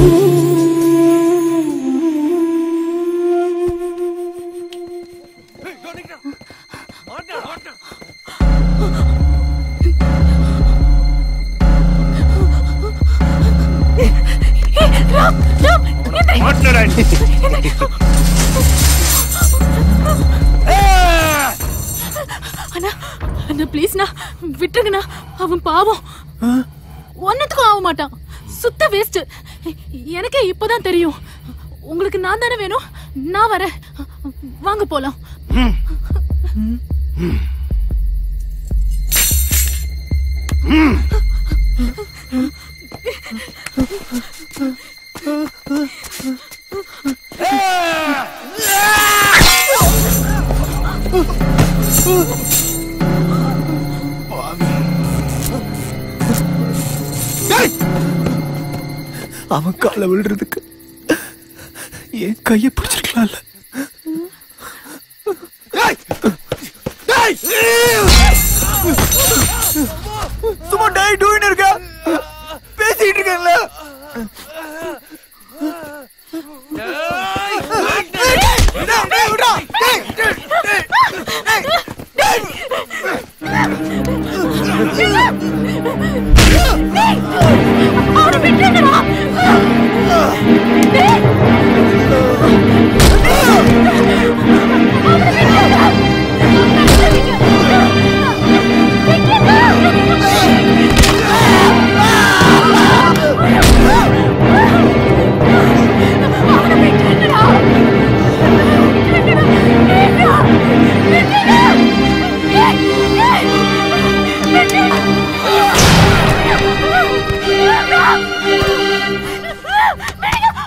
அண்ணா அண்ணா ப்ளீஸ்ண்ணா விட்டுருங்கண்ணா அவன் பாவம் ஒன்னத்துக்கும் ஆக மாட்டான் சுத்த வேஸ்ட் எனக்கே இப்பதான் தெரியும் உங்களுக்கு நான் தானே வேணும் நான் வரேன் வாங்க போலாம் அவன் கால விழுறதுக்கு என் கையை பிடிச்சிருக்கலாம்ல சும்மா டை டூன்னு இருக்க பேசிட்டு இருக்கேன்ல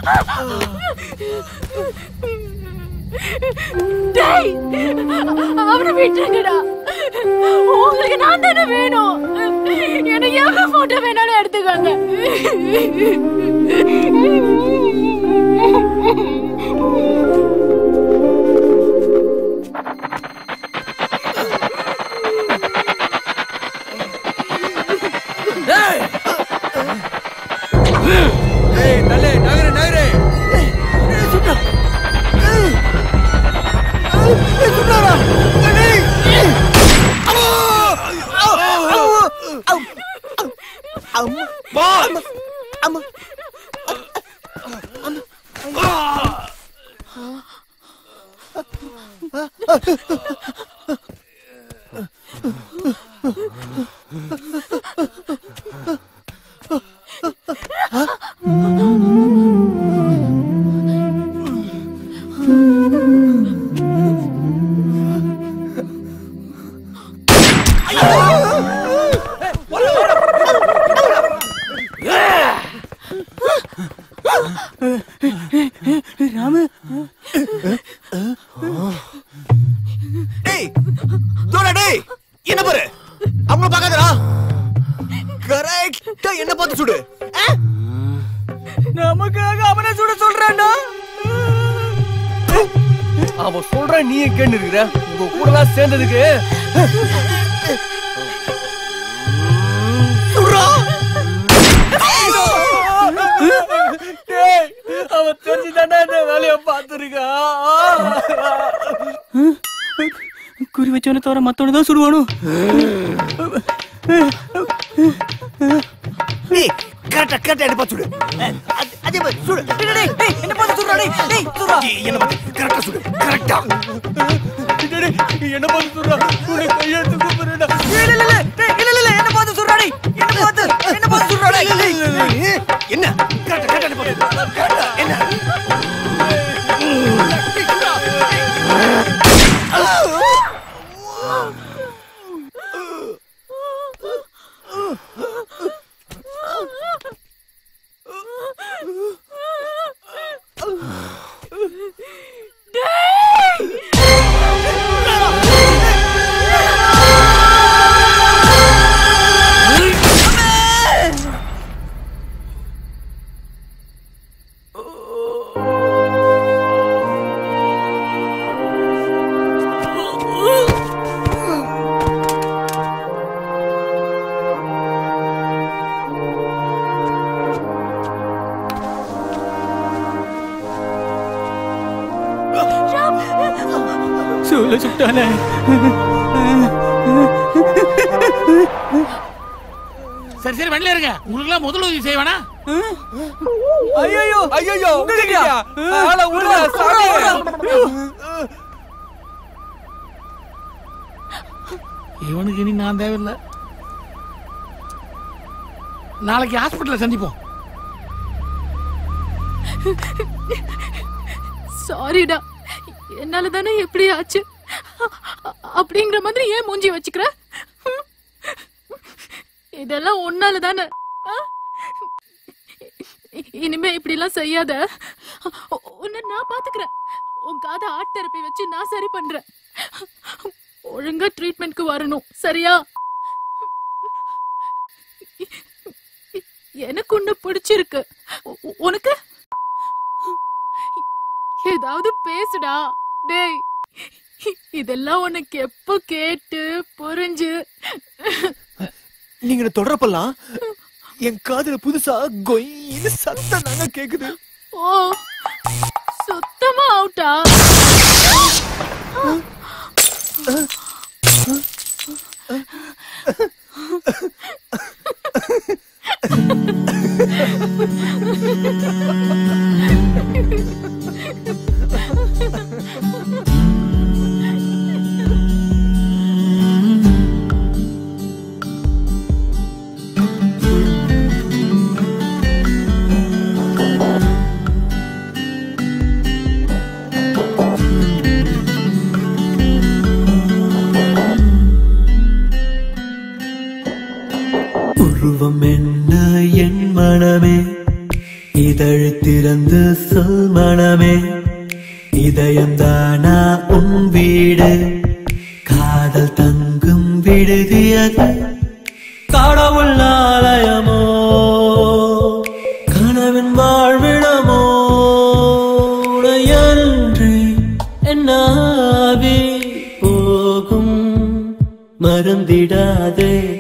டேய் அவனை விட்டுருங்கடா உங்களுக்கு நான் தானே வேணும் எனக்கு எவ்வளவு போட்டோ வேணாலும் எடுத்துக்கோங்க ஏய் தள்ளு நகரு நகரு ராமு டேய் தோடா டேய் என்ன பாரு அவங்கள பார்க்காதடா கரெக்டா என்ன பார்த்து சுடு நமக்காக அவனை சுட சொல்றான்டா அவன் சொல்றான் நீ கேட்டு இருக்கிற உங்க கூட எல்லாம் சேர்ந்ததுக்கு டேய் அவன் தெரிஞ்சுதானே இந்த வேலைய பார்த்துருக்கான் குறி வச்சவன தவிர மத்தவன தான் சுடுவானோ டேய் கரெக்டா கரெக்டா என்ன பார்த்து சுடு அ- அதே மாதிரி சுடு டேய், டேய், டேய், என்ன பார்த்து சுடுறா டேய் டேய் சுடுறா என்ன பார்த்து கரெக்டா சுடு கரெக்டா என்ன பார்த்து சொல்றா உன்னை கையெழுத்து கூப்பிடுறா இல்ல இல்ல இல்ல டேய், இல்ல இல்ல இல்ல என்ன பார்த்து சுடுறா டேய் என்ன பார்த்து என்ன பார்த்து சுடுறா டேய் டேய். என்ன கரெக்டா கரெக்டா என்ன பார்த்து கரெக்டா என்ன சூழ சுட்டானே சரி சரி வெளில இருங்க உங்களுக்கு எல்லாம் முதல் உதவி செய்வானா ஐயோ ஐயோ உங்ககிட்டயா ஆள உள்ள சாமி இவனுக்கு இனி நான் தேவையில்லை நாளைக்கு ஹாஸ்பிட்டல்ல சந்திப்போம் சாரிடா என்னால தானே எப்படி ஆச்சு அ- அப்படிங்கிற மாதிரி ஏன் மூஞ்சி வச்சுக்கிற இதெல்லாம் உன்னால தானே ஆ? இ- இனிமே இப்படி எல்லாம் செய்யாத உ- உன்னை நான் பாத்துக்கிறேன் உன் காதை ஆர்ட் தெரப்பி வச்சு நான் சரி பண்றேன் ஒழுங்கா ட்ரீட்மெண்ட்க்கு வரணும் சரியா எனக்கு உன்னை பிடிச்சிருக்கு உ- உ- உனக்கு ஏதாவது பேசுடா டேய் இதெல்லாம் உனக்கு எப்ப கேட்டு புரிஞ்சு நீங்க தொடரப்பெல்லாம் என் காதுல புதுசா கொய்னு சத்தம் தாங்க கேக்குது ஓ சுத்தமா அவுட்டா உருவம் என்ன என் மனமே இதழ் இதழை திறந்து சொல் மனமே இதயம் தானா உன் வீடு காதல் தங்கும் விடுதியது கடவுள் ஆலயமோ கனவின் வாழ்விடமோ உடையன்றி என்னாவே போகும் மறந்திடாதே